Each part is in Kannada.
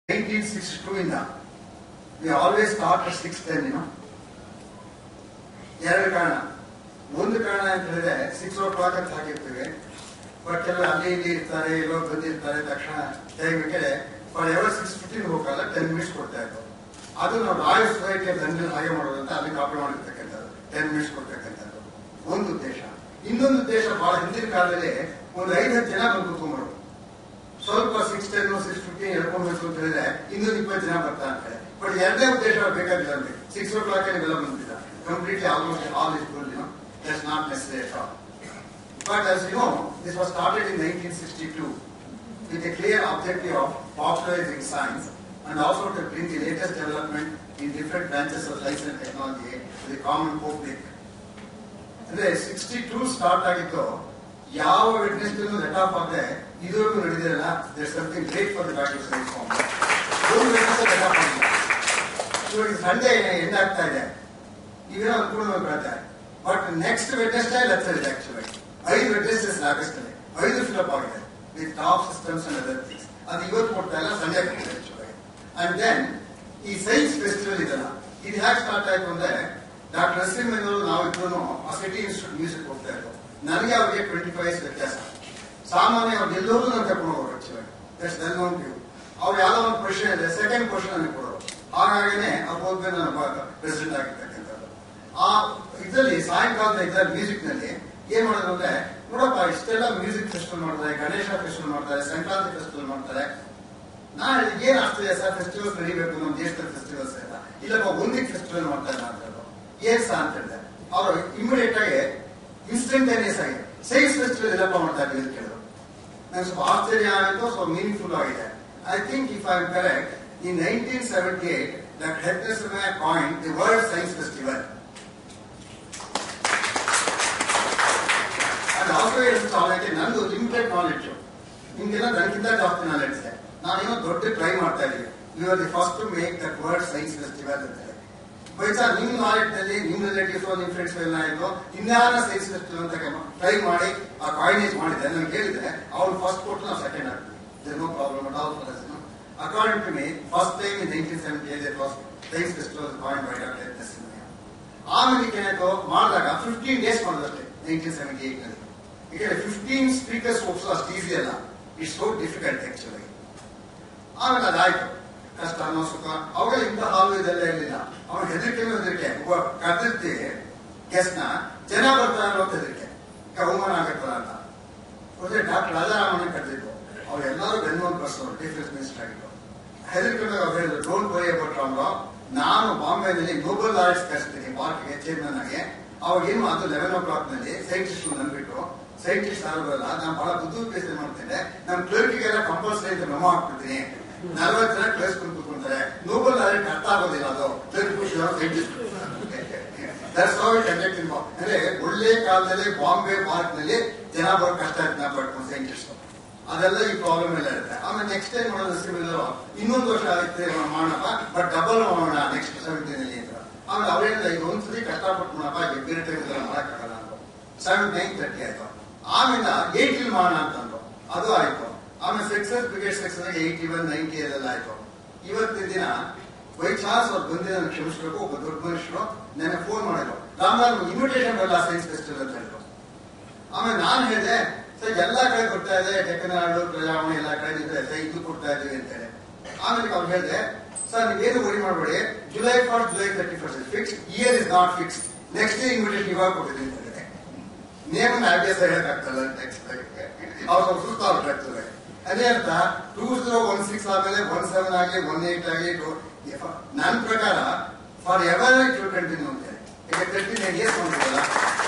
1962 ಇಂದ we always start at six ten ಏನೋ ಎರಡು ಕಾರಣ ಒಂದು ಕಾರಣ ಅಂತ ಹೇಳಿದ್ರೆ ಸಿಕ್ಸ್ ಓ ಕ್ಲಾಕ್ ಅಂತ ಹಾಕಿರ್ತೀವಿ ಬಟ್ ಕೆಲವು ಅಲ್ಲಿ ಇಲ್ಲಿ ಇರ್ತಾರೆ ಎಲ್ಲೋ ಬಂದಿರ್ತಾರೆ ತಕ್ಷಣ ಟೈಮಿಗೆ ಫಾರ್ ಎವರ್ ಸಿಕ್ಸ್ ಫಿಫ್ಟೀನ್ ಹೋಗಲ್ಲ ಟೆನ್ ಮಿನಿಟ್ಸ್ ಕೊಡ್ತಾ ಇತ್ತು ಅದು ನಾವು ರಾಯಲ್ ಸೊಸೈಟಿ ದಂಡ ಹಾಗೆ ಮಾಡೋದು ಅಂತ ಅಲ್ಲಿ ಕಾಪಿ ಮಾಡಿರ್ತಕ್ಕಂಥದ್ದು ಟೆನ್ ಮಿನಿಟ್ಸ್ ಕೊಡ್ತಕ್ಕಂಥದ್ದು ಒಂದು ಉದ್ದೇಶ ಇನ್ನೊಂದು ಉದ್ದೇಶ ಬಹಳ ಹಿಂದಿನ ಕಾಲದಲ್ಲಿ ಒಂದು ಐದು ಹತ್ತು ಜನ ಬಂದು ಕೂತ್ಕೊಂಡ್ರು ಸ್ವಲ್ಪ ಸಿಕ್ಸ್ ಟೆನ್ ಸಿಕ್ಸ್ ಫಿಫ್ಟೀನ್ ಹೇಳ್ಕೊಳ್ಬೇಕು ಅಂತ ಹೇಳಿದ್ರೆ ಇನ್ನೊಂದು ಇಪ್ಪತ್ತು ಜನ ಬರ್ತಾ ಅಂತಾರೆ ಬಟ್ ಎರಡನೇ ಉದ್ದೇಶ ಬೇಕಾಗಿಲ್ಲ ನಮಗೆ ಸಿಕ್ಸ್ ಓ ಕ್ಲಾಕ್ ನೀವೆಲ್ಲ ಬಂದಿಲ್ಲ completely almost all is good you that's not necessary at all But as you know, this was started in 1962 with a clear objective of popularizing science and also to bring the latest development in different branches of science and technology to the common public. ಅಂದ್ರೆ ಸಿಕ್ಸ್ಟಿ ಟೂ ಸ್ಟಾರ್ಟ್ ಆಗಿತ್ತು ಯಾವ ವಿಟ್ನೆಸ್ ಲೆಟ್ ಆಫ್ ಆಗದೆ ಇದುವರೆಗೂ ನಡೆದಿರಲ್ಲ there something great for the battle science forum ಒಂದು ವಿಟ್ನೆಸ್ ಲೆಟ್ ಆಫ್ ಆಗಿಲ್ಲ ಇವಾಗ ಸಂಡೇ ಎಂಡ್ ಆಗ್ತಾ ಇದೆ ಇವೇನೋ ಅನುಕೂಲವಾಗಿ ಬರ್ತಾರೆ ಬಟ್ ನೆಕ್ಸ್ಟ್ ವೆಡ್ನೆಸ್ಡೇ ಲೆಕ್ಚರ್ ಇದೆ ಆಕ್ಚುಲಿ ಐದು ವೆಡ್ನೆಸ್ಡೇಸ್ ಆಗಸ್ಟಲ್ಲಿ ಐದು ಫಿಲಪ್ ಆಗಿದೆ with top systems and other things ಅದು ಇವತ್ತು ಕೊಡ್ತಾ ಇಲ್ಲ ಸಂಡೇ ಕೊಡ್ತಾರೆ ಆಕ್ಚುಲಿ ಅಂಡ್ ದೆನ್ ಈ ಸೈನ್ಸ್ ಫೆಸ್ಟಿವಲ್ ಇದೆಲ್ಲ ಇದು ಹೇಗೆ ಸ್ಟಾರ್ಟ್ ಆಯ್ತು ಅಂದ್ರೆ ಡಾಕ್ಟರ್ ನಸೀಮ್ ಅವರು ನಾವು ಇಬ್ಬರು ಆ ಸಿಟಿ ಇನ್ಸ್ಟಿಟ್ಯೂಟ್ ಮ್ಯೂಸಿಕ್ ಹೋಗ್ತಾ ಇದ್ರು ನನಗೆ ಅವ್ರಿಗೆ ಟ್ವೆಂಟಿ ಫೈವ್ ಇಯರ್ಸ್ ವ್ಯತ್ಯಾಸ ಸಾಮಾನ್ಯ ಅವ್ರು ಎಲ್ಲರೂ ನಾನು ಕರ್ಕೊಂಡು ಹೋಗೋರು actually that's well known you ಅವ್ರು ಯಾವ್ದೋ ಒಂದು ಕ್ವಶನ್ ಇದೆ ಸೆಕೆಂಡ್ ಕ್ವಶನ್ ನನಗೆ ಕೊಡೋರು ಹಾಗಾಗಿನೇ ಅವ್ರು ಹೋದ್ಮೇಲೆ ನಾನು ಪ್ರೆಸಿಡೆಂಟ್ ಆಗಿರ್ತಕ್ಕಂಥದ್ದು ಆ ಇದರಲ್ಲಿ ಸಾಯಂಕಾಲದ ಇದರಲ್ಲಿ ಮ್ಯೂಸಿಕ್ ನಲ್ಲಿ ಏನ್ ಮಾಡೋದು ಅಂದ್ರೆ ನೋಡಪ್ಪ ಇಷ್ಟೆಲ್ಲ ಮ್ಯೂಸಿಕ್ ಫೆಸ್ಟಿವಲ್ ಮಾಡ್ತಾರೆ ಗಣೇಶ ಫೆಸ್ಟಿವಲ್ ಮಾಡ್ತಾರೆ ಸಂಕ್ರಾಂತಿ ಫೆಸ್ಟಿವಲ್ ಮಾಡ್ತಾರೆ ನಾ ಹೇಳಿದೆ, ಏನ್ ಆಗ್ತದೆ ಸರ್ ಫೆಸ್ಟಿವಲ್ಸ್ ನಡಿಬೇಕು ನಮ್ಮ ದೇಶದ ಫೆಸ್ಟಿವಲ್ಸ್ ಎಲ್ಲ ಇಲ್ಲಪ್ಪ ಒಂದಿಗೆ ಫೆಸ್ಟಿವಲ್ ಮಾಡ್ತಾರೆ ಅಂತ ಹೇಳಿದ್ರು ಏನ್ ಸಾ ಅಂತ ಹೇಳಿದೆ ಅವರು ಇಮಿಡಿಯೇಟ್ ಆಗಿ ಇನ್ಸ್ಟಂಟೇನಿಯಸ್ ಆಗಿ ಸೈನ್ಸ್ ಫೆಸ್ಟಿವಲ್ ಎಲ್ಲಪ್ಪ ಮಾಡ್ತಾ ಇದ್ದೀವಿ ಅಂತ ಕೇಳಿದ್ರು ನಂಗೆ ಸ್ವಲ್ಪ ಆಶ್ಚರ್ಯ ಆಯಿತು ಸ್ವಲ್ಪ ಮೀನಿಂಗ್ಫುಲ್ ಆಗಿದೆ I think if I correct in nineteen seventy eight that ಹೆಡ್ನೆಸ್ coin the world science festival and also knowledge ನಂದು ಲಿಮಿಟೆಡ್ ನಾಲೆಡ್ಜ್ ನಿಮ್ಗೆಲ್ಲ ನನಗಿಂತ ಜಾಸ್ತಿ ನಾಲೆಡ್ಜ್ ಇದೆ ನಾನೇನೋ ದೊಡ್ಡ ಟ್ರೈ ಮಾಡ್ತಾ ಇದ್ದೀವಿ you are the first to make that world science festival ಅಂತ ಹೇಳಿ ಬೈಸಾ ನಿಮ್ ನಾಲೆಡ್ಜ್ ನಲ್ಲಿ ನಿಮ್ ರಿಲೇಟಿವ್ಸ್ ನಿಮ್ ಫ್ರೆಂಡ್ಸ್ ಎಲ್ಲ ಆಯ್ತು ಇನ್ಯಾರ ಸೈನ್ಸ್ ಫೆಸ್ಟಿವಲ್ ಅಂತ ಟ್ರೈ ಮಾಡಿ ಆ ಕಾಯಿನೇಜ್ ಮಾಡಿದೆ ನನಗೆ ಹೇಳಿದ್ರೆ ಅವ್ರು ಫಸ್ಟ್ ಕೊಟ್ಟು ನಾವು ಸೆಕೆಂಡ್ ಆಗ್ತೀವಿ no problem at all for according to me first time in nineteen seventy eight was science festival coin by doctor Narasimhaiah ಆಮೇಲೆ ಏನಾಯ್ತು ಮಾಡಿದಾಗ ಫಿಫ್ಟೀನ್ ಡೇಸ್ ಮಾಡೋದಷ್ಟೇ ನೈನ್ಟೀನ್ ಸೆವೆಂಟಿ ಏಟ್ ನಲ್ಲಿ ಈಗ ಫಿಫ್ಟೀನ್ ಸ್ಪೀಕರ್ಸ್ ಒಪ್ಸೋ ಅಷ್ಟು ಈಸಿ ಅಲ್ಲ ಇಟ್ಸ್ ಸೋ ಡಿಫಿಕಲ್ಟ್ ಆಕ್ಚುಲಿ ಆಮೇಲೆ ಅದಾಯ್ತು ಕಷ್ಟ ಅನ್ನೋ ಸುಖ ಅವಾಗೆಲ್ಲ ಇಂಥ ಹಾಲು ಇದೆಲ್ಲ ಇರಲಿಲ್ಲ ಅವನ ಹೆದರಿಕೆ ಹೆದರಿಕೆ ಕರೆದಿರ್ತೀವಿ ಗೆಸ್ಟ್ನ ಜನ ಬರ್ತಾರೆ ಅನ್ನೋ ಹೆದರಿಕೆ ಅವಮಾನ ಆಗತ್ತಲ್ಲ ಅಂತ ಮತ್ತೆ ಡಾಕ್ಟರ್ ರಾಜಾರಾಮಣ್ಣ ಕರೆದಿದ್ದು ಅವ್ರು ಎಲ್ಲರೂ ಬೆನ್ನೊಂದು ಬರ್ಸೋರು ಡಿಫೆನ್ಸ್ ಮಿನಿಸ್ಟರ್ ಆಗಿದ್ದು ಹೆದರಿಕೆ ಅವ್ರು ಹೇಳಿದ್ರು ಡೋಂಟ್ ವರಿ ಅಬೌಟ್ ರಾಮ್ರಾವ್ ನಾನು ಬಾಂಬೆನಲ್ಲಿ ಗ್ಲೋಬಲ್ ಲಾರೆನ್ಸ್ ಕರೆಸ್ತೀನಿ ಪಾರ್ಕ್ಗೆ ಚೇರ್ಮನ್ ಆಗಿ ಅವಾಗ ಏನು ಅದು ಲೆವೆನ್ ಓ ಕ್ಲಾಕ್ ನಲ್ಲಿ ಸೈಂಟಿಸ್ಟ್ ನಂಬಿಟ್ಟು ಸೈಂಟಿಸ್ಟ್ ಯಾರು ಬರಲ್ಲ ನಾನು ಬಹಳ ಬುದ್ಧಿಪೇಸ ಮಾಡ್ತೇನೆ ನಮ್ಮ ಕ್ಲರ್ಕಿಗೆಲ್ಲ ಕಂಪಲ್ಸರಿ ಅಂತ ಮೆಮೋ ಹಾಕ್ಬಿಡ್ತೀನಿ ನಲ್ವತ್ತು ಜನ ಕ್ಲರ್ಸ್ ಕೂತ್ಕೊಂತಾರೆ ನೋಬಲ್ ಲಾರೆಂಟ್ ಅರ್ಥ ಆಗೋದಿಲ್ಲ ಅದು clerk scientist that's how it conduct in ಅಂದ್ರೆ ಒಳ್ಳೆ ಕಾಲದಲ್ಲಿ ಬಾಂಬೆ ಪಾರ್ಕ್ ನಲ್ಲಿ ಜನ ಬರೋ ಕಷ್ಟ ಆಯ್ತು ನಾ ಪಡ್ಕೊಂಡು ಸೈಂಟಿಸ್ಟ್ ಅದೆಲ್ಲ ಈ ಪ್ರಾಬ್ಲಮ್ ಎಲ್ಲ ಇರುತ್ತೆ ಆಮೇಲೆ ನೆಕ್ಸ್ಟ್ ಟೈಮ್ ಮಾಡೋದು ಸಿಮಿಲರ್ ಇನ್ನೊಂದು ವರ್ಷ ಆಗುತ್ತೆ ಮಾಡೋಣ ಬಟ್ ಡಬಲ್ ಮಾಡೋಣ ನೆಕ್ಸ್ಟ್ ಸೆವೆಂಟೀನ್ ಅಂತ ಆಮೇಲೆ ಅವ್ರೇನಿಲ್ಲ ಈಗ ಒಂದ್ಸತಿ ಕಷ್ಟಪಟ್ಟು ಮಾಡಪ್ಪ ಈಗ ಬೇರೆ ಟೈಮ್ ಇದೆಲ್ಲ ಮಾಡಕ್ಕಾಗಲ್ಲ ಅಂತ ಸೆವೆನ್ ನೈನ್ ತರ್ಟಿ ಆಯ್ತು ಆಮೇಲೆ ಏಯ್ಟಿಲ್ ಮಾಡೋಣ ಅಂತಂದ್ರು ಅದು ಆಯ್ತು ಆಮೇಲೆ success brigade success eighty one ninety ಅದೆಲ್ಲ ಆಯ್ತು ಇವತ್ತಿನ ದಿನ ವೈಟ್ ಚಾರ್ಲ್ಸ್ ಅವ್ರು ಬಂದಿದ್ದ ನಾನು ಕ್ಷಮಿಸಬೇಕು ಒಬ್ಬ ದೊಡ್ಡ ಮನುಷ್ಯರು ನನಗೆ ಫೋನ್ ಮಾಡಿದ್ರು ರಾಮನಾಥ್ ಇನ್ವಿಟೇಷನ್ ಬರಲ್ಲ ಸೈನ್ಸ್ ಫೆಸ್ಟಿವಲ್ ಅಂತ ಹೇಳಿದ್ರು ಆಮೇಲೆ ನಾನು ಹೇಳಿದೆ ಸರ್ ಎಲ್ಲಾ ಕಡೆ ಕೊಡ್ತಾ ಇದೆ ಟೆಕ್ಕನಾಡು ಪ್ರಜಾವಣೆ ಎಲ್ಲಾ ಕಡೆ ನಿಂತಿದೆ ಸರ್ ಇದು ಕೊಡ್ತಾ ಇದೀವಿ ಅಂತ ಹೇಳಿ ಆಮೇಲೆ ಅವ್ರು ಹೇಳಿದೆ ಸರ್ ನೀವೇನು ವರಿ ಮಾಡಬೇಡಿ July first July thirty first fix year is not fix next invitation ಇವಾಗ ಕೊಟ್ಟಿದ್ದೀನಿ ಅಂತ ಹೇಳಿದೆ ನೇಮನ್ನ ಅಭ್ಯಾಸ ಹೇಳಕ್ಕಾಗ್ತಲ್ಲ ನೆಕ್ಸ್ಟ್ ಅವ್ರು ಸ್ವಲ್ಪ ಸುಸ್ತಾಗ್ಬಿಟ್ಟಾಗ್ತದೆ ಅದೇ ಅರ್ಥ ಟೂ ಜೀರೋ ಒನ್ ಸಿಕ್ಸ್ ಆದ್ಮೇಲೆ ಒನ್ ಸೆವೆನ್ ಆಗಿ ಒನ್ ಏಟ್ ಆಗಿ ನನ್ನ ಪ್ರಕಾರ forever it will continue ಅಂತ ಹೇಳಿ ಈಗ ತರ್ಟಿ ನೈನ್ ಇಯರ್ಸ್ ಮಾಡ್ತೀವಲ್ಲ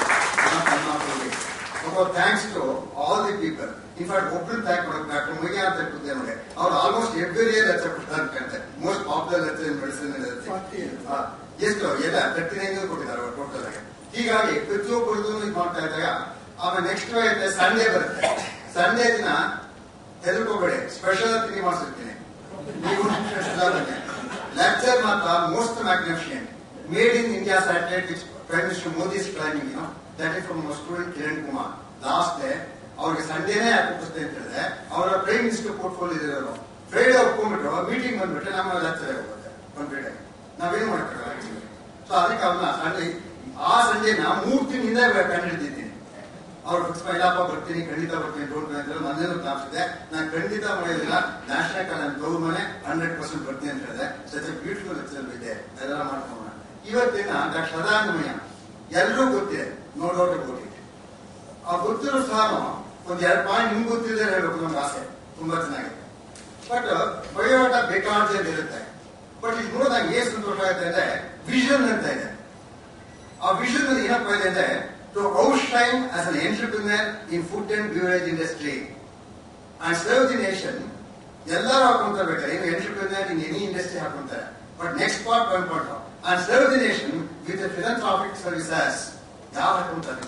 thanks to all the people in fact ಒಬ್ರು ಥ್ಯಾಂಕ್ ಮಾಡೋದು ಡಾಕ್ಟರ್ ಮುಗಿಯ ಅಂತ ಇರ್ತದೆ ನೋಡಿ ಅವ್ರು ಆಲ್ಮೋಸ್ಟ್ ಎವ್ರಿ ಇಯರ್ ಲೆಕ್ಚರ್ ಕೊಡ್ತಾರೆ ಅನ್ಕಂತೆ most popular lecture in medicine ಎಷ್ಟು ಎಲ್ಲ ತರ್ಟಿ ನೈನ್ ಕೊಟ್ಟಿದ್ದಾರೆ ಟೋಟಲ್ ಆಗಿ ಹೀಗಾಗಿ ಪ್ರತಿಯೊಬ್ಬರದ್ದು ಇದು ಮಾಡ್ತಾ ಇದ್ದಾಗ ಆಮೇಲೆ ನೆಕ್ಸ್ಟ್ ಐತೆ ಸಂಡೇ ಬರುತ್ತೆ ಸಂಡೇ ದಿನ ಹೆದರ್ಕೋಬೇಡಿ ಸ್ಪೆಷಲ್ ತಿಂಡಿ ಮಾಡಿಸಿರ್ತೀನಿ ನೀವು ಲೆಕ್ಚರ್ ಮಾತ್ರ most magnificent made in India satellite which prime minister Modi claiming you that is from student Kiran Kumar last day ಅವ್ರಿಗೆ ಸಂಡೇನೇ ಯಾಕೆ ಒಪ್ಪಿಸ್ತೇನೆ ಅಂತ ಹೇಳಿದ್ರೆ ಅವರ ಪ್ರೈಮ್ ಮಿನಿಸ್ಟರ್ ಪೋರ್ಟ್ಫೋಲಿಯೋ ಇರೋರು ಫ್ರೈಡೆ ಒಪ್ಕೊಂಡ್ಬಿಟ್ರೆ ಹೋಗ್ಬಿಟ್ಟು ಮೀಟಿಂಗ್ ಬಂದ್ಬಿಟ್ರೆ ನಮ್ಮ ಲೆಕ್ಚರ್ ಹೋಗುತ್ತೆ ಕಂಪ್ಲೀಟ್ ಆಗಿ ನಾವೇನು ಮಾಡ್ತಾರೆ ಸೊ ಅದಕ್ಕೆ ಅವನ್ನ ಸಂಡೆ ಆ ಸಂಜೆನ ಮೂರು ತಿಂಗಳಿಂದ ಕಂಡು ಹಿಡಿದಿದ್ದೀನಿ ಅವ್ರು ಫಿಕ್ಸ್ ಇಲ್ಲಪ್ಪ ಬರ್ತೀನಿ ಖಂಡಿತ ಬರ್ತೀನಿ ಡೋಂಟ್ ಅಂತ ನನ್ನೇನು ತಾಪಿಸಿದೆ ನಾನು ಖಂಡಿತ ಮಾಡೋದಿಲ್ಲ ನ್ಯಾಷನಲ್ ಕಾಲೇಜ್ ಗೌರ್ ಮನೆ ಹಂಡ್ರೆಡ್ ಪರ್ಸೆಂಟ್ ಬರ್ತೀನಿ ಅಂತ ಹೇಳಿದೆ ಸಚ್ ಬ್ಯೂಟಿಫುಲ್ ಲೆಕ್ಚರ್ ಇದೆ ಅದೆಲ್ಲ ಮಾಡ್ಕೊಳ್ಳೋಣ ಇವತ್ತಿನ ಡಾಕ್ಟರ್ ಸದಾನಮಯ್ಯ ಎಲ್ಲರೂ ಗೊತ್ತಿದೆ ನೋ ಡೌಟ್ ಅಬೌಟ್ ಇಟ್ ಆ ಗೊತ್ತಿರೋ ಸಹ ಒಂದ್ ಎರಡು ಪಾಯಿಂಟ್ ನಿಮ್ಗೆ ಗೊತ್ತಿದೆ ಹೇಳ್ಬೇಕು ನಮ್ಗೆ ಆಸೆ ತುಂಬಾ ಚೆನ್ನಾಗಿದೆ ಬಟ್ ಬಯೋಟ ಬೇಕಾದ್ರೆ ಇರುತ್ತೆ ಬಟ್ ಇದು ನೋಡಿದಾಗ ಏನ್ ಸಂತೋಷ ಆಗುತ್ತೆ ಅಂದ್ರೆ ವಿಷನ್ ಅಂತ ಇದೆ ಆ ವಿಷನ್ ಅಲ್ಲಿ ಏನಪ್ಪ ಇದೆ ಅಂದ್ರೆ to outshine as an entrepreneur in food and beverage industry and serve the nation ಎಲ್ಲರೂ ಹಾಕೊಂತಾರೆ ಬೇಕಾದ್ರೆ ಏನು ಎಂಟರ್ಪ್ರಿನರ್ ಇನ್ ಎನಿ ಇಂಡಸ್ಟ್ರಿ ಹಾಕೊಂತಾರೆ ಬಟ್ ನೆಕ್ಸ್ಟ್ ಪಾರ್ಟ್ ಬಂದ್ಬಿಟ್ಟು and serve the nation with philanthropic services ಯಾವ ಹಾಕೊಂತಾರೆ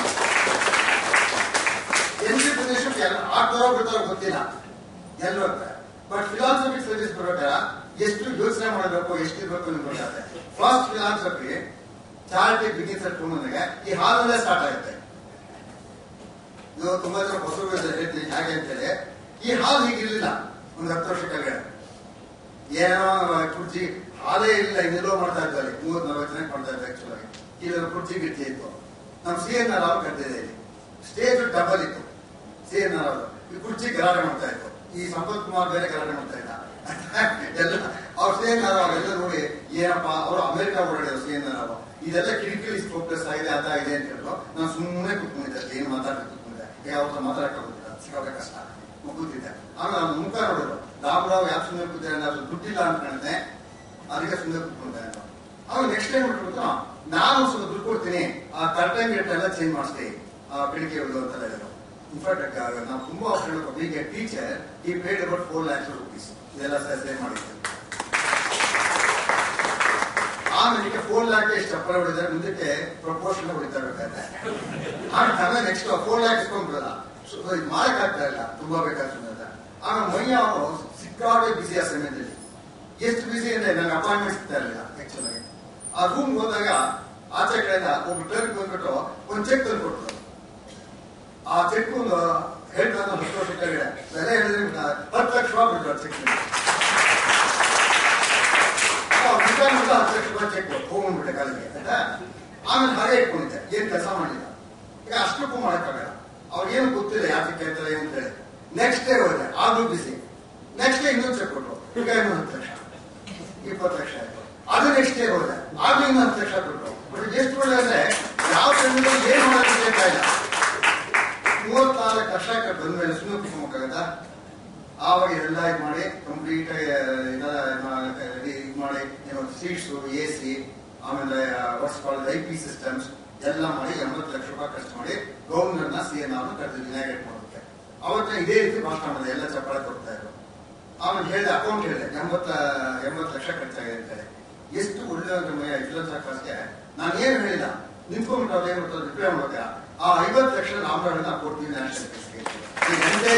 ಎಂಟರ್ಪ್ರಿನರ್ಶಿಪ್ ಎಲ್ಲ ಆಗ್ತಾರೋ ಬಿಡ್ತಾರೋ ಗೊತ್ತಿಲ್ಲ ಎಲ್ಲರೂ ಆಗ್ತಾರೆ ಬಟ್ ಫಿಲಾಸಫಿಕ್ ಸರ್ವಿಸ್ ಪ್ರಕಾರ ಎಷ್ಟು ಯೋಚನೆ ಮಾಡಬೇಕು ಎಷ್ಟು ಇರಬೇಕು ಅಂತ ಗೊತ್ತಾಗುತ್ತೆ first philosophy charity begins at ನನಗೆ ಈ ಹಾಲಲ್ಲೇ ಸ್ಟಾರ್ಟ್ ಆಗುತ್ತೆ ಇದು ತುಂಬಾ ಜನ ಹೊಸರು ಹೇಳ್ತೀನಿ ಹೇಗೆ ಅಂತೇಳಿ ಈ ಹಾಲು ಹೀಗಿರ್ಲಿಲ್ಲ ಒಂದು ಹತ್ತು ವರ್ಷ ಕೆಳಗಡೆ ಏನೋ ಕುರ್ಚಿ ಹಾಲೇ ಇಲ್ಲ ಇನ್ನೆಲ್ಲೋ ಮಾಡ್ತಾ ಇದ್ದಾರೆ ಮೂವತ್ ನಲ್ವತ್ತು ಜನ ಮಾಡ್ತಾ ಇದ್ದಾರೆ ಆಕ್ಚುಲ್ ಆಗಿ ಇಲ್ಲೊಂದು ಕುರ್ಚಿ ಗಿರ್ಚಿ ಇತ್ತು ನಮ್ಮ ಸಿ ಎನ್ ರಾವ್ ಕರೆದಿದೆ ಇಲ್ಲಿ ಸ್ಟೇಜ್ ಡಬಲ್ ಇತ್ತು ಸಿ ಎನ್ ರಾವ್ ಈ ಕುರ್ಚಿ ಗಲಾಟೆ ಮಾಡ್ತಾ ಇತ್ತು ಈ ಸಂಪತ್ ಕುಮಾರ್ ಬೇರೆ ಗಲಾಟೆ ಮಾಡ್ತಾ ಇದ್ದ ಎಲ್ಲ ಅವ್ರ ಸಿ ಎನ್ ರಾವ್ ಎಲ್ಲ ನೋಡಿ ಏನಪ್ಪ ಅವರು ಅಮೆರಿಕ ಓಡಾಡಿದ್ರು ಸಿ ಎನ್ ರಾವ್ ಇದೆಲ್ಲ ಕಿರಿಕಿರಿ ಫೋಕಸ್ ಆಗಿದೆ ಅದಾಗಿದೆ ಅಂತ ಹೇಳಿದ್ರು ನಾನು ಸುಮ್ಮನೆ ಕೂತ್ಕೊಂಡಿದ್ದೆ ಅಷ್ಟೇ ಏನು ಮಾತಾಡ್ತಾ ಕೂತ್ಕೊಂಡಿದ್ದೆ ಯಾವ ಹತ್ರ ಮಾತಾಡಕ್ಕೆ ಹೋಗಿಲ್ಲ ಸಿಕ್ಕಾಗ ಕಷ್ಟ ಕೂತಿದ್ದೆ ಆಮೇಲೆ ಅವ್ನ ಮುಖ ನೋಡಿದ್ರು ರಾಮರಾವ್ ಯಾಕೆ ಸುಮ್ಮನೆ ಕೂತಿದ್ದಾರೆ ಅಂದ್ರೆ ಅದು ದುಡ್ಡಿಲ್ಲ ಅಂತ ಕಾಣಿದೆ ಅದಕ್ಕೆ ಸುಮ್ಮನೆ ಕೂತ್ಕೊಂಡೆ ಅಂತ ಆಮೇಲೆ ನೆಕ್ಸ್ಟ್ ಟೈಮ್ ಬಿಟ್ಬಿಟ್ಟು ನಾನು ಸ್ವಲ್ಪ ದುಡ್ಡು ಕೊಡ್ತೀನಿ ಆ ಕರ್ಟನ್ ಗಿಟ್ ಎಲ್ಲ ಚೇಂಜ್ ಮಾಡಿಸ್ತೀವಿ ಆ ಬೆಳಿಗ್ಗೆ ಒಂದು ಅಂತ ಹೇಳಿದ್ರು ಇನ್ಫ್ಯಾಕ್ಟ್ ನಾವು ತುಂಬಾ ವೀಕ್ ಟೀಚರ್ ಈ paid about four lakhs rupees ಇದೆಲ್ಲ ಸೇವ್ ಮಾಡಿದ್ದೆ ಆಮೇಲೆ ಫೋರ್ ಲ್ಯಾಕ್ ಎಷ್ಟು ಚಪ್ಪಲ ಹೊಡಿದ್ದಾರೆ ಮುಂದಕ್ಕೆ ಪ್ರಪೋರ್ಷನ್ ಹೊಡಿತಾ ಬೇಕಾದ್ರೆ ಆಮೇಲೆ ನೆಕ್ಸ್ಟ್ ಫೋರ್ ಲ್ಯಾಕ್ ಇಸ್ಕೊಂಡ್ಬಿಡಲ್ಲ ಇದು ಮಾಡಕ್ ಆಗ್ತಾ ಇಲ್ಲ ತುಂಬಾ ಬೇಕಾಗ್ತದೆ ಅಂತ ಆಮೇಲೆ ಮೈಯ ಅವರು ಸಿಕ್ಕಾಡೆ ಬಿಸಿ ಆ ಸಮಯದಲ್ಲಿ ಎಷ್ಟು ಬಿಸಿ ಅಂದ್ರೆ ನಂಗೆ ಅಪಾಯಿಂಟ್ಮೆಂಟ್ ಸಿಗ್ತಾ ಇರಲಿಲ್ಲ ಆಕ್ಚುಲ್ ಆಗಿ ಆ ರೂಮ್ ಹೋದಾಗ ಆಚೆ ಕಡೆಯಿಂದ ಒಬ್ಬ ಕ್ಲರ್ಕ್ ಬಂದ್ಬಿಟ್ಟು ಒಂದು ಚೆಕ್ ತಂದು ಕೊಟ್ಟರು ಆ ಚೆಕ್ ಒಂದು ಹೇಳ್ತಾ ಹತ್ತು ವರ್ಷ ಕೆಳಗಡೆ ಬೆಲೆ ಹೇಳಿದ್ರೆ ಹತ್ತು ಲಕ್ಷ ರೂಪಾಯಿ ಬಿಟ್ಟರು ಆ ಚೆಕ್ ಹತ್ತು ಲಕ್ಷ ರೂಪಾಯಿ ಚೆಕ್ ಹೋಗ್ಬಿಟ್ಟೆ ಕಾಲಿಗೆ ಆಯ್ತಾ ಆಮೇಲೆ ಹಾಗೆ ಇಟ್ಕೊಂಡಿದ್ದೆ ಏನ್ ಕೆಲಸ ಮಾಡಲಿಲ್ಲ ಈಗ ಅಷ್ಟಕ್ಕೂ ಮಾಡಕ್ಕಾಗಲ್ಲ ಅವ್ರಿಗೆ ಏನು ಗೊತ್ತಿಲ್ಲ ಯಾಕೆ ಕೇಳ್ತಾರೆ ಏನು ಹೇಳಿ ನೆಕ್ಸ್ಟ್ ಡೇ ಹೋದೆ ಆಗ್ಲೂ ಬಿಸಿ ನೆಕ್ಸ್ಟ್ ಡೇ ಇನ್ನೊಂದು ಚೆಕ್ ಕೊಟ್ಟರು ಈಗ ಇನ್ನೊಂದು ಹತ್ತು ಲಕ್ಷ ಇಪ್ಪತ್ತು ಲಕ್ಷ ಆಯ್ತು ಅದು ನೆಕ್ಸ್ಟ್ ಡೇ ಹೋದೆ ಆಗ್ಲೂ ಇನ್ನೂ ಹತ್ತು ಲಕ್ಷ ಕೊಟ್ಟರು ಬಟ್ ಎಷ್ಟು ಒಳ್ಳೆ ಅಂದ್ರೆ ಯಾವ ಟೈಮಲ್ಲಿ ಏನು ಮಾಡೋದು ಬೇಕಾಗಿಲ್ಲ ಮೂವತ್ನಾಲ್ಕು ಲಕ್ಷ ಬಂದ್ಮೇಲೆ ಸುಮ್ಮನೆ ಕುತ್ಕೋಬೇಕಾಗತ್ತಾ ಆವಾಗ ಎಲ್ಲ ಇದು ಮಾಡಿ ಕಂಪ್ಲೀಟ್ ಆಗಿ ಇದು ಮಾಡಿ ಸೀಟ್ಸ್ ಎ ಸಿ ಆಮೇಲೆ what's called I P systems ಎಲ್ಲ ಮಾಡಿ ಎಂಬತ್ತು ಲಕ್ಷ ರೂಪಾಯಿ ಖರ್ಚು ಮಾಡಿ ಗವರ್ನರ್ನ ಸಿ ಎನ್ ಅವ್ರನ್ನ ಕರೆದು ಇನಾಗ್ರೇಟ್ ಮಾಡೋದಕ್ಕೆ ಅವತ್ತ ಇದೇ ರೀತಿ ಭಾಷಣ ಮಾಡಿದೆ ಎಲ್ಲ ಚಪ್ಪಾಳೆ ಕೊಡ್ತಾ ಇದ್ರು ಆಮೇಲೆ ಹೇಳಿದೆ ಅಕೌಂಟ್ ಹೇಳಿದೆ ಎಂಬತ್ತ ಎಂಬತ್ತು ಲಕ್ಷ ಖರ್ಚಾಗಿದೆ ಅಂತ ಹೇಳಿ ಎಷ್ಟು ಒಳ್ಳೆ ನಮ್ಮಯ್ಯ ಇಟ್ಲಂತ ಕ್ಲಾಸ್ಗೆ ನಾನು ಏನು ಹೇಳಿಲ್ಲ ನಿಂತ್ಕೊಂಡ್ಬಿಟ್ಟು ಅವ್ರು ಏನ್ ಮಾಡ್ತಾರೆ ರಿಪ್ಲೈ ಮಾಡ್ಬೇಕಾ ಆ ಐವತ್ತು ಲಕ್ಷ ರಾಮರಾವಣ ಕೊಡ್ತೀವಿ ನ್ಯಾಷನಲ್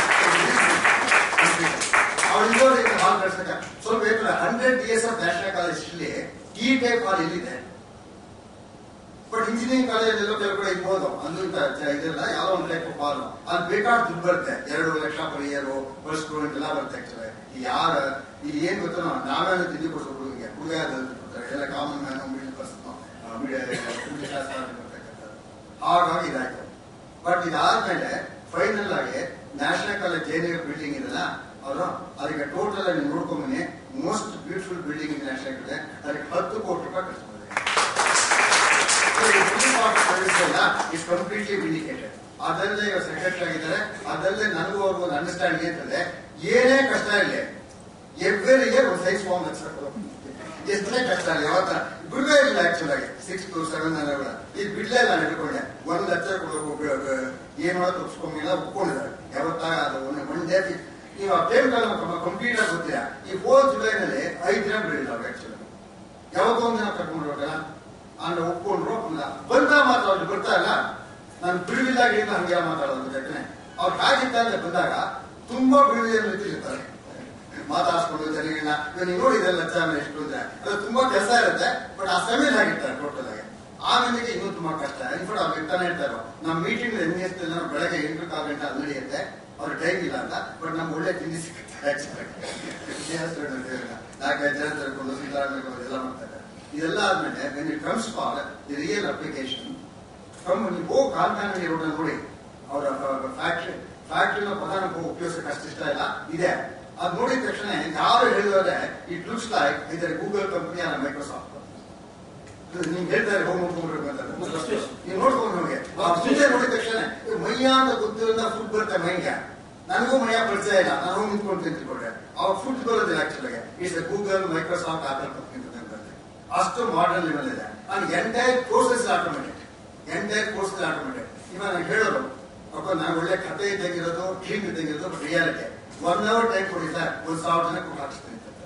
ಅವ್ರು ಹಾಲ್ ಕಳ್ಸಕ ಸ್ವಲ್ಪ ಬೇಕು hundred years of national college ಇಲ್ಲಿ ಈ ಟೈಪ್ ಹಾಲ್ ಇಲ್ಲಿದೆ ಬಟ್ ಇಂಜಿನಿಯರಿಂಗ್ ಕಾಲೇಜ್ ಎಲ್ಲೋ ಕೆಲವು ಕಡೆ ಇರ್ಬೋದು ಅಲ್ಲೂ ಇದೆಲ್ಲ ಯಾವ ಒಂದು ಟೈಪ್ ಆಫ್ ಹಾಲ್ ಅಲ್ಲಿ ಬೇಕಾದ ದುಡ್ಡು ಬರುತ್ತೆ ಎರಡು ಲಕ್ಷ ಪರ್ ಇಯರ್ ಫಸ್ಟ್ ಸ್ಟೂಡೆಂಟ್ ಎಲ್ಲ ಬರುತ್ತೆ ಆಕ್ಚುಲಿ ಯಾರ ಇಲ್ಲಿ ಏನ್ ಗೊತ್ತೋ ನಾವೇನು ತಿಂಡಿ ಕೊಡ್ಸೋ ಹುಡುಗಿಗೆ ಹುಡುಗ ಎಲ್ಲ ಕಾಮನ್ ಮ್ಯಾನ್ ಮಿಡಲ್ ಕ್ಲಾಸ್ ಹಾಗಾಗಿ ಇದಾಯ್ತು ಬಟ್ ಇದಾದ್ಮೇಲೆ ಫೈನಲ್ ಆಗಿ ನ್ಯಾಷನಲ್ ಕಾಲೇಜ್ ಜೆಎನ್ಯು ಬಿಲ್ಡಿಂಗ್ ಇದೆಲ್ಲ ಅವರು ಅದಕ್ಕೆ ಟೋಟಲ್ ಆಗಿ ನೋಡ್ಕೊಂಬನ್ನಿ most beautiful building in national ಇದೆ ಅದಕ್ಕೆ ಹತ್ತು ಕೋಟಿ ರೂಪಾಯಿ ಖರ್ಚು ಮಾಡಿದೆ ಇಸ್ ಕಂಪ್ಲೀಟ್ಲಿ ವಿಂಡಿಕೇಟೆಡ್ ಅದಲ್ಲದೆ ಇವಾಗ ಸೆಕ್ರೆಟರಿ ಆಗಿದ್ದಾರೆ ಅದಲ್ಲದೆ ನನಗೂ ಅವ್ರಿಗೂ ಒಂದು ಅಂಡರ್ಸ್ಟ್ಯಾಂಡಿಂಗ್ ಇರ್ತದೆ ಏನೇ ಕಷ್ಟ ಇರಲಿ ಎವ್ರಿ ಇಯರ್ ಒಂದು ಸೈನ್ಸ್ ಫಾರ್ಮ್ ಎಷ್ಟೇ ಕಷ್ಟ ಇಲ್ಲ ಯಾವತ್ತ ಬಿಡುವೇ ಇಲ್ಲ ಆಕ್ಚುಲ್ ಆಗಿ ಸಿಕ್ಸ್ ಟು ಸೆವೆನ್ ಕೂಡ ಇದು ಬಿಡ್ಲೇ ಇಲ್ಲ ನಾನು ಇಟ್ಕೊಂಡೆ ಒಂದು ಲಕ್ಷ ಕೊಡಬೇಕು ಏನ್ ಮಾಡೋದು ಒಪ್ಸ್ಕೊಂಡಿಲ್ಲ ಒಪ್ಕೊಂಡಿದ್ದಾರೆ ಯಾವತ್ತಾಗ ಅದು ಒನ್ ಡೇ ನೀವು ಆ ಟೈಮ್ ಕಾಲ ಕಂಪ್ಲೀಟ್ ಆಗಿ ಗೊತ್ತಿಲ್ಲ ಈ ಫೋರ್ ಜುಲೈನಲ್ಲಿ ಐದು ದಿನ ಬಿಡಲಿಲ್ಲ ಅವ್ರು ಆಕ್ಚುಲಿ ಯಾವತ್ತೋ ಒಂದು ದಿನ ಕರ್ಕೊಂಡ್ಬಿಡ್ಬೇಕಲ್ಲ ಅಂದ್ರೆ ಒಪ್ಕೊಂಡ್ರು ಬಂದ ಮಾತ್ರ ಅವ್ರು ಬರ್ತಾ ಇಲ್ಲ ನಾನು ಬಿಡುವಿಲ್ಲಾಗಿಲ್ಲ ಹಂಗೆ ಮಾತಾಡೋದು ಜೊತೆ ಅವ್ರು ಹಾಗಿತ್ತ ಅಂತ ಬಂದಾಗ ತುಂಬಾ ಬಿಡುವಿಯಲ್ಲಿ ನಿಂತಿರ್ತಾರೆ ಮಾತಾಡ್ಸ್ಕೊಂಡು ಜನಗಳನ್ನ ಇವಾಗ ನೀವು ನೋಡಿದ್ರಲ್ಲ ಚಾನಲ್ ಎಷ್ಟು ಅಂದ್ರೆ ಅದು ತುಂಬಾ ಕೆಲಸ ಇರುತ್ತೆ ಬಟ್ ಆ ಸಮಯದಲ್ಲಿ ಆಗಿರ್ತಾರೆ ಟೋಟಲ್ ಆಗಿ ಆಮೇಲೆ ಇನ್ನೂ ತುಂಬಾ ಕಷ್ಟ ಇನ್ಫಾಕ್ಟ್ ಅವ್ರು ಇರ್ತಾನೆ ಇರ್ತಾರೋ ನಮ್ಮ ಮೀಟಿಂಗ್ ಎಮ್ ಎಸ್ ಬೆಳಗ್ಗೆ ಎಂಟು ಕಾಲು ಗಂಟೆ ಅಲ್ಲಿ ನಡೆಯುತ್ತೆ ಅವ್ರ ಟೈಮ್ ಇಲ್ಲ ಅಂತ ಬಟ್ ನಮ್ಗೆ ಒಳ್ಳೆ ತಿಂಡಿ ಸಿಗುತ್ತೆ ನಾಲ್ಕೈದು ಜನ ತಿಳ್ಕೊಂಡು ಸಿದ್ದರಾಮಯ್ಯ ಇದೆಲ್ಲ ಮಾಡ್ತಾರೆ ಇದೆಲ್ಲ ಆದ್ಮೇಲೆ when it comes for the real application from ನೀವು ಹೋಗಿ ಕಾರ್ಖಾನೆ ರೋಡ್ ನೋಡಿ ಅವರ ಫ್ಯಾಕ್ಟ್ರಿ ಫ್ಯಾಕ್ಟ್ರಿನ ಪ್ರಧಾನ ಉಪಯೋಗಿಸಕ್ಕೆ ಅಷ್ಟು ಇಷ್ಟ ಇಲ್ಲ ಇದೆ ಅದ್ ನೋಡಿದ ತಕ್ಷಣ ಯಾರು ಹೇಳಿದ್ರೆ ಇಟ್ ಲುಕ್ಸ್ ಲೈಕ್ ಇದರ ಗೂಗಲ್ ಕಂಪನಿ ಅಲ್ಲ ಮೈಕ್ರೋಸಾಫ್ಟ್ ನಿಮ್ಗೆ ಹೇಳ್ತಾರೆ ಹೋಗಿ ನೋಡ್ಕೊಂಡ್ಬಿಡ್ಬೇಕು ಅಂತ ನೀವು ನೋಡ್ಕೊಂಡು ನಮಗೆ ಮುಂದೆ ನೋಡಿದ ತಕ್ಷಣ ಇವ್ ಮೈಯ ಅಂತ ಗೊತ್ತಿರೋದ ಫುಡ್ ಬರುತ್ತೆ ಮೈಗೆ ನನಗೂ ಮೈಯ ಪರಿಚಯ ಇಲ್ಲ ನಾನು ಹೋಗಿ ನಿಂತ್ಕೊಂಡು ತಿಂತಿಕೊಂಡೆ ಅವಾಗ ಫುಡ್ ಬರೋದಿಲ್ಲ ಆಕ್ಚುಲಿಗೆ it's Google Microsoft Apple company ಬರುತ್ತೆ ಅಷ್ಟು ಮಾಡರ್ನ್ ಲೆವೆಲ್ ಇದೆ and entire courses automatic entire course automatic ಇವಾಗ ನಾನು ಹೇಳೋದು ಅಪ್ಪ ನಾನು ಒಳ್ಳೆ ಕತೆ ತೆಗಿರೋದು ಕ್ಲೀನ್ ತೆಗಿರೋದು but reality one hour time ಕೊಡಿ ಸರ್ ಒಂದು ಸಾವಿರ ಜನ ಕೂಡ ಹಾಕಿಸ್ತೀನಿ ಅಂತ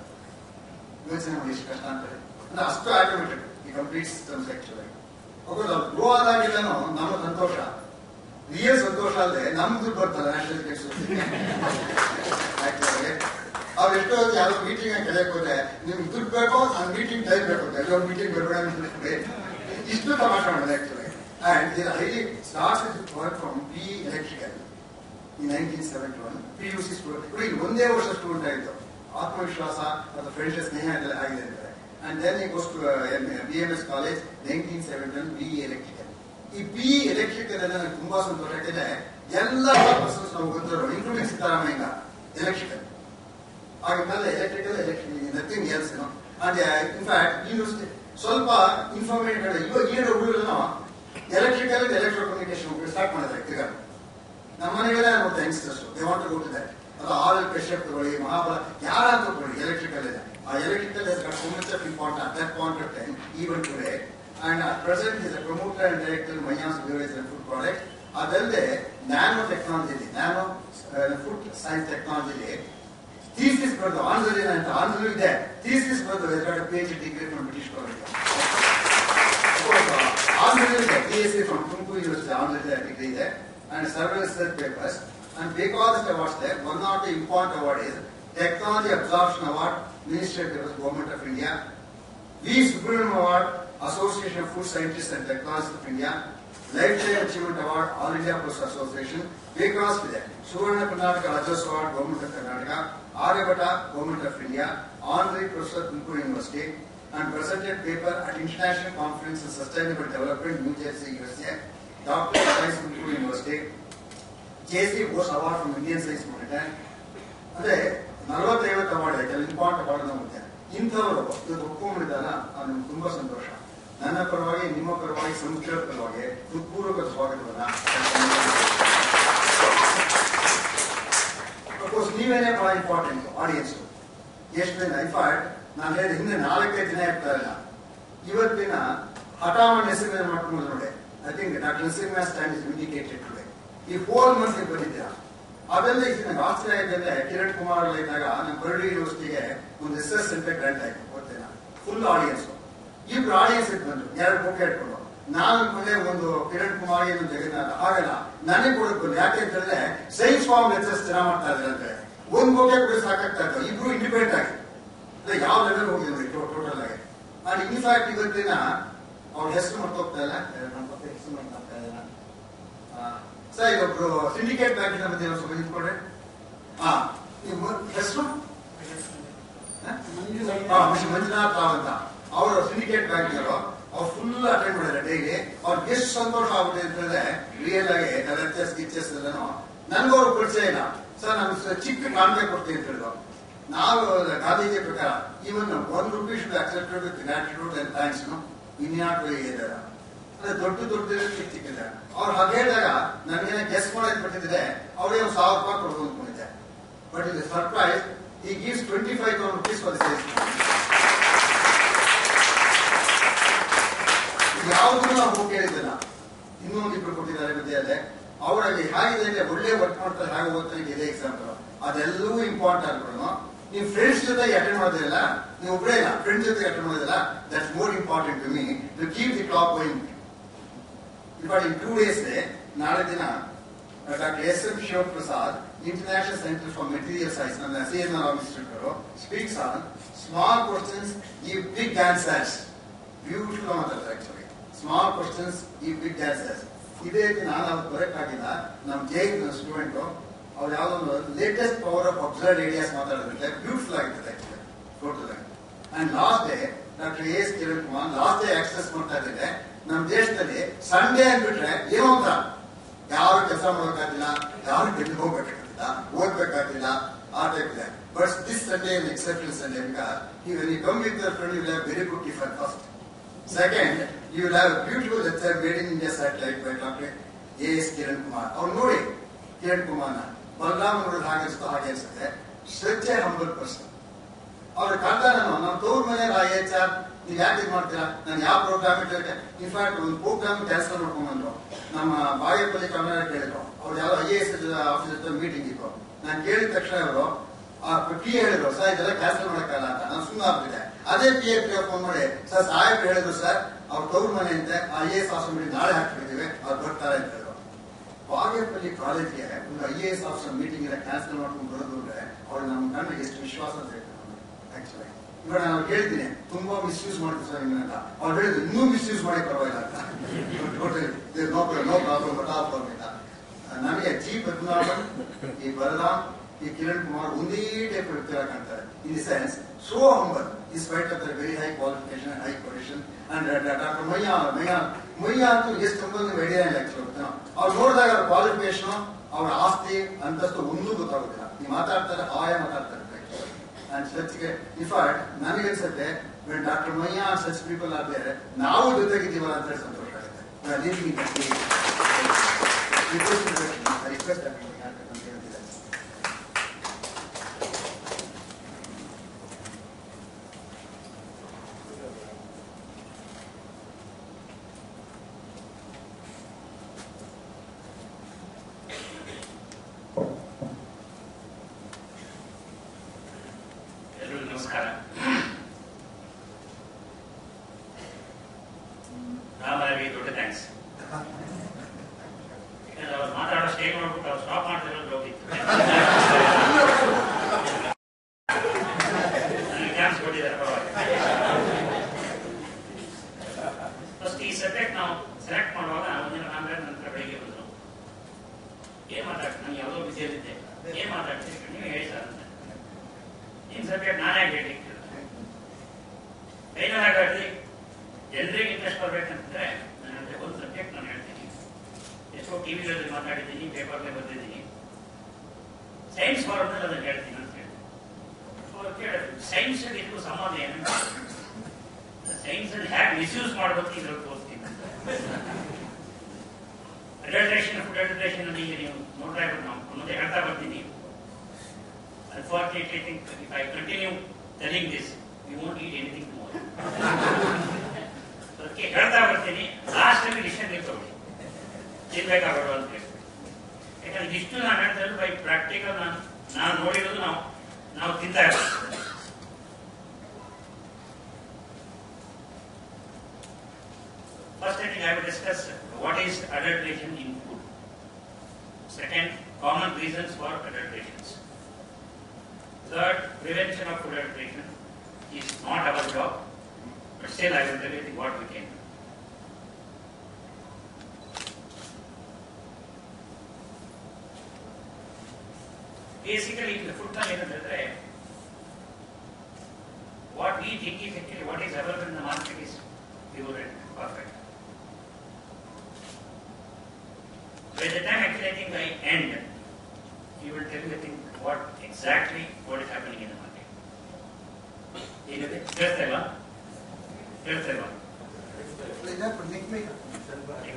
ಯೋಚನೆ ಮಾಡಿ ಎಷ್ಟು ಕಷ್ಟ ಅಂತ ಹೇಳಿ ಅಂದ್ರೆ ಅಷ್ಟು ಆಟೋಮೆಟಿಕ್ ಈ ಕಂಪ್ಲೀಟ್ ಸಿಸ್ಟಮ್ಸ್ ಆಕ್ಚುಲಿ ಒಬ್ಬರು ಗ್ರೋ ಆದಾಗೆಲ್ಲನೂ ನಮ್ಮ ಸಂತೋಷ ರಿಯಲ್ ಸಂತೋಷ ಅಲ್ಲದೆ ನಮ್ ದುಡ್ಡು ಬರ್ತಲ್ಲ ನ್ಯಾಷನಲ್ ಆಕ್ಚುಲಿ ಅವ್ರು ಎಷ್ಟೋ ಹೊತ್ತು ಯಾವ್ದೋ ಮೀಟಿಂಗ್ ಕಲಿಯಕ್ ಹೋದ್ರೆ ನಿಮ್ಗೆ ದುಡ್ಡು ಬೇಕೋ ನಾನು ಮೀಟಿಂಗ್ ಟೈಮ್ ಬೇಕು ಅಂತ ಎಲ್ಲೋ ಮೀಟಿಂಗ್ ಬರಬೇಡ ಅಂತ ಇಷ್ಟು ತಮಾಷೆ ಮಾಡೋದು ಆಕ್ಚುಲಿ ಅಂಡ್ ಇದು highly start work from B electrical ಈ nineteen seventy one P U C student ಇಲ್ಲಿ ಒಂದೇ ವರ್ಷ ಸ್ಟೂಡೆಂಟ್ ಆಯಿತು ಆತ್ಮವಿಶ್ವಾಸ ಮತ್ತು ಫ್ರೆಂಡ್ಸ್ ಸ್ನೇಹ ಎಲ್ಲ ಆಗಿದೆ ಅಂತಾರೆ and then he goes to B M S college nineteen seventy one B electrical ಈ ಬಿ ಎಲೆಕ್ಟ್ರಿಕಲ್ ಎಲ್ಲ ನನಗೆ ತುಂಬಾ ಸಂತೋಷ ಯಾಕೆಂದ್ರೆ ಎಲ್ಲ ಪರ್ಸನ್ಸ್ ನಾವು ಗೊತ್ತಿರೋ ಇನ್ಕ್ಲೂಡಿಂಗ್ ಸಿದ್ದರಾಮಯ್ಯ ಎಲೆಕ್ಟ್ರಿಕಲ್ ಆಗಿದ್ಮೇಲೆ electrical electrical nothing else and in fact university ಸ್ವಲ್ಪ ಇನ್ಫಾರ್ಮೇಷನ್ ಇವಾಗ ಏನು ಹುಡುಗರು ಎಲೆಕ್ಟ್ರಿಕಲ್ ಎಲೆಕ್ಟ್ರೋ ಕಮ್ಯುನಿಕೇಶನ್ ಸ್ಟಾರ್ಟ್ ಮಾಡಿದ್ರೆ ಈಗ ನಮ್ಮ ಮನೆಗೆಲ್ಲ ನೋಡ್ತಾ youngsters they want go to that ಅದು ಆರ್ ಎಲ್ ಕಶ್ಯಪ್ ತಗೊಳ್ಳಿ ಮಹಾಬಲ ಯಾರಾದ್ರೂ ತಗೊಳ್ಳಿ ಎಲೆಕ್ಟ್ರಿಕಲ್ ಇದೆ ಆ electrical is got so much of important at that point of time even today and at present is a promoter and director Mayans Beverages and Food Product ಅದಲ್ಲದೆ nano technology nano food science technology thesis ಬರೆದು ಆಂಧ್ರದಲ್ಲಿ ಅಂತ ಆಂಧ್ರಲ್ಲೂ ಇದೆ ಥೀಸಿಸ್ ಬರೆದು P H degree from British college ಆಂಧ್ರದಲ್ಲಿ ಇದೆ P S C from Tumakuru university ಆಂಧ್ರದಲ್ಲಿ ಡಿಗ್ರಿ ಇದೆ and several research papers. And because the awards there, one of the important award is Technology Absorption Award, Ministry of Defense, Government of India. V. Subramaniam Award, Association of Food Scientists and Technologists of India. Lifetime Achievement Award, All India Post Association. Because with that, Suvarna Karnataka Rajas Award, Government of Karnataka. Aryabhata, Government of India. Honorary Professor, Tumakuru University. And presented paper at International Conference on Sustainable Development, New Jersey, USA. Dr. Science Tumakuru University. J C. Bose award from Indian science ಮಾಡಿದೆ ಅಂದ್ರೆ ನಲವತ್ತೈವತ್ತು ಅವಾರ್ಡ್ ಇದೆ ಕೆಲವು ಇಂಪಾರ್ಟೆಂಟ್ ಅವಾರ್ಡ್ ನಮಗೆ ಇಂಥವರು ಇವತ್ತು ಒಪ್ಕೊಂಡಿದ್ದಾರ ಅದು ನಮ್ಗೆ ತುಂಬಾ ಸಂತೋಷ ನನ್ನ ಪರವಾಗಿ ನಿಮ್ಮ ಪರವಾಗಿ ಸಂಸ್ಥೆಯ ಪರವಾಗಿ ಹೃತ್ಪೂರ್ವಕ ಸ್ವಾಗತವನ್ನ ಅಫ್ಕೋರ್ಸ್ ನೀವೇನೇ ಬಹಳ ಇಂಪಾರ್ಟೆಂಟ್ ಆಡಿಯನ್ಸ್ ಎಷ್ಟು ದಿನ ಇನ್ಫ್ಯಾಕ್ಟ್ ನಾನು ಹೇಳಿದ ಹಿಂದೆ ನಾಲ್ಕೈದು ದಿನ ಇರ್ತಾ ಇಲ್ಲ ಇವತ್ತಿನ ಹಠಾವಣ ಹೆಸರು ಮಾಡ್ಕೊಂಡು ನೋಡಿ I think doctor Narasimha stand is indicated today ಈ ಫೋರ್ ಮಂತ್ಸ್ ಬಂದಿದ್ದೀರಾ ಅದೆಲ್ಲ ಈಗ ನಂಗೆ ಆಶ್ಚರ್ಯ ಆಗಿದೆ ಕಿರಣ್ ಕುಮಾರ್ ಇದ್ದಾಗ ನಮ್ಮ ಬರ್ಡಿ ಯೂನಿವರ್ಸಿಟಿಗೆ ಒಂದು ರಿಸರ್ಚ್ ಸೆಂಟರ್ ಗ್ರಾಂಟ್ ಆಯ್ತು ಗೊತ್ತೇನ ಫುಲ್ ಆಡಿಯನ್ಸ್ ಇಬ್ರು ಆಡಿಯನ್ಸ್ ಬಂದ್ರು ಎರಡು ಬುಕ್ ಇಟ್ಕೊಂಡು ನಾನು ಅನ್ಕೊಂಡೆ ಒಂದು ಕಿರಣ್ ಕುಮಾರ್ ಏನು ಜಗನ್ನಾಥ ಹಾಗಲ್ಲ ನನಗೆ ಕೊಡಕ್ ಬಂದು ಯಾಕೆ ಅಂತ ಹೇಳಿದ್ರೆ ಸೈನ್ಸ್ ಫಾರ್ಮ್ ಲೆಕ್ಚರ್ಸ್ ಚೆನ್ನಾಗಿ ಮಾಡ್ತಾ ಇದ್ದಾರೆ ಅಂತ ಹೇಳಿ ಒಂದ್ ಬುಕ್ಕೆ ಕೂಡ ಸಾಕಾಗ್ತಾ ಇತ್ತು ಇಬ್ರು ಇಂಡಿಪೆಂಡೆಂಟ್ ಆಗಿ ಅಂದ್ರೆ ಯಾವ ಲೆವೆಲ್ ಹೋಗಿದೆ ನೋಡಿ ಟೋಟಲ್ ಆಗಿ ನಾನು ಇನ್ಫ್ಯಾಕ್ಟ್ ಇವತ್ತಿನ ಅವ್ರ ಹೆಸರು ಮರ್ತೋಗ್ತಾ ಇಲ್ಲ ನಮ್ಮ ಪಕ್ಕ ಹೆಸರು ಮರ್ತಾಗ್ತಾ ಇಲ್ಲ ಸರ್ ಈಗ ಒಬ್ರು ಸಿಂಡಿಕೇಟ್ ಬ್ಯಾಂಕಿನ ಬಗ್ಗೆ ನಾವು ಸ್ವಲ್ಪ ನಿಂತ್ಕೊಂಡ್ರೆ ಹಾ ನಿಮ್ಮ ಹೆಸರು ಹಾ ಮಿಸ್ ಮಂಜುನಾಥ್ ರಾವ್ ಅಂತ ಅವರು ಸಿಂಡಿಕೇಟ್ ಬ್ಯಾಂಕ್ ಅವ್ರು ಫುಲ್ ಅಟೆಂಡ್ ಮಾಡಿದ್ದಾರೆ ಡೈಲಿ ಅವ್ರಿಗೆ ಎಷ್ಟು ಸಂತೋಷ ಆಗುತ್ತೆ ಅಂತಂದ್ರೆ ರಿಯಲ್ ಆಗಿ ಲೆಕ್ಚರ್ಸ್ ಗಿಚ್ಚರ್ಸ್ ಎಲ್ಲನೂ ನನ್ಗೂ ಅವ್ರು ಪರಿಚಯ ಇಲ್ಲ ಸರ್ ನಾನು ಚಿಕ್ಕ ಕಾಣಿಕೆ ಕೊಡ್ತೀನಿ ಅಂತ ಹೇಳಿದ್ರು ನಾವು ಗಾಂಧೀಜಿ ಪ್ರಕಾರ even one rupees should accepted with gratitude and thanks ಇನ್ಯಾಟ್ ಇದ್ದಾರೆ ಅಂದ್ರೆ ದೊಡ್ಡ ದೊಡ್ಡ ಚಿಕ್ಕ ಚಿಕ್ಕಿದೆ ಅವ್ರು ಹಾಗೆ ಹೇಳಿದಾಗ ನನಗೇನ ಗೆಸ್ ಮಾಡೋದು ಬಿಟ್ಟಿದ್ರೆ ಅವ್ರಿಗೆ ಒಂದು ಸಾವಿರ ರೂಪಾಯಿ ಕೊಡೋದು ಅಂದ್ಕೊಂಡಿದ್ದೆ ಬಟ್ ಇದು surprise he gives twenty five thousand rupees for sales ಯಾವುದೂ ನಾವು ಹೋಗಿ ಕೇಳಿದ್ದಿಲ್ಲ ಇನ್ನೊಂದು ಇಬ್ರು ಕೊಟ್ಟಿದ್ದಾರೆ ವಿದ್ಯಾಲಯ ಅವರಲ್ಲಿ ಹೇಗಿದೆ ಅಂದ್ರೆ ಒಳ್ಳೆ ವರ್ಕ್ ಮಾಡ್ತಾರೆ ಹೇಗೆ ಓದ್ತಾರೆ ಇದೇ ಎಕ್ಸಾಂಪಲ್ ಅದೆಲ್ಲವೂ ಇಂಪಾರ್ಟೆಂಟ್ ಆಗ್ಬಿಡೋನು ನೀವು ಫ್ರೆಂಡ್ಸ್ ಜೊತೆ ಅಟೆಂಡ್ ಮಾಡೋದಿಲ್ಲ ನೀವು ಒಬ್ಬರೇ ಇಲ್ಲ ಫ್ರೆಂಡ್ಸ್ ಜೊತೆ ಅಟೆಂಡ್ ಮಾಡೋದಿಲ್ಲ that's more important to me to keep the clock going in fact in two days ನಾಳೆ ದಿನ doctor S M Shivaprasad international centre for material science ನನ್ನ C N R institute speaks on small questions ಈ ಬಿಗ್ ಆನ್ಸರ್ಸ್ ಬ್ಯೂಟಿಫುಲ್ ಮಾತಾಡ್ತಾರೆ ಆಕ್ಚುಲಿ ಸ್ಮಾಲ್ ಕ್ವಶನ್ಸ್ ಈ ಬಿಗ್ ಆನ್ಸರ್ಸ್ ಇದೇ ರೀತಿ ನಾನು ಅವ್ರು ಕರೆಕ್ಟ್ ಆಗಿಲ್ಲ ನಮ್ಮ ಜೆ ಸ್ಟೂಡೆಂಟ್ ಅವ್ರು ಯಾವುದೋ ಒಂದು latest power of absurd areas ಮಾತಾಡೋದ್ರಿಂದ ಬ್ಯೂಟಿಫುಲ್ ಆಗಿರ್ತದೆ ಟೋಟಲ್ ಆಗಿ and last day doctor A S Kiran Kumar last day access ಮಾಡ್ತಾ ಇದ್ದಾರೆ ನಮ್ಮ ದೇಶದಲ್ಲಿ ಸಂಡೇ ಅಂದ್ಬಿಟ್ರೆ ಏನೋ ಅಂತ ಯಾರು ಕೆಲಸ ಮಾಡೋಕ್ಕಾಗಿಲ್ಲ ಯಾರು ಡೆಲ್ಲಿ ಹೋಗ್ಬೇಕಾಗಿಲ್ಲ ಓದ್ಬೇಕಾಗಿಲ್ಲ ಆ ಟೈಪ್ ಇದೆ but this Sunday in exception Sunday because you when you come with your friend you have very good tiffin first second you will have beautiful lecture made in India satellite by doctor A S Kiran Kumar ಅವ್ರು ನೋಡಿ ಕಿರಣ್ ಕುಮಾರ್ನ ಬಲರಾಮ್ ನೋಡಿದ್ರೆ ಹಾಗೆ ಅನಿಸ್ತು ಹಾಗೆ ಅನ್ಸುತ್ತೆ ಸಚ್ ಎ ಹಂಬಲ್ ಪರ್ಸನ್ ಅವ್ರ ಕಾಣ್ತಾ ನಾನು ನಮ್ಮ ತವ್ರ ಮನೆ ಐ ಎಚ್ ಆರ್ ನೀವು ಯಾಕೆ ಇದು ಮಾಡ್ತೀರಾ ನಾನು ಯಾವ ಪ್ರೋಗ್ರಾಮ್ ಇಟ್ಟಿರುತ್ತೆ ಇನ್ಫ್ಯಾಕ್ಟ್ ಒಂದು ಪ್ರೋಗ್ರಾಮ್ ಕ್ಯಾನ್ಸಲ್ ಮಾಡ್ಕೊಂಡ್ಬಂದ್ರು ನಮ್ಮ ಬಾಗೇಪಲ್ಲಿ ಕನ್ನಡ ಕೇಳಿದ್ರು ಅವ್ರು ಯಾವ ಐ ಎ ಎಸ್ ಆಫೀಸ್ ಹತ್ರ ಮೀಟಿಂಗ್ ಇತ್ತು ನಾನು ಕೇಳಿದ ತಕ್ಷಣ ಅವರು ಆ ಪಿ ಹೇಳಿದ್ರು ಸರ್ ಇದೆಲ್ಲ ಕ್ಯಾನ್ಸಲ್ ಮಾಡಕ್ಕಲ್ಲ ಅಂತ ನಾನು ಸುಮ್ಮನೆ ಆಗ್ಬಿಟ್ಟೆ ಅದೇ ಪಿ ಎ ಪಿ ಫೋನ್ ಮಾಡಿ ಸರ್ ಸಾಹೇಬ್ ಹೇಳಿದ್ರು ಸರ್ ಅವ್ರ ತವ್ರ ಮನೆ ಅಂತೆ I A S office meeting ನಾಳೆ ಹಾಕ್ಬಿಟ್ಟಿದ್ದೀವಿ ಅವ್ರು ಬರ್ತಾರೆ ಅಂತ ಹೇಳಿದ್ರು ಬಾಗೇಪಲ್ಲಿ ಕಾಲೇಜ್ಗೆ ಒಂದು I A S officer meeting ಎಲ್ಲ ಕ್ಯಾನ್ಸಲ್ ಮಾಡ್ಕೊಂಡು ಬರೋದು ಅಂದ್ರೆ ಅವ್ರು ನಮ್ಮ ಕಣ್ಣಿಗೆ ಎಷ್ಟು ವಿಶ್ವಾಸ ಅಂತ ಹೇಳ್ತಾರೆ ಆಕ್ಚುಲಿ ಇವಾಗ ನಾನು ಹೇಳ್ತೀನಿ ತುಂಬಾ ಮಿಸ್ಯೂಸ್ ಮಾಡ್ತೀವಿ ಸರ್ ನಿಮ್ಮನ್ನ ಅವ್ರು ಹೇಳಿದ್ರು ಇನ್ನೂ ಮಿಸ್ಯೂಸ್ ಮಾಡಿ ಪರವಾಗಿಲ್ಲ ಅಂತ totally no no problem but all problem ಇಲ್ಲ ನನಗೆ ಜಿ ಪದ್ಮನಾಭನ್ ಈ ಬಲರಾಮ್ ಈ ಕಿರಣ್ ಕುಮಾರ್ ಒಂದೇ ಟೈಪ್ ವ್ಯಕ್ತಿಗಳ ಕಾಣ್ತಾರೆ in the sense so humble in spite of the very high qualification high position and doctor Mayya Mayya Mayya ಅಂತೂ ಎಷ್ಟು ಹಂಬಲ್ ನೀವು ಐಡಿಯಾ ಇಲ್ಲ ಆಕ್ಚುಲಿ ಅವ್ರು ನೋಡಿದಾಗ ಅವ್ರ ಕ್ವಾಲಿಫಿಕೇಶನ್ ಅವ್ರ ಆಸ್ತಿ ಅಂತಸ್ತು ಒಂದೂ ಗೊತ್ತಾಗೋದಿಲ್ಲ ನೀವು ಮಾತಾಡ್ತಾರೆ ಆಯ ಮಾತಾಡ್ತಾರೆ ಅಂಡ್ ಸಚ್ಗೆ ಇನ್ಫ್ಯಾಕ್ಟ್ ನನಗೆ ಅನ್ಸುತ್ತೆ doctor Mayya such people are there ನಾವು ಜೊತೆಗಿದ್ದೀವಲ್ಲ ಅಂತ ಹೇಳಿ ಸಂತೋಷ ಆಗುತ್ತೆ ರಿಕ್ವೆಸ್ಟ್ ಅಂತ ಹೇಳ್ತಿದ್ದಾರೆ ಎಲ್ಲರಿಗೂ ನಮಸ್ಕಾರ ರಾಮರಾವಿಗೆ ದೊಡ್ಡ ಥ್ಯಾಂಕ್ಸ್ ಯಾಕಂದ್ರೆ ಅವ್ರು ಮಾತಾಡೋ ಸ್ಟೇಜ್ ನೋಡ್ಬಿಟ್ಟು ಅವ್ರು ಸ್ಟಾಪ್ ಮಾಡ್ತಿರೋ ಜೋಕ್ ಇತ್ತು ನನಗೆ ಚಾನ್ಸ್ ಕೊಟ್ಟಿದ್ದಾರೆ ಫಸ್ಟ್ ಈ ಸಬ್ಜೆಕ್ಟ್ ನಾವು ಸೆಲೆಕ್ಟ್ ಮಾಡುವಾಗ ಒಂದಿನ ರಾಮರಾವ್ ನಂತರ ಬೆಳಿಗ್ಗೆ ಬಂದರು ಏನ್ ಮಾತಾಡ್ತೀನಿ ನಾನು ಯಾವುದೋ ಬಿಸಿಯಲ್ಲಿದ್ದೆ ಏನ್ ಮಾತಾಡ್ತೀನಿ ನೀವು ಹೇಳಿ ಸರ್ ಅಂತ ನಿಮ್ ಸಬ್ಜೆಕ್ಟ್ ನಾನೇ ಹೇಳಿ ಏನಾಗಿ ಜನರಿಗೆ ಇಂಟ್ರೆಸ್ಟ್ ಬರ್ಬೇಕಂತಂದ್ರೆ ನನ್ನ ಒಂದು ಸಬ್ಜೆಕ್ಟ್ ನಾನು ಹೇಳ್ತೀನಿ ಎಷ್ಟೋ ಟಿವಿಗಳಲ್ಲಿ ಮಾತಾಡಿದ್ದೀನಿ ಪೇಪರ್ಲೆ ಬರ್ದಿದ್ದೀನಿ ಸೈನ್ಸ್ ಫಾರಮ್ನಲ್ಲಿ ಅದನ್ನು ಹೇಳ್ತೀನಿ ಅಂತ ಹೇಳಿ ಅವ್ರು ಕೇಳಿದ್ರು ಸೈನ್ಸ್ ಇದಕ್ಕೂ ಸಂಬಂಧ ಏನು ಸೈನ್ಸ್ ಅಲ್ಲಿ ಹ್ಯಾಕ್ ಮಿಸ್ಯೂಸ್ ಮಾಡ್ಬೇಕು ಇದ್ರಲ್ಲಿ ತೋರಿಸ್ತೀನಿ ಅಡಲ್ಟ್ರೇಷನ್ ಫುಡ್ ಅಡಲ್ಟ್ರೇಷನ್ ಅಲ್ಲಿ ಈಗ ನೀವು ನೋಡ್ತಾ ಇರೋದು ನಾವು ಮುಂದೆ ಹೇಳ್ತಾ ಬರ್ತೀನಿ Unfortunately, I think if I continue telling this, we won't eat anything tomorrow. ಅದಕ್ಕೆ ಹೇಳ್ತಾ ಬರ್ತೀನಿ ಲಾಸ್ಟ್ ಅಲ್ಲಿ ಡಿಸಿಷನ್ ನೀವು ತಗೊಳ್ಳಿ ತಿನ್ಬೇಕಾಗೋದು ಅಂತ ಹೇಳಿ ಯಾಕಂದ್ರೆ ಇಷ್ಟು ನಾನು ಹೇಳ್ತಾ ಇರೋದು ಬೈ ಪ್ರಾಕ್ಟಿಕಲ್ ನಾನು ನಾನು ನೋಡಿರೋದು ನಾವು ನಾವು ತಿಂತಾ ಇರೋದು First, I think I will discuss what is adulteration in food. Second, common reasons for adulterations. Third, prevention of food adulteration is not our job, but still I will tell you what we can do. Basically, in the food ಏನಂತಂದ್ರೆ what we think is actually what is available in the market is pure and perfect. By the time actually I think I end, he will tell you I think what exactly what is happening in the market. ಏನಿದೆ ಕೇಳ್ತಾ ಇಲ್ವಾ ಕೇಳ್ತಾ ಇಲ್ವಾ ಈಗ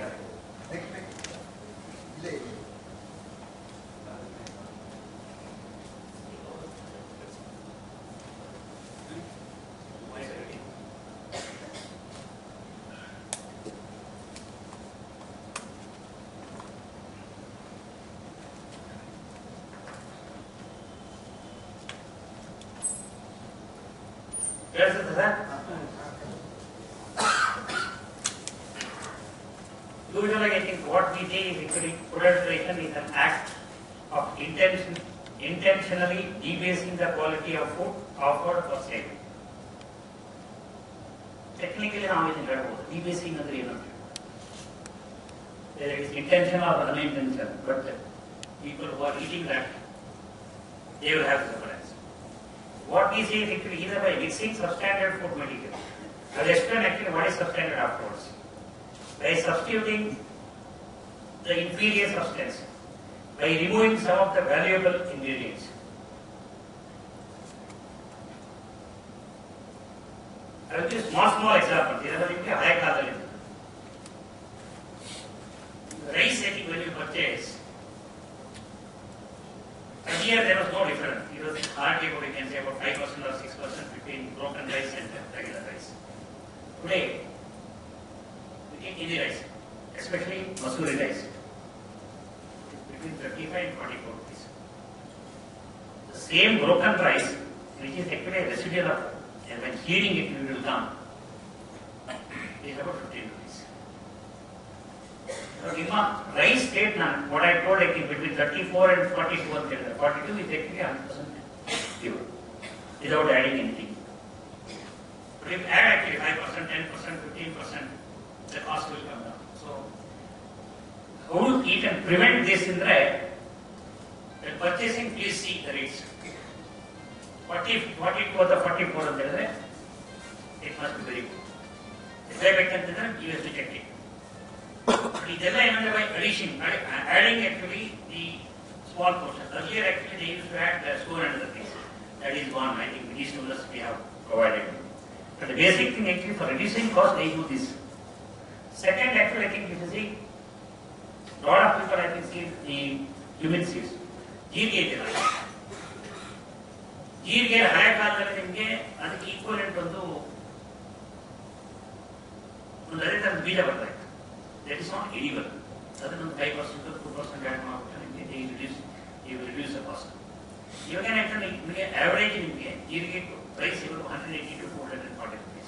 voice already. ಕೇಳಿಸುತ್ತೆ sir Usually, I think what we say is actually adulteration is an act of intention, intentionally debasing the quality of food offered for sale. Technically ನಾವು ಇದನ್ನು ಹೇಳ್ಬೋದು ಡಿಬೇಸಿಂಗ್ ಅಂದ್ರೆ ಏನು is intention or unintention but people who are eating that they will have the difference. What we say is actually either by mixing substandard food material. I will explain actually what is substandard afterwards. By substituting the inferior substance, by removing some of the valuable ingredients. I will give small, small examples. ಇದೆಲ್ಲ ನಿಮಗೆ ಹಳೆ ಕಾಲದಲ್ಲಿ rice I think when you purchase, earlier there was no difference. It was hardly what you can say about 5% or 6% between broken rice and regular rice. Today, we take any rice, especially Masuri rice, between 35 and 44 rupees. The same broken rice, which is actually a residual of, and when heating it, it will come, is about 15 rupees. So, ನಿಮ್ಮ ರೈಸ್ ಸ್ಟೇಟ್ ನಾನು what I told like in between 34 and 42 ಅಂತ ಹೇಳಿದ್ರೆ 42 is actually 100% pure without adding anything. But if add actually 5%, 10%, 15%, the cost will come down. So, how you can prevent this ಅಂದ್ರೆ when purchasing please see the rates. What if what if was the 44 ಅಂತ ಹೇಳಿದ್ರೆ it must be very good. ಇದೇ ಬೇಕಂತಂದ್ರೆ you have to check it. ಇದೆಲ್ಲ ಏನಂದ್ರೆ by addition adding actually the small portion earlier actually they use to add store and the things that is one I think these tools we have provided but the basic thing actually for reducing cost they use this second actually I think it is lot of people I think see the cumin ಸೀಸ್ ಜೀರಿಗೆ ಇದೆಯಲ್ಲ ಜೀರಿಗೆ ಹಳೆ ಕಾಲದಲ್ಲಿ ನಿಮಗೆ ಅದಕ್ಕೆ ಈಕ್ವಲೆಂಟ್ ಒಂದು ಒಂದು ಅದೇ ಥರದ ಬೀಜ ಬರ್ತಾ ಇತ್ತು that is not edible. ಅದನ್ನೊಂದು five percent two percent add ಮಾಡ್ಬಿಟ್ಟು ನಿಮಗೆ reduce you reduce the cost ಇವಾಗ ಏನಾಯ್ತು ನಿಮಗೆ ಆವರೇಜ್ ನಿಮಗೆ ಜೀರಿಗೆ ಪ್ರೈಸ್ ಇವರು hundred eighty to four hundred forty rupees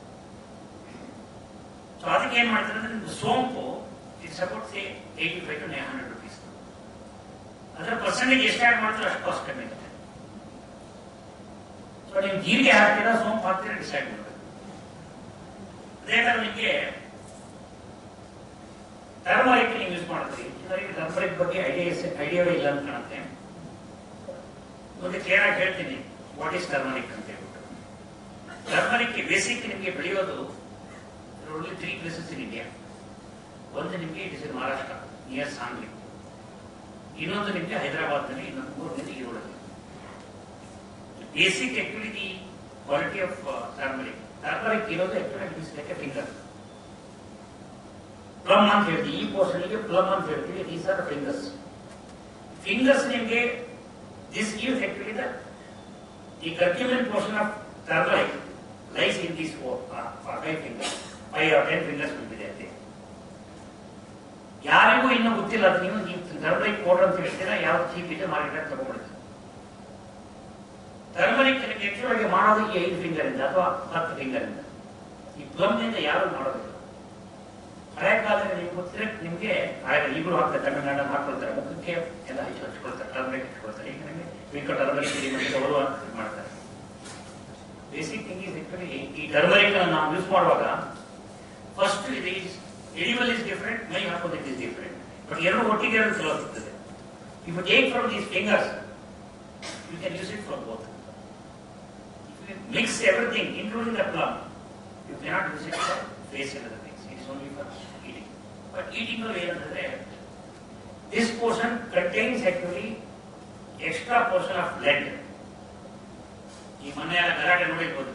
so ಅದಕ್ಕೆ ಏನು ಮಾಡ್ತಾರೆ ಅಂದ್ರೆ ನಿಮ್ಗೆ ಸೋಂಪು it's about say eighty five to nine hundred rupees ಅದರ ಪರ್ಸೆಂಟೇಜ್ ಎಷ್ಟು ಆ್ಯಡ್ ಮಾಡ್ತಾರೆ ಅಷ್ಟು ಕಾಸ್ಟ್ ಕಮ್ಮಿ ಆಗುತ್ತೆ ಸೊ ನೀವು ಜೀರಿಗೆ ಹಾಕ್ತೀರಾ ಸೋಂಪು ಹಾಕ್ತೀರಾ ಡಿಸೈಡ್ ಮಾಡಬೇಕು ಅದೇ ಥರ ನಿಮಗೆ ಟರ್ಮರಿಕ್ ನೀವು ಯೂಸ್ ಮಾಡ್ತೀರಿ ಇವರಿಗೆ ಟರ್ಮರಿಕ್ ಬಗ್ಗೆ ಐಡಿಯಾ ಐಡಿಯಾವೇ ಇಲ್ಲ ಅಂತ ಕಾಣುತ್ತೆ ಒಂದು ಕ್ಲಿಯರ್ ಆಗಿ ಹೇಳ್ತೀನಿ ವಾಟ್ ಈಸ್ ಟರ್ಮರಿಕ್ ಅಂತ ಹೇಳ್ಬಿಟ್ಟು ಟರ್ಮರಿಕ್ ಬೇಸಿಕ್ ನಿಮಗೆ ಬೆಳೆಯೋದು only three places in India ಒಂದು ನಿಮಗೆ it is in Maharashtra near Sangli ಇನ್ನೊಂದು ನಿಮಗೆ ಹೈದರಾಬಾದ್ನಲ್ಲಿ ಇನ್ನೊಂದು ಮೂರನೇದು ಈರೋಡಲ್ಲಿ basic actually the quality of turmeric turmeric ಇರೋದು actually it is like a finger plum ಅಂತ ಹೇಳ್ತೀವಿ ಈ ಪೋರ್ಷನ್ಗೆ ಪ್ಲಮ್ ಅಂತ ಹೇಳ್ತೀವಿ ದೀಸ್ ಆರ್ ಫಿಂಗರ್ಸ್ ಫಿಂಗರ್ಸ್ ನಿಮಗೆ this gives actually the the succulent portion of turmeric lies in this four five fingers five or ten fingers ಬಿಟ್ಟಿದೆ ಅಂತೆ ಯಾರಿಗೂ ಇನ್ನೂ ಗೊತ್ತಿಲ್ಲ ಅದು ನೀವು ನೀವು ಟರ್ಮರಿಕ್ ಪೌಡರ್ ಅಂತ ಹೇಳ್ತೀರಾ ಯಾವ ಚೀಪ್ ಇದೆ ಮಾರ್ಕೆಟ್ ತಗೊಂಡ್ಬಿಡ್ತೀವಿ ಟರ್ಮರಿಕ್ ನಿಮಗೆ ಆಕ್ಚುಲಾಗಿ ಮಾಡೋದು ಈ ಐದು ಫಿಂಗರ್ ಇಂದ ಅಥವಾ ಹತ್ತು ಫಿಂಗರ್ ಇಂದ ಈ ಪ್ಲಮ್ ನಿಂದ ಯಾರು ಮಾಡೋದಿಲ್ಲ ಹಳೆ ಕಾಲದಲ್ಲಿ ನಿಮ್ಗೆ ಗೊತ್ತಿದ್ರೆ ನಿಮಗೆ ಈಗಲೂ ಹಾಕ್ತಾರೆ ತಮಿಳುನಾಡು ಹಾಕೊಳ್ತಾರೆ ಮುಖಕ್ಕೆ ಎಲ್ಲ ಹೆಚ್ಚು ಹಚ್ಕೊಳ್ತಾರೆ ಟರ್ಮರಿಕ್ ಹಚ್ಕೊಳ್ತಾರೆ ಈಗ ನಿಮಗೆ ವಿಂಕ ಟರ್ಮರಿಕ್ ಮತ್ತು ಅವರು ಇದು ಮಾಡ್ತಾರೆ ಬೇಸಿಕ್ ಥಿಂಗ್ ಇಸ್ ಆಕ್ಚುಲಿ ಈ ಟರ್ಮರಿಕ್ ನಾವು ಯೂಸ್ ಮಾಡುವಾಗ first it is edible is different my ಹಾಕೋದು ಇಟ್ ಇಸ್ ಡಿಫರೆಂಟ್ ಬಟ್ ಎರಡು ಒಟ್ಟಿಗೆ ಎರಡು ಚಲೋ ಸಿಗ್ತದೆ if take from these fingers you can use it for both mix everything including the plum you cannot use it for face and things it is only for eating. But eating లో ಏನಂತಂದ್ರೆ this portion contains actually extra portion of lead. ಈ ಮೊನ್ನೆ ಎಲ್ಲ ಗಲಾಟೆ ನೋಡಿರ್ಬೋದು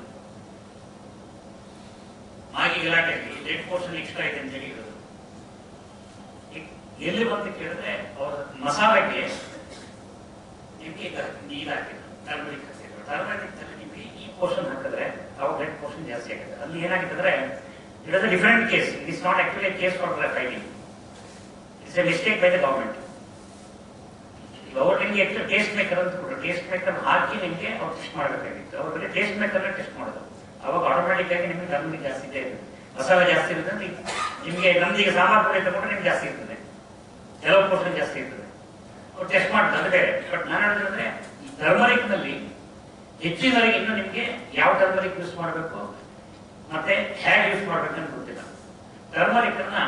ಮಾಗಿ ಗಲಾಟೆಯಲ್ಲಿ ಲೆಡ್ ಪೋರ್ಷನ್ ಎಕ್ಸ್ಟ್ರಾ ಇದೆ ಅಂತ ಹೇಳಿ ಹೇಳೋದು ಈ- ಎಲ್ಲಿ ಬಂತ ಕೇಳಿದ್ರೆ ಅವರ ಮಸಾಲೆಗೆ ನಿಮಗೆ ಇದು ಹಾಕಿದ್ರು ಟರ್ಮರಿಕ್ ಹಾಕಿದ್ರು ಟರ್ಮರಿಕ್ ನಲ್ಲಿ ನಿಮಗೆ ಈ ಪೋರ್ಷನ್ ಹಾಕಿದ್ರೆ ಅವಾಗ ಲೆಡ್ ಪೋರ್ಷನ್ ಜಾಸ್ತಿ ಆಗುತ್ತೆ ಅಲ್ಲಿ ಏನಾಗಿದೆ ಅಂದ್ರೆ It is a different case. It is not actually a case for fighting. It is a mistake by the government. ಗವರ್ಮೆಂಟ್ಗೆ ಎಷ್ಟು ಟೇಸ್ಟ್ ಮೇಕರ್ ಅಂತ ಕೊಟ್ಟರು ಟೇಸ್ಟ್ ಮೇಕರ್ ಹಾಕಿ ನಿಮಗೆ ಅವ್ರು ಟೆಸ್ಟ್ ಮಾಡಬೇಕಾಗಿತ್ತು ಅವ್ರ ಬರೀ ಟೇಸ್ಟ್ ಮೇಕರ್ ಟೆಸ್ಟ್ ಮಾಡೋದು ಅವಾಗ ಆಟೋಮೆಟಿಕ್ ಆಗಿ ನಿಮಗೆ ನಮ್ಗೆ ಜಾಸ್ತಿ ಇದೆ ಮಸಾಲೆ ಜಾಸ್ತಿ ಇರುತ್ತೆ ಅಂದ್ರೆ ನಿಮಗೆ ನಮ್ದೀಗ ಸಾಂಬಾರ್ ಪುಡಿ ತಗೊಂಡ್ರೆ ನಿಮ್ಗೆ ಜಾಸ್ತಿ ಇರ್ತದೆ ಕೆಲವು ಪೋರ್ಷನ್ ಜಾಸ್ತಿ ಇರ್ತದೆ ಅವ್ರು ಟೆಸ್ಟ್ ಮಾಡ್ತಾರೆ ಅದು ಬೇರೆ ಬಟ್ ನಾನು ಹೇಳೋದಂದ್ರೆ ಈ ಟರ್ಮರಿಕ್ ನಲ್ಲಿ ಹೆಚ್ಚಿನವರೆಗೆ ಇನ್ನು ನಿಮಗೆ ಯಾವ ಟರ್ಮರಿಕ್ ಯೂಸ್ ಮಾಡಬೇಕು ಮತ್ತೆ ಹೇಗೆ ಯೂಸ್ ಮಾಡ್ಬೇಕಂತ ಗೊತ್ತಿಲ್ಲ ಟರ್ಮರಿಕ್ ಅನ್ನ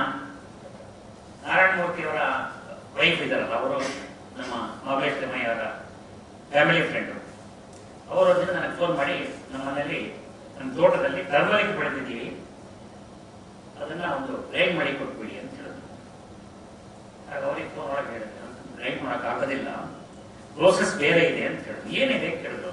ನಾರಾಯಣ ಮೂರ್ತಿ ಅವರ ವೈಫ್ ಇದಾರಲ್ಲ ಅವರು ನಮ್ಮ ಮಹೇಶ್ ಅವರ ಫ್ಯಾಮಿಲಿ ಫ್ರೆಂಡು ಅವರು ಒಂದಿನ ನನಗೆ ಫೋನ್ ಮಾಡಿ ನಮ್ಮ ಮನೆಯಲ್ಲಿ ನಮ್ಮ ತೋಟದಲ್ಲಿ ಟರ್ಮರಿಕ್ ಬೆಳೆದಿದ್ದೀವಿ ಅದನ್ನ ಒಂದು ಗ್ರೈಂಡ್ ಮಾಡಿ ಕೊಟ್ಬಿಡಿ ಅಂತ ಹೇಳಿದ್ರು ಆಗ ಅವ್ರಿಗೆ ಫೋನ್ ಒಳಗೆ ಹೇಳಿದೆ ಗ್ರೈಂಡ್ ಮಾಡಕ್ ಆಗೋದಿಲ್ಲ ಪ್ರೋಸೆಸ್ ಬೇರೆ ಇದೆ ಅಂತ ಹೇಳಿದ್ರು ಏನಿದೆ ಕೇಳಿದ್ರು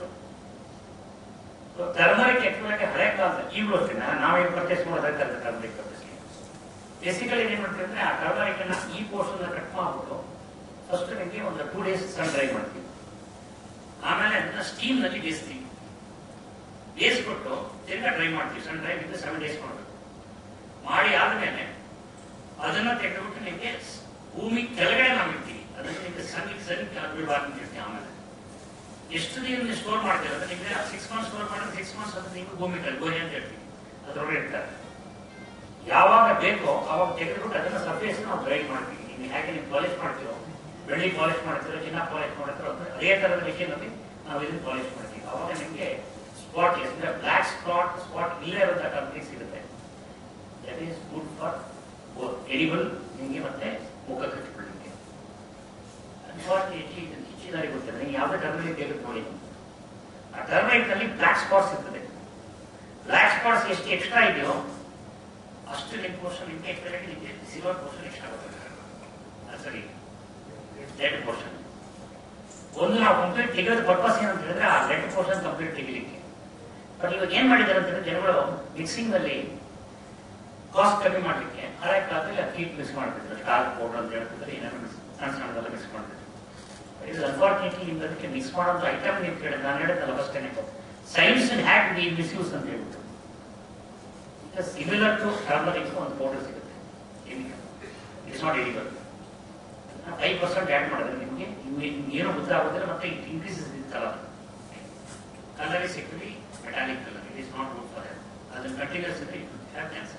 ಟರ್ಮರಿಕ್ ಆಕ್ಚುಲಾಗಿ ಹಳೆ ಕಾಲದ ಈಗಲೂ ಅಷ್ಟೇ ನಾ- ನಾವೇನು ಪರ್ಚೇಸ್ ಮಾಡೋದಕ್ಕೆ ಟರ್ಮರಿಕ್ ಪರ್ಚೇಸ್ ಬೇಸಿಕಲಿ ಏನ್ ಮಾಡ್ತೀವಿ ಅಂದ್ರೆ ಆ ಟರ್ಮರಿಕ್ ಅನ್ನ ಈ ಪೋರ್ಷನ್ ಕಟ್ ಮಾಡ್ಬಿಟ್ಟು ಫಸ್ಟ್ ನಿಮಗೆ ಒಂದು ಟೂ ಡೇಸ್ ಸನ್ ಡ್ರೈ ಮಾಡ್ತೀವಿ ಆಮೇಲೆ ಅದನ್ನ ಸ್ಟೀಮ್ ನಲ್ಲಿ ಬೇಯಿಸ್ತೀವಿ ಬೇಯಿಸ್ಬಿಟ್ಟು ತಿರ್ಗಾ ಡ್ರೈ ಮಾಡ್ತೀವಿ ಸನ್ ಡ್ರೈ ಬಿದ್ದು ಸೆವೆನ್ ಡೇಸ್ ಮಾಡಬೇಕು ಮಾಡಿ ಆದ್ಮೇಲೆ ಅದನ್ನ ತೆಗೆದುಬಿಟ್ಟು ನಿಮಗೆ ಭೂಮಿ ಕೆಳಗಡೆ ನಾವು ಇಡ್ತೀವಿ ಅದನ್ನ ನಿಮಗೆ ಸನ್ನಿಗೆ ಸರಿ ಕೆಳಗೆ ಬೀಳಬಾರ್ದು ಅಂತ ಹೇಳ್ತೀವಿ ಆಮೇಲೆ ಎಷ್ಟು ದಿನ ನೀವು ಸ್ಟೋರ್ ಮಾಡ್ತೀರ ಅಂದ್ರೆ ನಿಮಗೆ ಸಿಕ್ಸ್ ಮಂತ್ಸ್ ಸ್ಟೋರ್ ಮಾಡಿದ್ರೆ ಸಿಕ್ಸ್ ಮಂತ್ಸ್ ಅದು ನೀವು ಭೂಮಿ ಕೆಳಗೆ ಗೋರಿ ಅಂತ ಹೇಳ್ತೀವಿ ಅದರೊಳಗೆ ಇರ್ತಾರೆ ಯಾವಾಗ ಬೇಕೋ ಅವಾಗ ತೆಗೆದುಬಿಟ್ಟು ಅದನ್ನ ಸರ್ಫೇಸ್ ನಾವು ಗ್ರೈಂಡ್ ಮಾಡ್ತೀವಿ ನೀವು ಹೇಗೆ ನೀವು ಪಾಲಿಶ್ ಮಾಡ್ತೀರೋ ಬೆಳ್ಳಿ ಪಾಲಿಶ್ ಮಾಡ್ತೀರೋ ಚಿನ್ನ ಪಾಲಿಶ್ ಮಾಡ್ತೀರೋ ಅದು ಅದೇ ತರದ ಮಿಷಿನಲ್ಲಿ ನಾವು ಇದನ್ನ ಪಾಲಿಶ್ ಮಾಡ್ತೀವಿ ಅವಾಗ ನಿಮಗೆ ಸ್ಪಾಟ್ ಅಂದ್ರೆ ಬ್ಲಾಕ್ ಸ್ಪಾಟ್ ಸ್ಪಾಟ್ ಇಲ್ಲೇ ಇರುವಂತಹ ಕಂಪ್ನಿ ಸಿಗುತ್ತೆ that is good for edible ನಿಮಗೆ ಮತ್ತೆ ಮುಖ ಕಟ್ಟಿಕೊಳ್ಳಿಕ್ಕೆ ಅನ್ಫಾರ್ಚುನೇಟ್ಲಿ ಇದು ಹೆಚ್ಚಿನವರಿಗೆ ಗೊತ್ತಿಲ್ಲ ನೀವು ಯಾವುದೇ ಟರ್ಮರಿಕ್ ತೆಗೆದು ನೋಡಿ ಆ ಟರ್ಮರಿಕ್ ನಲ್ಲಿ ಬ್ಲಾಕ್ ಸ್ಪಾಟ್ಸ್ ಇರ್ತದೆ ಬ್ಲಾಕ್ ಸ್ಪಾಟ್ಸ್ ಎಷ್ಟು ಎಕ್ಸ್ಟ್ರಾ ಇದೆಯೋ ಅಷ್ಟು ಲೆಗ್ ಪೋರ್ಷನ್ ನಿಮಗೆ ಎಕ್ಸ್ಟ್ರಾ ನಿಮಗೆ ಸಿಲ್ವರ್ ಪೋರ್ಷನ್ ಎಕ್ಸ್ಟ್ರಾ ಬರ್ತದೆ ಅದು ಸರಿ ಲೆಡ್ ಪೋರ್ಷನ್ ಒಂದು ನಾವು ಕಂಪ್ಲೀಟ್ ತೆಗೆಯೋದು ಪರ್ಪಸ್ ಏನಂತ ಹೇಳಿದ್ರೆ ಆ ಲೆಡ್ ಪೋರ್ಷನ್ ಕಂಪ್ಲೀಟ್ ತೆಗಿಲಿಕ್ಕೆ ಬಟ್ ಇವಾಗ ಏನ್ ಮಾಡಿದ್ದಾರೆ ಅಂತಂದ್ರೆ ಜನಗಳು ಮಿಕ್ಸಿಂಗ್ ಅಲ್ಲಿ ಕಾಸ್ಟ್ ಕಮ್ಮಿ ಮಾಡಲಿಕ್ಕೆ ಹಳೆ ಕಾಲದಲ್ಲಿ ಆ ಕೀಟ್ ಮಿಕ್ಸ್ ಮಾಡ್ತಿದ್ರು ಸ್ಟಾರ್ ಪೌಡರ್ ಅಂತ ಹೇಳ್ತಿದ್ರೆ ಏನೇನೋ ಮಿಕ್ಸ್ ಸಣ್ಣ ಸಣ್ಣದೆಲ್ಲ ಮಿಕ್ಸ್ ಮಾಡ್ತಿದ್ರು ಇದು ಅನ್ಫಾರ್ಚುನೇಟ್ಲಿ ನಿಮ್ಗೆ ಅದಕ್ಕೆ ಮಿಕ್ಸ್ ಮಾಡೋಂಥ ಐಟಮ್ ನೀವು ಕೇಳಿದ್ರೆ ನಾನು ಹೇಳಿದ್ದಲ್ಲ ಫಸ್ಟೇನೆ ಸೈನ್ಸ್ ಹ್ಯಾಕ್ ದಿ ಮಿಸ್ಯೂಸ್ ಅಂತ ಹೇಳ್ಬಿಟ್ಟು ಸಿಮಿಲರ್ ಟು ಟರ್ಮರಿಕ್ ಒಂದು ಪೌಡರ್ ಸಿಗುತ್ತೆ it's not edible five percent add ಮಾಡಿದ್ರೆ ನಿಮಗೆ ಏನು ಗೊತ್ತಾಗೋದಿಲ್ಲ ಮತ್ತೆ it increases in colour colour is actually metallic colour it is not good for ಅದನ್ನ ಕಂಟಿನ್ಯೂಸ್ ಇದ್ರೆ ಇಟ್ ಹ್ಯಾವ್ ಕ್ಯಾನ್ಸರ್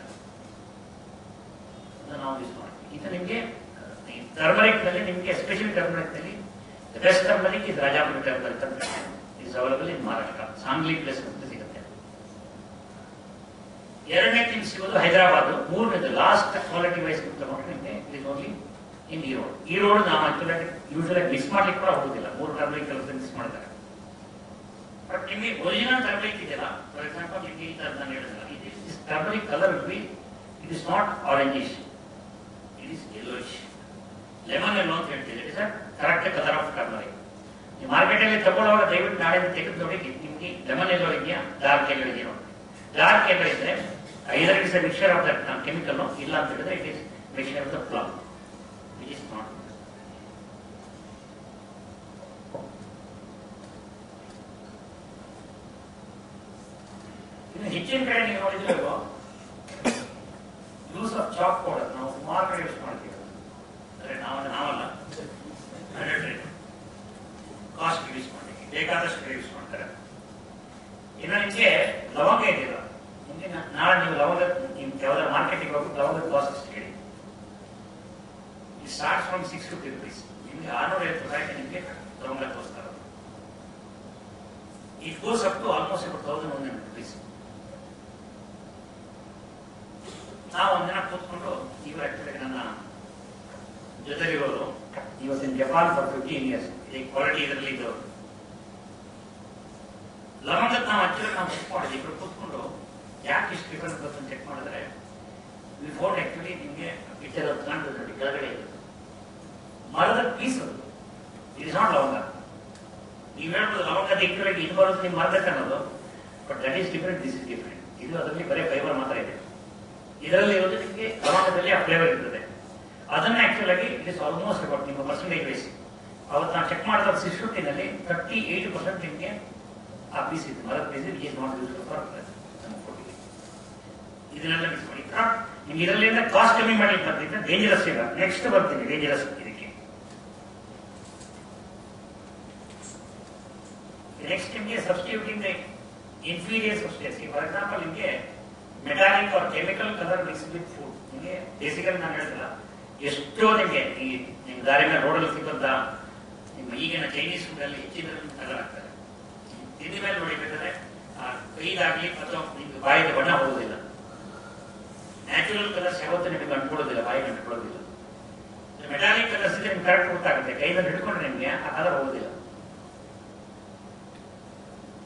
ಅದನ್ನ ನಾವು ಯೂಸ್ ಮಾಡ್ತೀವಿ ಇದು ನಿಮಗೆ ಟರ್ಮರಿಕ್ ನಲ್ಲಿ ನಿಮಗೆ ಎಸ್ಪೆಷಲಿ ಟರ್ಮರಿಕ್ ನಲ್ಲಿ ಬೆಸ್ಟ್ ಟರ್ಮರಿಕ್ ಇದು ರಾಜಾಪುರ ಟರ್ಮರಿಕ್ ಅಂತ is available in Maharashtra Sangli place ಅಂತ ಸಿಗುತ್ತೆ ಎರಡನೇ ಥಿಂಗ್ ಸಿಗೋದು ಹೈದರಾಬಾದ್ ಮೂರನೇದು ಲಾಸ್ಟ್ ಕ್ವಾಲಿಟಿ ವೈಸ್ ತಗೊಂಡ್ರೆ ನಿಮಗೆ it only in Erode Erode ನಾವು ಆಕ್ಚುಲಾಗಿ ಯೂಶಲ್ ಮಿಕ್ಸ್ ಮಾಡ್ಲಿಕ್ಕೆ ಕೂಡ ಹೋಗುದಿಲ್ಲ ಮೂರು ಟರ್ಮರಿಕ್ ಕೆಲಸ ಮಿಕ್ಸ್ ಮಾಡ್ತಾರೆ ಬಟ್ ನಿಮಗೆ ಒರಿಜಿನಲ್ ಟರ್ಮರಿಕ್ ಇದೆಯಲ್ಲ ಫಾರ್ ಎಕ್ಸಾಂಪಲ್ ನಿಮಗೆ ಈ ತರ ನಾನು ಹೇಳಿದಲ್ಲ ಇದು turmeric colour be it is not orangish it is yellowish lemon yellow ಅಂತ ಹೇಳ್ತೀವಿ it is a correct colour of turmeric ನೀವು ಮಾರ್ಕೆಟಲ್ಲಿ ತಗೊಳ್ಳುವಾಗ ದಯವಿಟ್ಟು ನಾಳೆ ತೆಗೆದು ನೋಡಿ ನಿಮಗೆ ಲೆಮನ್ ಎಲ್ಲೋ ಇದೆಯಾ ಡಾರ್ಕ್ ಎಲ್ಲೋ ಇದೆಯಾ ನೋಡಿ ಡಾರ್ಕ್ ಎಲ್ಲೋ ಇದ್ರೆ either is a mixer of that chemical ಇಲ್ಲ ಅಂತ ಹೇಳಿದ್ರೆ it is mixer of the plum it is not ಇನ್ನು ಹೆಚ್ಚಿನ ಕಡೆ ನೀವು ನೋಡಿದ್ರೆ ಯೂಸ್ ಆಫ್ ಚಾಕ್ ಪೌಡರ್ ನಾವು ಸುಮಾರು ಕಡೆ ಯೂಸ್ ಮಾಡ್ತೀವಿ ಅಂದ್ರೆ ನಾವು ನಾವಲ್ಲ ಕಾಸ್ಟ್ ಯೂಸ್ ಮಾಡಿ ಬೇಕಾದಷ್ಟು ಕಡೆ ಯೂಸ್ ಮಾಡ್ತಾರೆ ಇನ್ನು ನಿಮಗೆ ಲವಂಗ ಇದೆಯಲ್ಲ ನಿಮಗೆ ನಾ- ನಾಳೆ ನೀವು ಲವಂಗ ನಿಮ್ಗೆ ಯಾವ್ದಾರ ಮಾರ್ಕೆಟಿಗೆ ಹೋಗಿ ಲವಂಗದ ಕಾಸ್ಟ್ ಎಷ್ಟು ಹೇಳಿ ಈ start from six fifty rupees ನಿಮಗೆ ಆರ್ನೂರ ಐವತ್ತು ರೂಪಾಯಿಗೆ ನಿಮಗೆ ಲವಂಗ ತೋರಿಸ್ತಾರೆ it goes up to almost about thousand one hundred rupees ನಾವು ಒಂದಿನ ಕೂತ್ಕೊಂಡು ಇವರು ಆಕ್ಚುಲಿ ನನ್ನ ಜೊತೆಲಿರೋರು ಇವತ್ತಿನ ಜಪಾನ್ ಫಾರ್ ಫಿಫ್ಟೀನ್ ಇಯರ್ಸ್ ಈ ಕ್ವಾಲಿಟಿ ಇದರಲ್ಲಿ ಇದು ಲವಂಗದ ನಾವು ಆಕ್ಚುಲಿ ನಾವು ಚೆಕ್ ಮಾಡಿದ್ವಿ ಇಬ್ರು ಕೂತ್ಕೊಂಡು ಯಾಕೆ ಇಷ್ಟು ಡಿಫರೆನ್ಸ್ ಬರುತ್ತೆ ಚೆಕ್ ಮಾಡಿದ್ರೆ ಈ ಫೋನ್ ಆಕ್ಚುಲಿ ನಿಮಗೆ ಪಿಕ್ಚರ್ ಕಾಣ್ತದೆ ನೋಡಿ ಕೆಳಗಡೆ ಇದೆ ಮರದ ಪೀಸ್ ಅದು ಇಟ್ ಇಸ್ ನಾಟ್ ಲವಂಗ ನೀವು ಹೇಳ್ಬೋದು ಲವಂಗದ ಇಕ್ವಲಾಗಿ ಇದು ಬರೋದು ನೀವು ಮರದ ಅನ್ನೋದು but that is different this is different ಇದು ಅದರಲ್ಲಿ ಬರೀ ಫೈಬರ್ ಮಾತ್ರ ಇದೆ ಇದರಲ್ಲಿ ಇರೋದು ನಿಮಗೆ ಲವಂಗದಲ್ಲಿ ಆ ಫ್ಲೇವರ್ ಇರ್ತದೆ ಅದನ್ನ ಆಕ್ಚುಲ್ ಆಗಿ ಇಟ್ ಇಸ್ ಆಲ್ಮೋಸ್ಟ್ ಅಬೌಟ್ ನಿಮ್ಮ ಪರ್ಸೆಂಟೇಜ್ ವೈಸ್ ಅವತ್ತು ನಾವು ಚೆಕ್ ಮಾಡಿದ ಸಿಕ್ಸ್ ಫಿಫ್ಟಿನಲ್ಲಿ ತರ್ಟಿ ಏಟ್ ಪರ್ಸೆಂಟ್ ನಿಮಗೆ ಆ ಪೀಸ್ ಇದೆ ಮರದ piece it is not use for ನಮ್ಮ ಫುಡ್ಗೆ ಇದನ್ನೆಲ್ಲ ಮಿಕ್ಸ್ ಮಾಡಿ ಕರೆಕ್ಟ್ ನಿಮ್ಗೆ ಇದರಲ್ಲಿಂದ ಕಾಸ್ಟ್ ಕಮ್ಮಿ ಮಾಡ್ಲಿಕ್ಕೆ ಬರ್ತಿದ್ರೆ ಡೇಂಜರಸ್ ಇಲ್ಲ ನೆಕ್ಸ್ಟ್ ಬರ್ತೀನಿ ಡೇಂಜರಸ್ ಇದಕ್ಕೆ ನೆಕ್ಸ್ಟ್ ನಿಮಗೆ substituting inferior substance for example ನಿಮಗೆ metallic or chemical colour mix with food ನಿಮಗೆ ಬೇಸಿಕಲಿ ನಾನು ಹೇಳಿದಿಲ್ಲ ಎಷ್ಟೋ ನಿಮಗೆ ಈ ನಿಮ್ಮ ದಾರಿ ಮೇಲೆ ರೋಡಲ್ಲಿ ಸಿಕ್ಕಂತ ನಿಮ್ಮ ಈಗಿನ ಚೈನೀಸ್ ಫುಡ್ ಅಲ್ಲಿ ಹೆಚ್ಚಿನ ಕಲರ್ ಆಗ್ತಾರೆ ತಿಂಡಿ ಮೇಲೆ ನೋಡಿಬೇಕಾದ್ರೆ ಆ ಕೈದಾಗ್ಲಿ ಅಥವಾ ನಿಮ್ಗೆ ಬಾಯಿಗೆ ಬಣ್ಣ ಹೋಗೋದಿಲ್ಲ ನ್ಯಾಚುರಲ್ ಕಲರ್ಸ್ ಯಾವತ್ತೂ ನಿಮಗೆ ಅಂಟ್ಕೊಳ್ಳೋದಿಲ್ಲ ಬಾಯಿಗೆ ಅಂಟ್ಕೊಳ್ಳೋದಿಲ್ಲ ಮೆಟಾಲಿಕ್ ಕಲರ್ಸ್ ನಿಮ್ಗೆ ಕರೆಕ್ಟ್ ಗೊತ್ತಾಗುತ್ತೆ ಕೈದಲ್ಲಿ ಹಿಡ್ಕೊಂಡ್ರೆ ನಿಮಗೆ ಆ ಕಲರ್ ಹೋಗೋದಿಲ್ಲ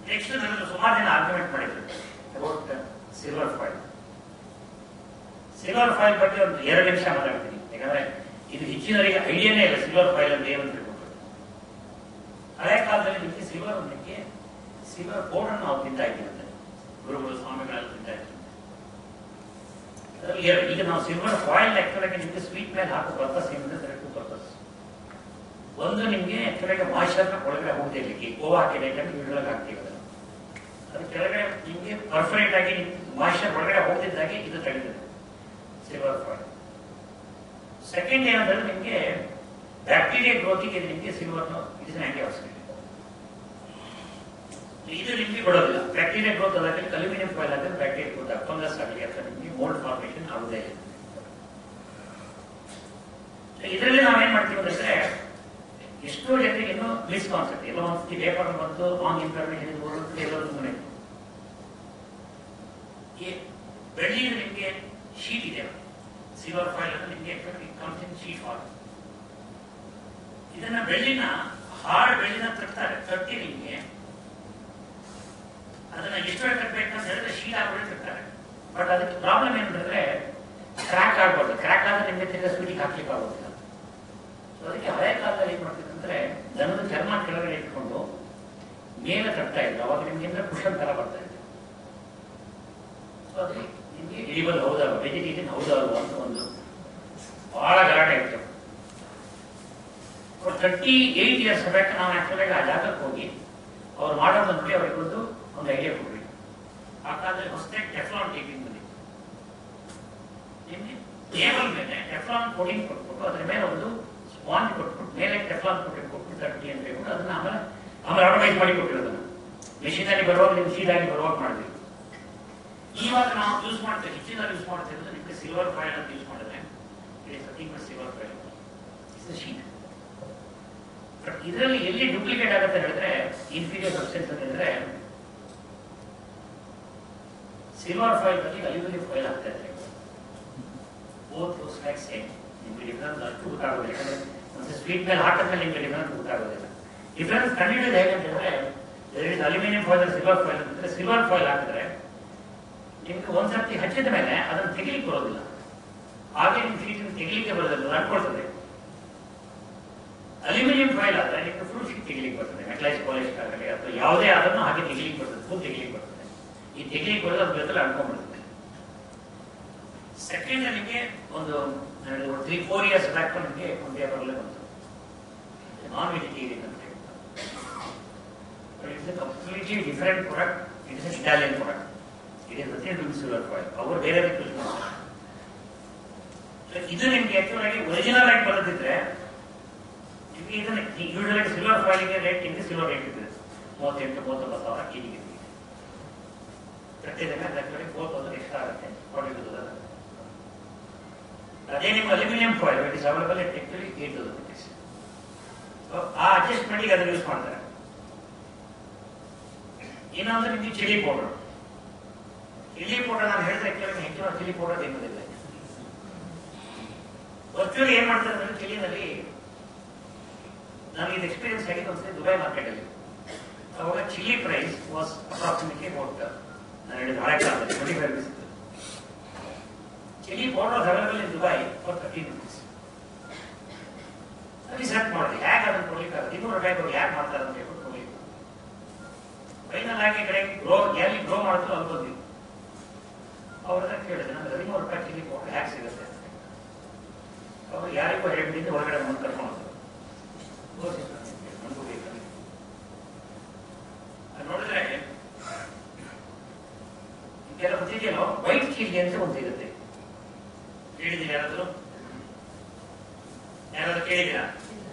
ನೆಕ್ಸ್ಟ್ ನನಗೆ ಸುಮಾರು ಜನ ಆರ್ಗ್ಯುಮೆಂಟ್ ಮಾಡಿದ್ರು about silver foil silver foil ಬಗ್ಗೆ ಒಂದು ಎರಡು ನಿಮಿಷ ಮಾತಾಡ್ತೀನಿ ಯಾಕಂದ್ರೆ ಇದು ಹೆಚ್ಚಿನವರಿಗೆ ಐಡಿಯಾನೇ ಇಲ್ಲ ಸಿಲ್ವರ್ ಫಾಯಿಲ್ ಅಂದ್ರೆ ಏನು ಅಂತ ಹೇಳ್ಬಿಟ್ಟು ಹಳೆ ಕಾಲದಲ್ಲಿ ನಿಮಗೆ ಸಿಲ್ವರ್ ಒಂದಕ್ಕೆ ಸಿಲ್ವರ್ ಪೌಡರ್ ನಾವು ತಿಂತಾ ಇದ್ದೀವಿ ಅಂತ ಗುರುಗಳು ಸ್ವಾಮಿಗಳೆಲ್ಲ ತಿಂತಾ ಇದ್ದೀವಿ ಅದ್ರಲ್ಲಿ ಎರಡು ಈಗ ನಾವು ಸಿಲ್ವರ್ ಫಾಯಿಲ್ ಆಕ್ಚುಲಾಗಿ ನಿಮಗೆ ಸ್ವೀಟ್ ಮೇಲೆ ಹಾಕೋ ಪರ್ಪಸ್ ಏನಿದೆ ಟು ಪರ್ಪಸ್ ಒಂದು ನಿಮಗೆ ಆಕ್ಚುಲಾಗಿ ಮಾಯಿಶ್ಚರ್ನ ಒಳಗಡೆ ಹೋಗ್ತಿರ್ಲಿಕ್ಕೆ ಗೋವಾ ಹಾಕಿದೆ ಯಾಕಂದ್ರೆ ಯೂಶಲಾಗಿ ಹಾಕ್ತೀವಿ ಅದನ್ನು ಅದು ಕೆಳಗಡೆ ನಿಮಗೆ ಪರ್ಫೆಕ್ಟ್ ಆಗಿ ಮಾಯಿಶ್ಚರ್ ಒಳಗಡೆ ಹೋಗ್ತಿದ್ದಾಗೆ ಇದು ತೆಗೆದಿದೆ ಸಿಲ್ವರ್ ಫಾಯಿಲ್ ಸೆಕೆಂಡ್ ಏನಂದ್ರೆ ನಿಮಗೆ ಬ್ಯಾಕ್ಟೀರಿಯಾ ಗ್ರೋತಿಗೆ ನಿಮಗೆ silver it is antioxidant ಇದು ನಿಮಗೆ ಬಿಡೋದಿಲ್ಲ ಬ್ಯಾಕ್ಟೀರಿಯಾ ಗ್ರೋತ್ ಆದಾಗ ಅಲ್ಯೂಮಿನಿಯಂ ಫಾಯಿಲ್ ಆದರೆ ಬ್ಯಾಕ್ಟೀರಿಯಾ ಗ್ರೋತ್ ಫಂಗಸ್ ಆಗಲಿ ಅಥವಾ ನಿಮಗೆ ಮೋಲ್ಡ್ ಫಾರ್ಮೇಷನ್ ಆಗುದೇ ಇಲ್ಲ ಇದರಲ್ಲಿ ನಾವೇನ್ ಮಾಡ್ತೀವಿ ಅಂದ್ರೆ ಎಷ್ಟೋ ಜನರಿಗೆ ಇನ್ನೂ ಮಿಸ್ಕಾನ್ಸೆಪ್ಟ್ ಎಲ್ಲ ಒಂದ್ಸತಿ ಪೇಪರ್ ಬಂತು ರಾಂಗ್ ಇನ್ಫಾರ್ಮೇಶನ್ ಓದುತ್ತೆ ಎಲ್ಲರೂ ಮನೆ ಬೆಳ್ಳಿ ನಿಮಗೆ ಶೀಟ್ ಇದೆ ಸಿಲ್ವರ್ ಫಾಯಿಲ್ ಅಂದ್ರೆ ನಿಮಗೆ ಕಮ್ಸ್ ಶೀಟ್ ಫಾಯಿಲ್ ಇದನ್ನ ಬೆಳ್ಳಿನ ಹಾರ್ಡ್ ಬೆಳ್ಳಿನ ತರ್ತಾರೆ ತಟ್ಟಿ ನಿಮಗೆ ಅದನ್ನ ಎಷ್ಟು ಕಟ್ಟಬೇಕಂತ ಹೇಳಿದ್ರೆ ಶೀಟ್ ಆಗ್ಬಿಟ್ಟು ತರ್ತಾರೆ ಬಟ್ ಅದಕ್ಕೆ ಪ್ರಾಬ್ಲಮ್ ಏನಂತಂದ್ರೆ ಕ್ರ್ಯಾಕ್ ಆಗ್ಬಾರ್ದು ಕ್ರ್ಯಾಕ್ ಆದ್ರೆ ನಿಮಗೆ ತಿರ್ಗಾ ಸ್ವೀಟಿಗೆ ಹಾಕ್ಲಿಕ್ಕೆ ಆಗೋದಿಲ್ಲ ಸೊ ಅದಕ್ಕೆ ಹಳೆ ಕಾಲದಲ್ಲಿ ಏನ್ ಮಾಡ್ತಿದ್ರು ಅಂದ್ರೆ ದನದ ಚರ್ಮ ಕೆಳಗಡೆ ಇಟ್ಕೊಂಡು ಮೇಲೆ ತಟ್ತಾ ಇದ್ರು ಅವಾಗ ನಿಮ್ಗೆ ಅಂದ್ರೆ ಕುಶನ್ ತರ ಬರ್ತಾ ಇತ್ತು ಸೊ ಅದು ನಿಮ್ಗೆ ಇಳಿಬಲ್ ಹೌದಲ್ವ ವೆಜಿಟೇರಿಯನ್ ಹೌದಲ್ವ ಅಂತ ಒಂದು ಬಹಳ ಗಲಾಟೆ ಇತ್ತು ತರ್ಟಿ ಏಟ್ ಇಯರ್ಸ್ ಬ್ಯಾಕ್ ನಾವು ಆಕ್ಚುಲಾಗಿ ಆ ಜಾಗಕ್ಕೆ ಹೋಗಿ ಅವ್ರು ಮಾಡೋದು ನೋಡಿ ಅವ್ರಿಗೊಂದು ಒಂದು ಐಡಿಯಾ ಕೊಡ್ರಿ ಆ ಕಾಲದಲ್ಲಿ ಹೊಸದಾಗಿ ಟೆಫ್ಲಾನ್ ಟೇಕಿಂಗ್ ಬಂದಿತ್ತು ನಿಮ್ಗೆ ಟೇಬಲ್ ಮೇಲೆ ಟೆಫ್ಲಾನ್ ಕೋಟಿಂಗ್ ಕೊಟ್ಬಿಟ್ಟು ಅದ್ರ ಮೇಲೆ ಒಂದು ಸ್ಪಾಂಜ್ ಕೊಟ್ಬಿಟ್ಟು ಮೇಲೆ ಟೆಫ್ಲಾನ್ ಕೋಟಿಂಗ್ ಕೊಟ್ಬಿಟ್ಟು ತಟ್ಟಿ ಅಂತ ಹೇಳ್ಬಿಟ್ಟು ಅದನ್ನ ಆಮೇಲೆ ಆಮೇಲೆ ಅಡ್ವೈಸ್ ಮಾಡಿ ಕೊಟ್ಟಿರೋದನ್ನ ಮೆಷಿನ್ ಅಲ್ಲಿ ಬರುವಾಗ ನೀವು ಸೀದಾಗಿ ಬರುವಾಗ ಮಾಡಿದ್ವಿ ಇವಾಗ ನಾವು ಯೂಸ್ ಮಾಡ್ತೇವೆ ಹೆಚ್ಚಿನ ಯೂಸ್ ಮಾಡ್ತಿರೋದು ನಿಮಗೆ ಸಿಲ್ವರ್ ಫಾಯಿಲ್ ಅಂತ ಯೂಸ್ ಮಾಡಿದ್ರೆ it is nothing but silver foil it's sheet but ಇದರಲ್ಲಿ ಎಲ್ಲಿ ಡೂಪ್ಲಿಕೇಟ್ ಆಗುತ್ತೆ ಹೇಳಿದ್ರೆ ಇನ್ಫೀರಿಯರ್ ಸಬ್ಸ್ಟೆನ್ಸ್ ಅಂತ ಹೇಳಿದ್ರೆ ಸಿಲ್ವರ್ ಫಾಯಿಲ್ ನಲ್ಲಿ ಅಲ್ಯೂಮಿನಿಯಂ ಫಾಯಿಲ್ ಆಗ್ತಾ ಇದೆ ಬೋತ್ ದೋಸ್ ಲೈಕ್ ಸೇಮ್ ನಿಮಗೆ ಡಿಫರೆನ್ಸ್ ಅಷ್ಟು ಗೊತ್ತಾಗೋದಿಲ್ಲ ಯಾಕಂದ್ರೆ ಒಂದು ಸ್ವೀಟ್ ಮೇಲೆ ಹಾಕಿದ್ಮೇಲೆ ನಿಮಗೆ ಡಿಫರೆನ್ಸ್ ಗೊತ್ತಾಗೋದಿಲ್ಲ ಡಿಫರೆನ್ಸ್ ಕಂಡುಹಿಡಿಯೋದು ಹೇಗೆ ಅಂತ ಹೇಳಿದ್ರೆ ಅಲ್ಯೂಮಿನಿಯಂ ಫಾಯಿಲ್ ಸಿಲ್ವರ್ ಫಾಯಿಲ್ ಅಂತಂದ್ರೆ ಸಿಲ್ವರ್ ಫಾಯಿಲ್ ಹಾಕಿದ್ರೆ ನಿಮ್ಗೆ ಒಂದ್ಸರ್ತಿ ಹಚ್ಚಿದ ಮೇಲೆ ಅದನ್ನು ತೆಗಿಲಿಕ್ಕೆ ಬರೋದಿಲ್ಲ ಹಾಗೆ ನಿಮ್ ಶೀಟ್ ತೆಗಿಲಿಕ್ಕೆ ಬರೋದಿಲ್ಲ ಅನ್ಕೊಳ್ತದೆ ಅಲ್ಯೂಮಿನಿಯಂ ಫಾಯಿಲ್ ಆದ್ರೆ ನಿಮ್ಗೆ ಫುಲ್ ಶೀಟ್ ತೆಗಿಲಿಕ್ಕೆ ಬರ್ತದೆ ಮೆಟಲೈಸ್ ಪಾಲಿಶ್ ಆಗಲಿ ಅಥವಾ ಯಾವುದೇ ಅದನ್ನು ಹಾಗೆ ತೆಗಿಲಿಕ್ಕೆ ಬರ್ತದೆ ಫುಲ್ ತೆಗಿಲಿಕ್ಕೆ ಬರ್ತದೆ ಈ ತೆಗಿಲಿಕ್ಕೆ ಬರೋದು ಅದ್ರ ಜೊತೆ ಅನ್ಕೊಂಡ್ಬಿಡುತ್ತೆ ಸೆಕೆಂಡ್ ನಿಮಗೆ ಒಂದು ತ್ರೀ ಫೋರ್ ಇಯರ್ಸ್ ಬ್ಯಾಕ್ ನಿಮಗೆ ಒಂದು ಪೇಪರ್ಲೆ ಬಂತು ನಾನ್ ವೆಜಿಟೇರಿಯನ್ ಅಂತ ಹೇಳಿ it's a completely different product it is Italian product it is nothing to silver foil ಅವರು ಬೇರೆ ಯೂಸ್ ಮಾಡ್ತಾರೆ So, ಇದು ನಿಮ್ಗೆ ಆಕ್ಚುಲ್ ಆಗಿ ಒರಿಜಿನಲ್ ಆಗಿ ಬರೆದಿದ್ರೆ ನಿಮ್ಗೆ ಇದನ್ನ ಯೂಶಲ್ ಸಿಲ್ವರ್ ಫಾಯಿಲ್ಗೆ ರೇಟ್ ನಿಮ್ಗೆ ಸಿಲ್ವರ್ ರೇಟ್ ಇದೆ ಮೂವತ್ತೆಂಟು ಮೂವತ್ತೊಂಬತ್ತು ಸಾವಿರ ಕೆಜಿಗೆ ಪ್ರತ್ಯೇಕ ಆಕ್ಚುಲಿ ಫೋರ್ ತೌಸಂಡ್ ಎಕ್ಸ್ಟ್ರಾ ಆಗುತ್ತೆ ಫಾರ್ಟಿ ಟು ತೌಸಂಡ್ ಅದೇ ನಿಮ್ಮ aluminium foil it is available at actually eight thousand rupees ಆ ಅಡ್ಜಸ್ಟ್ಮೆಂಟ್ಗೆ ಅದನ್ನು ಯೂಸ್ ಮಾಡ್ತಾರೆ ಇನ್ನೊಂದು ನಿಮಗೆ ಚಿಲ್ಲಿ ಪೌಡರ್ ಚಿಲ್ಲಿ ಪೌಡರ್ ನಾನು ಹೇಳಿದ್ರೆ ಆಕ್ಚುಲಿ ಹೆಚ್ಚಿನ ಚಿಲ್ಲಿ ಪೌಡರ್ ತಿನ್ನೋದಿಲ್ಲ ವರ್ಚುವಲಿ ಏನ್ ಮಾಡ್ತಾರೆ ಅಂದ್ರೆ ಚಿಲಿನಲ್ಲಿ ನನಗೆ ಇದು ಎಕ್ಸ್ಪೀರಿಯನ್ಸ್ ಆಗಿದೆ ಒಂದ್ಸರಿ ದುಬೈ ಮಾರ್ಕೆಟ್ ಅಲ್ಲಿ ಅವಾಗ chilli price was approximately about ನಾನು ಹೇಳಿದ ಹಳೆ ಕಾಲದಲ್ಲಿ ಟ್ವೆಂಟಿ ಫೈವ್ ರುಪೀಸ್ ಇತ್ತು chilli powder available in Dubai for thirteen rupees research ಮಾಡಿದೆ ಯಾಕೆ ಅದನ್ನು ಕೊಡ್ಲಿಕ್ಕೆ ಆಗುತ್ತೆ ಇನ್ನೂರು ರೂಪಾಯಿ ಕೊಡಿ ಯಾಕೆ ಮಾಡ್ತಾರೆ ಅಂತ ಹೇಳ್ಬಿಟ್ಟು ಕೊಡ್ಲಿಕ್ಕೆ ಫೈನಲ್ ಆಗಿ ಈ ಕಡೆ ಗ್ರೋ ಎಲ್ಲಿ ಗ್ರೋ ಮಾಡ್ತಾರೋ ಅಲ್ಲಿ ಬಂದ್ವಿ ಅವ್ರ ಹತ್ರ ಕೇಳಿದೆ ನಮ್ಗೆ ಹದಿಮೂರು ರೂಪಾಯಿ ಚಿಲ್ಲಿ ಪೌಡರ್ ಹ್ಯಾಕ್ ಸಿಗುತ್ತೆ ಅಂತ ಅವರು ಯಾರಿಗೂ ಹೇಳ್ಬಿಟ್ಟಿದ್ದು ಹೊರಗಡೆ ಮುಂದೆ ಕರ್ಕೊಂಡು ಹೋದ್ರು ನಮಗೂ ಬೇಕು ಅದ್ ನೋಡಿದ್ರೆ ಇದೆಲ್ಲ ಗೊತ್ತಿದೆಯಲ್ಲೋ ವೈಟ್ ಚಿಲ್ಲಿ ಅಂತ ಒಂದು ಸಿಗುತ್ತೆ ಕೇಳಿದ್ದೀರಾ ಯಾರಾದ್ರು ಯಾರಾದ್ರೂ ಕೇಳಿದ್ದೀರಾ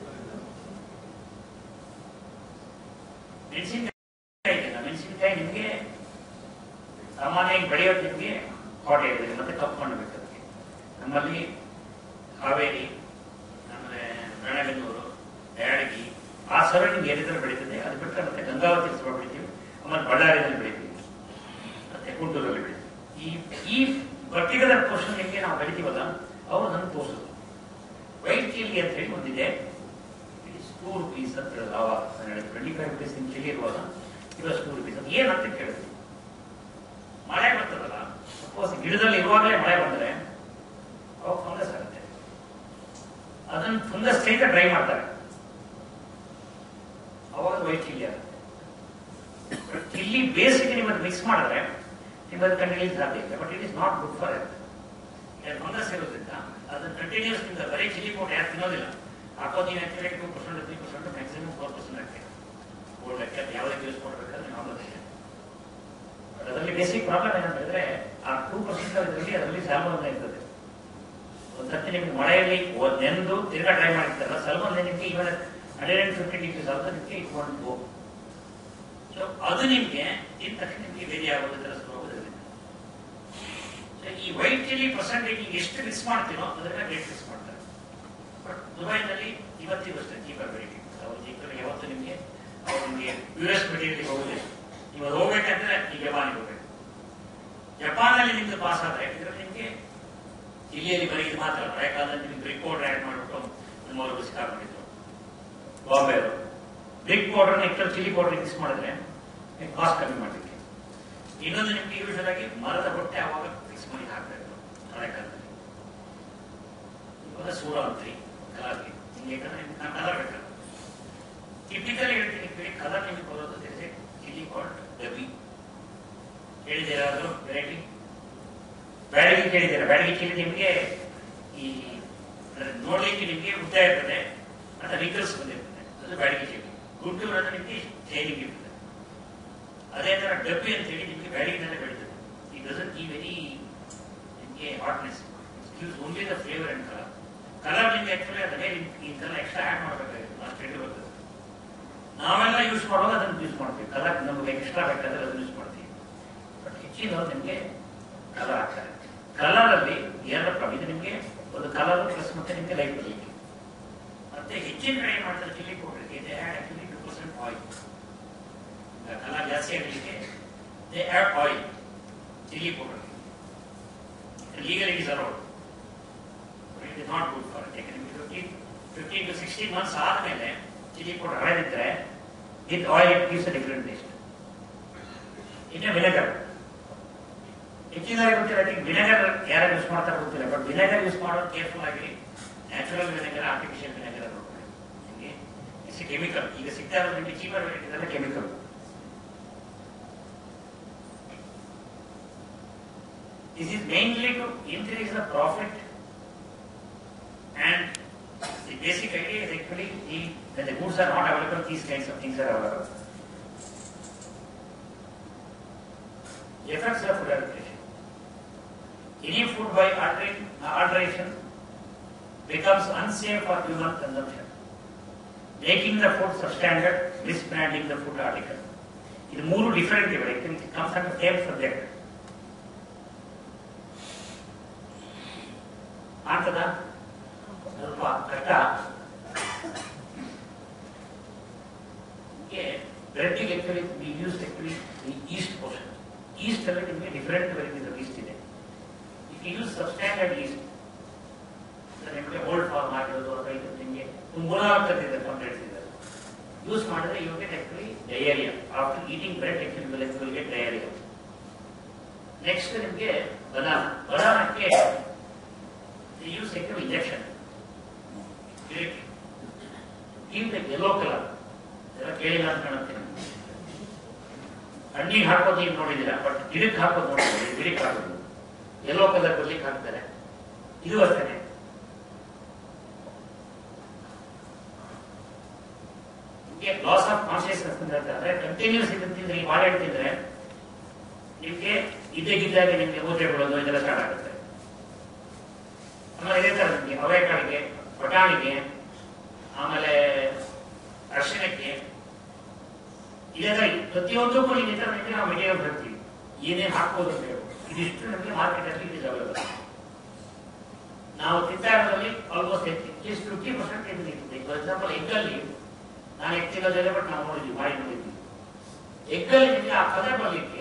ಮೆಣಸಿನಕಾಯಿ ಇದೆಯಲ್ಲ ಮೆಣಸಿನಕಾಯಿ ನಿಮಗೆ ಸಾಮಾನ್ಯವಾಗಿ ಬೆಳೆಯೋದು ನಿಮಗೆ ಹಾಟ್ ಇರ್ತದೆ ಮತ್ತೆ ಕಪ್ಪು ಮಣ್ಣು ಬೇಕು ಅದಕ್ಕೆ ನಮ್ಮಲ್ಲಿ ಹಾವೇರಿ ಆಮೇಲೆ ಬೆಳಗನೂರು ಬ್ಯಾಡಗಿ ಆ ಸರೌಂಡಿಂಗ್ ಏರಿಯಾದಲ್ಲಿ ಬೆಳೀತದೆ ಅದು ಬಿಟ್ಟರೆ ಮತ್ತೆ ಗಂಗಾವತಿ ಸ್ವಲ್ಪ ಬೆಳಿತೀವಿ ಆಮೇಲೆ ಬಳ್ಳಾರಿಯಲ್ಲಿ ಬೆಳಿತೀವಿ ಮತ್ತೆ ಗುಂಟೂರಲ್ಲಿ ಬೆಳಿತೀವಿ ಈ ಈ ಪರ್ಟಿಕ್ಯುಲರ್ ಪೋರ್ಷನ್ ಹೆಂಗೆ ನಾವು ಬೆಳಿತೀವಲ್ಲ ಅವರು ನನ್ಗೆ ತೋರಿಸೋದು ವೈಟ್ ಚಿಲ್ಲಿ ಅಂತ ಹೇಳಿ ಒಂದಿದೆ ಟೂ ರುಪೀಸ್ ಅಂತ ಹೇಳೋದು ಆವಾಗ twenty five rupees in chilli ಇರುವಾಗ ಇವತ್ತು ಟೂ ರುಪೀಸ್ ಅದು ಏನಂತ ಕೇಳಿದ್ವಿ ಮಳೆ ಬರ್ತದಲ್ಲ ಸಪೋಸ್ ಗಿಡದಲ್ಲಿ ಇರುವಾಗಲೇ ಮಳೆ ಬಂದರೆ ಅವಾಗ ಫಂಗಸ್ ಆಗುತ್ತೆ ಅದನ್ನು ಫಂಗಸ್ ಸಹಿತ ಡ್ರೈ ಮಾಡ್ತಾರೆ ಅವಾಗ ವೈಟ್ ಚಿಲ್ಲಿ ಆಗುತ್ತೆ ಚಿಲ್ಲಿ ಬೇಸಿಗೆ ನಿಮ್ಮದು ಮಿಕ್ಸ್ ಮಾಡಿದ್ರೆ ನಿಮ್ಮದು ಕಂಟಿನ್ಯೂಸ್ ಸಾಧ್ಯ ಇಲ್ಲ but it is not good for health fungus ಇರೋದ್ರಿಂದ ಅದನ್ನ ಕಂಟಿನ್ಯೂಸ್ ನಿಂದ ಬರೀ ಚಿಲ್ಲಿ ಪೌಡರ್ ಯಾರು ತಿನ್ನೋದಿಲ್ಲ ಹಾಕೋದು ನೀವು actually two percent three percent maximum four percent ಆಗ್ತದೆ ಗೋಲ್ಡ್ ಲೆಕ್ಕ ಯಾವುದಕ್ಕೆ ಯೂಸ್ ಮಾಡಬೇಕಾದ್ರೆ ನಾವು ಗೊತ್ತಿಲ್ಲ ಬಟ್ ಅದರಲ್ಲಿ ಬೇಸಿಕ್ ಪ್ರಾಬ್ಲಮ್ ಏನಂತ ಹೇಳಿದ್ರೆ ಆ ಟೂ ಪರ್ಸೆಂಟ್ ಇದರಲ್ಲಿ ಅದರಲ್ಲಿ ಸ್ಯಾಲ್ಮನ್ ಇರ್ತದೆ ಒಂದ್ಸತಿ ನಿಮ್ಗೆ ಮಳೆಯಲ್ಲಿ ಒಂದ್ ನೆಂದು ತಿರ್ಗಾ ಟ್ರೈ ಮಾಡಿರ್ತಾರಲ್ಲ ಸಲ್ಮನ್ ನಿಮಗೆ even hundred and fifty degrees ಆದ್ರೆ ನಿಮಗೆ ಇಟ್ ವಾಂಟ್ ಗೋ ಸೊ ಅದು ನಿಮಗೆ ಇದ್ದ ತಕ್ಷಣ ನಿಮಗೆ ಬೇರೆ ಆಗೋದು ಥರ ಶುರು ಆಗೋದ್ರಿಂದ So, ಈ ವೈಟ್ ಚಿಲ್ಲಿ ಪರ್ಸೆಂಟೇಜ್ ಎಷ್ಟು ಮಿಕ್ಸ್ ಮಾಡ್ತೀನೋ ಅದನ್ನ ರೇಟ್ ಫಿಕ್ಸ್ ಮಾಡ್ತಾರೆ ಬಟ್ ದುಬೈನಲ್ಲಿ ಇವತ್ತಿಗೂ ಅಷ್ಟೇ ಚೀಪರ್ ವೆರೈಟಿ ಅವ್ರು ಚೀಪರ್ ಯಾವತ್ತು ನಿಮಗೆ ಅವ್ರು ನಿಮಗೆ ಯು ಎಸ್ ಮೆಟೀರಿಯಲ್ ಹೋಗುದಿಲ್ಲ ನೀವು ಅದು ಹೋಗ್ಬೇಕಂದ್ರೆ ಈ ಜಪಾನಿಗೆ ಹೋಗ್ಬೇಕು ಜಪಾನಲ್ಲಿ ನಿಮ್ದು ಪಾಸ್ ಆದ್ರೆ ಇದರಲ್ಲಿ ನಿಮಗೆ ಚಿಲ್ಲಿಯಲ್ಲಿ ಬರೀ ಇದು ಮಾತ್ರ ಹಳೆ ಕಾಲದಲ್ಲಿ ನಿಮಗೆ ಬ್ರಿಕ್ ಪೌಡರ್ ಆ್ಯಡ್ ಮಾಡಿಬಿಟ್ಟು ನಮ್ಮವರು ಸಿಕ್ಕಾಕೊಂಡಿದ್ರು ಬಾಂಬೆ ಅವರು ಬ್ರಿಕ್ ಪೌಡರ್ನ ಇಕ್ಕಲ್ಲಿ ಚಿಲ್ಲಿ ಪೌಡರ್ ಮಿಕ್ಸ್ ಮಾಡಿದ್ರೆ ಕಾಸ್ಟ್ ಕಮ್ಮಿ ಮಾಡಲಿಕ್ಕೆ ಇನ್ನೊಂದು ನಿಮ್ಗೆ ಯೂಶಲ್ ಆಗಿ ಮರದ ಹೊಟ್ಟೆ ಅವಾಗ ಫಿಕ್ಸ್ ಮಾಡಿ ಹಾಕಬೇಕು ಹಳೆ ಕಾಲದಲ್ಲಿ ಇವಾಗ ಸೂರ ಅಂತ್ರಿ ಕಲರ್ಗೆ ನಿಮ್ಗೆ ಯಾಕಂದ್ರೆ ನಿಮ್ಗೆ ಕಲರ್ ಬೇಕಲ್ಲ ಟಿಪಿಕಲಿ ಹೇಳ್ತೀನಿ ಕೇಳಿ ಕಲರ್ ನಿಮಗೆ ಬರೋದು ತಿಳಿಸಿ ಚಿಲ್ಲಿ ಕಾಲ್ಡ್ ಡಬಿ ಹೇಳಿದ್ದೀರಾ ಅದು ವೆರೈಟಿ ಬ್ಯಾಡಗಿ ಕೇಳಿದ್ದೀರಾ ಬ್ಯಾಡಗಿ ಚಿಲ್ಲಿ ನಿಮಗೆ ಈ ನೋಡ್ಲಿಕ್ಕೆ ನಿಮಗೆ ಉದ್ದ ಇರ್ತದೆ ಮತ್ತೆ ರಿಕಲ್ಸ್ ಬಂದಿರ್ತದೆ ಅದು ಬ್ಯಾಡಗಿ ಚಿಲ್ಲಿ ಗುಡ್ಡು ಇರೋದು ನಿಮಗೆ ಶೈನಿಂಗ್ ಇರ್ತದೆ ಅದೇ ತರ ಡಬ್ಬಿ ಅಂತ ಹೇಳಿ ನಿಮಗೆ ಬ್ಯಾಡಗಿನಲ್ಲೇ ಬೆಳೀತದೆ ಈ ಡಸನ್ ಈ ವೆರಿ ನಿಮಗೆ hotness use only the flavour and colour colour ನಿಮಗೆ ಆಕ್ಚುಲಿ ಅದನ್ನೇ ಈ ಕಲರ್ ಎಕ್ಸ್ಟ್ರಾ ಆಡ್ ಮಾಡಬೇಕಾಗಿತ್ತು ಅಷ್ಟು ರೆಡಿ ಬರ್ತದೆ ನಾವೆಲ್ಲ ಯೂಸ್ ಮಾಡುವಾಗ ಅದನ್ನು ಯೂಸ್ ಮಾಡ್ತೀವಿ ಕಲರ್ ನಮಗೆ ಎಕ್ಸ್ಟ್ರಾ ಬೇಕಾದ್ರೆ ಅದನ್ನು ಯೂಸ್ ಮಾಡ್ತೀವಿ ಬಟ್ ಹೆಚ್ಚಿನವ್ರು ನಿಮಗೆ ಕಲರ್ ಹಾಕ್ತಾರೆ ಕಲರ್ ಅಲ್ಲಿ ಎರಡು ಪ್ರಾಬ್ಲಮ್ ಇದು ನಿಮಗೆ ಒಂದು ಕಲರ್ ಪ್ಲಸ್ ಮತ್ತೆ ನಿಮಗೆ ಲೈಟ್ ಬರಲಿಕ್ಕೆ ಮತ್ತೆ ಹೆಚ್ಚಿನ ಕಡೆ ಏನ್ ಮಾಡ್ತಾರೆ ಚಿಲ್ಲಿ ಪೌಡರ್ಗೆ ಇದೆ add actually two percent oil colour ಜಾಸ್ತಿ ಆಗಲಿಕ್ಕೆ they add oil chilli powder legal it is allowed it is not good for ಯಾಕಂದ್ರೆ fifteen fifteen to sixteen months ಆದಮೇಲೆ ಚಿಲ್ಲಿ ಪೌಡರ್ ಹಳೆದಿದ್ರೆ with oil it gives a different taste ಇನ್ನು ವಿನೆಗರ್ ಹೆಚ್ಚಿನದಾಗಿ ಗೊತ್ತಿಲ್ಲ ಐ ವಿನೆಗರ್ ಯಾರು ಯೂಸ್ ಮಾಡ್ತಾರೆ ಗೊತ್ತಿಲ್ಲ ಬಟ್ ವಿನೆಗರ್ ಯೂಸ್ ಮಾಡೋದು ಕೇರ್ಫುಲ್ ಆಗಿ ನ್ಯಾಚುರಲ್ ವಿನೆಗರ್ ಆರ್ಟಿಫಿಷಿಯಲ್ ವಿನೆಗರ್ ನಿಮಗೆ ಇಟ್ಸ್ ಕೆಮಿಕಲ್ ಈಗ ಸಿಗ್ತಾ ಇರೋದು ನಿಮಗೆ ಚೀಪರ್ ವೆರೈಟಿದೆಲ್ಲ chemical This is mainly to increase the profit and the basic idea is actually the, when the goods are not available, these kinds of things are available. Effects of food adulteration. Any food by altering, alteration becomes unsafe for human consumption, making the food substandard, misbranding the food article. ಇದು ಮೂರು ಡಿಫರೆಂಟ್ ಇವೆ it comes under same subject ಆಗ್ತದ ಸ್ವಲ್ಪ ಕಷ್ಟ ಬ್ರೆಡ್ಗೆ actually we use actually the yeast portion yeast ಅಲ್ಲಿ ನಿಮಗೆ ಡಿಫರೆಂಟ್ ವೆರೈಟೀಸ್ ಆಫ್ ಈಸ್ಟ್ ಇದೆ if you use substandard yeast ನಿಮಗೆ ಓಲ್ಡ್ ಫಾರ್ಮ್ ಆಗಿರೋದು ಅಥವಾ ಇದು ನಿಮಗೆ ಮೂರ್ನಾಲ್ಕು ಇದೆ ಕಂಪ್ಲೇಂಟ್ಸ್ ಇದೆ ಯೂಸ್ ಮಾಡಿದ್ರೆ you get actually diarrhoea after eating bread actually will will get diarrhoea next ನಿಮಗೆ ಬನಾನ ಬನಾನಕ್ಕೆ they use second injection. Directly. Give the yellow color. ಇದೆಲ್ಲ ಕೇಳಿಲ್ಲ ಅಂತ ಕಾಣುತ್ತೆ ನಿಮ್ಗೆ. ಹಣ್ಣಿಗೆ ಹಾಕೋದು ನೀವು ನೋಡಿದ್ದೀರಾ ಬಟ್ ಗಿಡಕ್ಕೆ ಹಾಕೋದು ನೋಡಿದ್ದೀರಿ ಗಿಡಕ್ಕೆ ಹಾಕೋದು ಯೆಲ್ಲೋ ಕಲರ್ ಬರ್ಲಿಕ್ಕೆ ಹಾಕ್ತಾರೆ ಇದು ಅಷ್ಟೇ ನಿಮಗೆ ಲಾಸ್ ಆಫ್ ಕಾನ್ಶಿಯಸ್ನೆಸ್ ಅಂತ ಹೇಳ್ತಾರೆ ಅಂದ್ರೆ ಕಂಟಿನ್ಯೂಸ್ ಇದನ್ನ ತಿಂದ್ರೆ ಈ ಬಾಳೆ ತಿಂದ್ರೆ ನಿಮಗೆ ಇದ್ದಕ್ಕಿದ್ದಾಗೆ ನಿಮಗೆ ಮೂತ್ರೆ ಬಿಡೋದು ಇದೆಲ್ಲ ಸ್ಟಾರ್ಟ್ ಆಗುತ್ತೆ ಆಮೇಲೆ ಇದೇ ತರ ನಿಮಗೆ ಅವರೆಕಾಳಿಗೆ ಬಟಾಣಿಗೆ ಆಮೇಲೆ ಅರಿಶಿಣಕ್ಕೆ ಇದೇ ತರ ಪ್ರತಿಯೊಂದಕ್ಕೂ ಈ ತರ ನಿಮಗೆ ನಾವು ಮೆಟೀರಿಯಲ್ ಹಾಕ್ತೀವಿ ಏನೇನು ಹಾಕ್ಬೋದು ಅಂತ ಹೇಳಿ ಇದಿಷ್ಟು ನಮಗೆ ಮಾರ್ಕೆಟ್ ಅಲ್ಲಿ ಇಟ್ ಅವೈಲಬಲ್ ನಾವು ತಿಂತಾ ಇರೋದ್ರಲ್ಲಿ ಆಲ್ಮೋಸ್ಟ್ ಅಟ್ಲೀಸ್ಟ್ ಫಿಫ್ಟಿ ಪರ್ಸೆಂಟ್ ತಿಂದಿದ್ದೀವಿ ಫಾರ್ ಎಕ್ಸಾಂಪಲ್ ಎಗ್ಗಲ್ಲಿ ನಾನು ಎಗ್ ತಿನ್ನೋದಿಲ್ಲ ಬಟ್ ನಾವು ನೋಡಿದ್ವಿ ಮಾಡಿ ನೋಡಿದ್ವಿ ಎಗ್ಗಲ್ಲಿ ನಿಮಗೆ ಆ ಕಲರ್ ಬರಲಿಕ್ಕೆ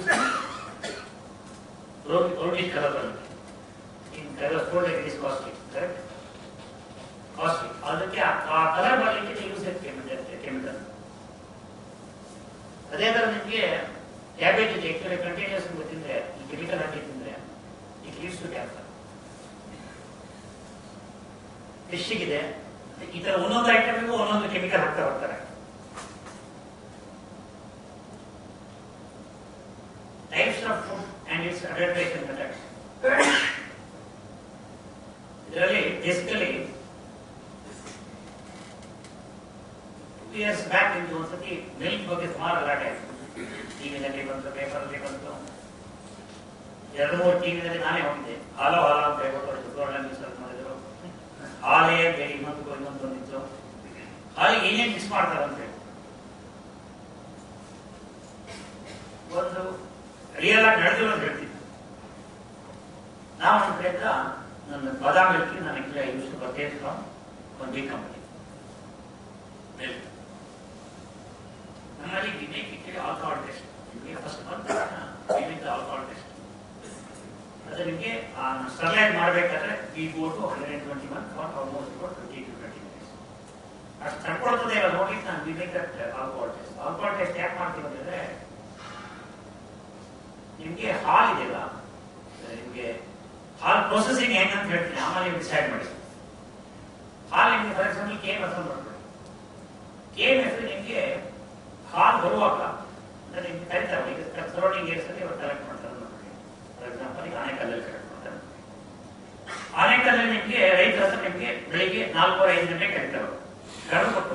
ರೋಟಿ ಕಲರ್ ಬರಲಿಕ್ಕೆ in color food like it is costly, correct? Costly. ಅದಕ್ಕೆ ಆ ಕಲರ್ ಬರಲಿಕ್ಕೆ ಯೂಸ್ ಕೆಮಿಕಲ್ ಅದೇ ತರ ನಿಮಗೆ ಕ್ಯಾಬೇಜ್ ಇದೆ ಆಕ್ಚುಲಿ ಕಂಟಿನ್ಯೂಸ್ ತಿಂದ್ರೆ ಈ ಕೆಮಿಕಲ್ ಹಾಕಿ ತಿಂದ್ರೆ ಈ ಲೀವ್ಸ್ ಟು ಕ್ಯಾನ್ಸರ್ ಫಿಶ್ಗಿದೆ ಈ ತರ ಒಂದೊಂದು ಐಟಮ್ಗೂ ಒಂದೊಂದು ಕೆಮಿಕಲ್ ಹಾಕ್ತಾ ಬರ್ತಾರೆ types of food and it's adulteration methods ಇದರಲ್ಲಿ ಬೇಸಿಕಲಿ ಇಯರ್ಸ್ ಬ್ಯಾಕ್ into ಒಂದ್ಸತಿ ಮಿಲ್ಕ್ ಬಗ್ಗೆ ಸುಮಾರು ಗಲಾಟೆ ಆಯ್ತು ಟಿವಿನಲ್ಲಿ ಬಂತು ಪೇಪರಲ್ಲಿ ಬಂತು ಎರಡು ಮೂರು ಟಿವಿನಲ್ಲಿ ನಾನೇ ಹೋಗಿದ್ದೆ ಹಾಲೋ ಹಾಲೋ ಅಂತ ಹೇಳ್ಬಿಟ್ಟು ಶುಕ್ರವಾರ ನ್ಯೂಸ್ ಅಲ್ಲಿ ಮಾಡಿದ್ರು ಹಾಲೇ ಬೇರೆ ಇನ್ನೊಂದು ಇನ್ನೊಂದು ಬಂದಿತ್ತು ಹಾಲಿಗೆ ಏನೇನು ಮಿಸ್ ಮಾಡ್ತಾರೆ ಅಂತ ಹೇಳಿ ಒಂದು ರಿಯಲ್ ಆಗಿ ನಡೆದಿರೋದು ಹೇಳ್ತೀನಿ ನಾವು ಒಂದು ಕಡೆಯಿಂದ ನನ್ನ ಬಾದಾಮ್ ಮಿಲ್ಕಿ ನಾನು actually I use to purchase from ಒಂದು ಬಿಗ್ ಕಂಪನಿ ಮಿಲ್ಕ್ ನಮ್ಮಲ್ಲಿ we make it alcohol test ನಿಮಗೆ ಫಸ್ಟ್ ಬಂದ ವಿ ಮೇಕ್ ಆಲ್ಕೋಹಾಲ್ ಟೆಸ್ಟ್ ಅದು ನಿಮಗೆ ಸ್ಟರ್ಲೈನ್ ಮಾಡಬೇಕಾದ್ರೆ we go to hundred and twenty one for almost twenty two twenty minutes ಅಷ್ಟು ತಡ್ಕೊಳ್ತದೆ ಇಲ್ಲ ನೋಡಿ ನಾನು we make that alcohol test alcohol test ಯಾಕೆ ಮಾಡ್ತೀವಿ ಅಂತಂದ್ರೆ ನಿಮಗೆ ಹಾಲ್ ಇದೆಯಲ್ಲ ನಿಮಗೆ ಹಾಲ್ ಪ್ರೊಸೆಸಿಂಗ್ ಹೆಂಗಂತ ಹೇಳ್ತೀನಿ ಆಮೇಲೆ ನೀವು ಡಿಸೈಡ್ ಮಾಡಿ ಹಾಲ್ ನಿಮಗೆ for example K M F ಮಾಡ್ಕೊಳ್ಳಿ ಕೆ ಎಮ್ ಎಫ್ ನಿಮಗೆ ಹಾಲು ಬರುವಾಗ ಅಂದ್ರೆ ನಿಮ್ಗೆ ಕರೀತಾರೆ ಈಗ ಸರೌಂಡಿಂಗ್ ಏರಿಯಸ್ ಅಲ್ಲಿ ಅವ್ರು ಕಲೆಕ್ಟ್ ಮಾಡ್ತಾರೆ ಫಾರ್ ಎಕ್ಸಾಂಪಲ್ ಈಗ ಆನೆಕಲ್ಲಲ್ಲಿ ಕಲೆಕ್ಟ್ ಮಾಡ್ತಾರೆ ಆನೆಕಲ್ಲಲ್ಲಿ ನಿಮಗೆ ರೈತರ ಹತ್ರ ನಿಮಗೆ ಬೆಳಿಗ್ಗೆ ನಾಲ್ಕೂವರೆ ಐದು ಗಂಟೆ ಕರೀತಾರೆ ಕರೆದು ಕೊಟ್ಟು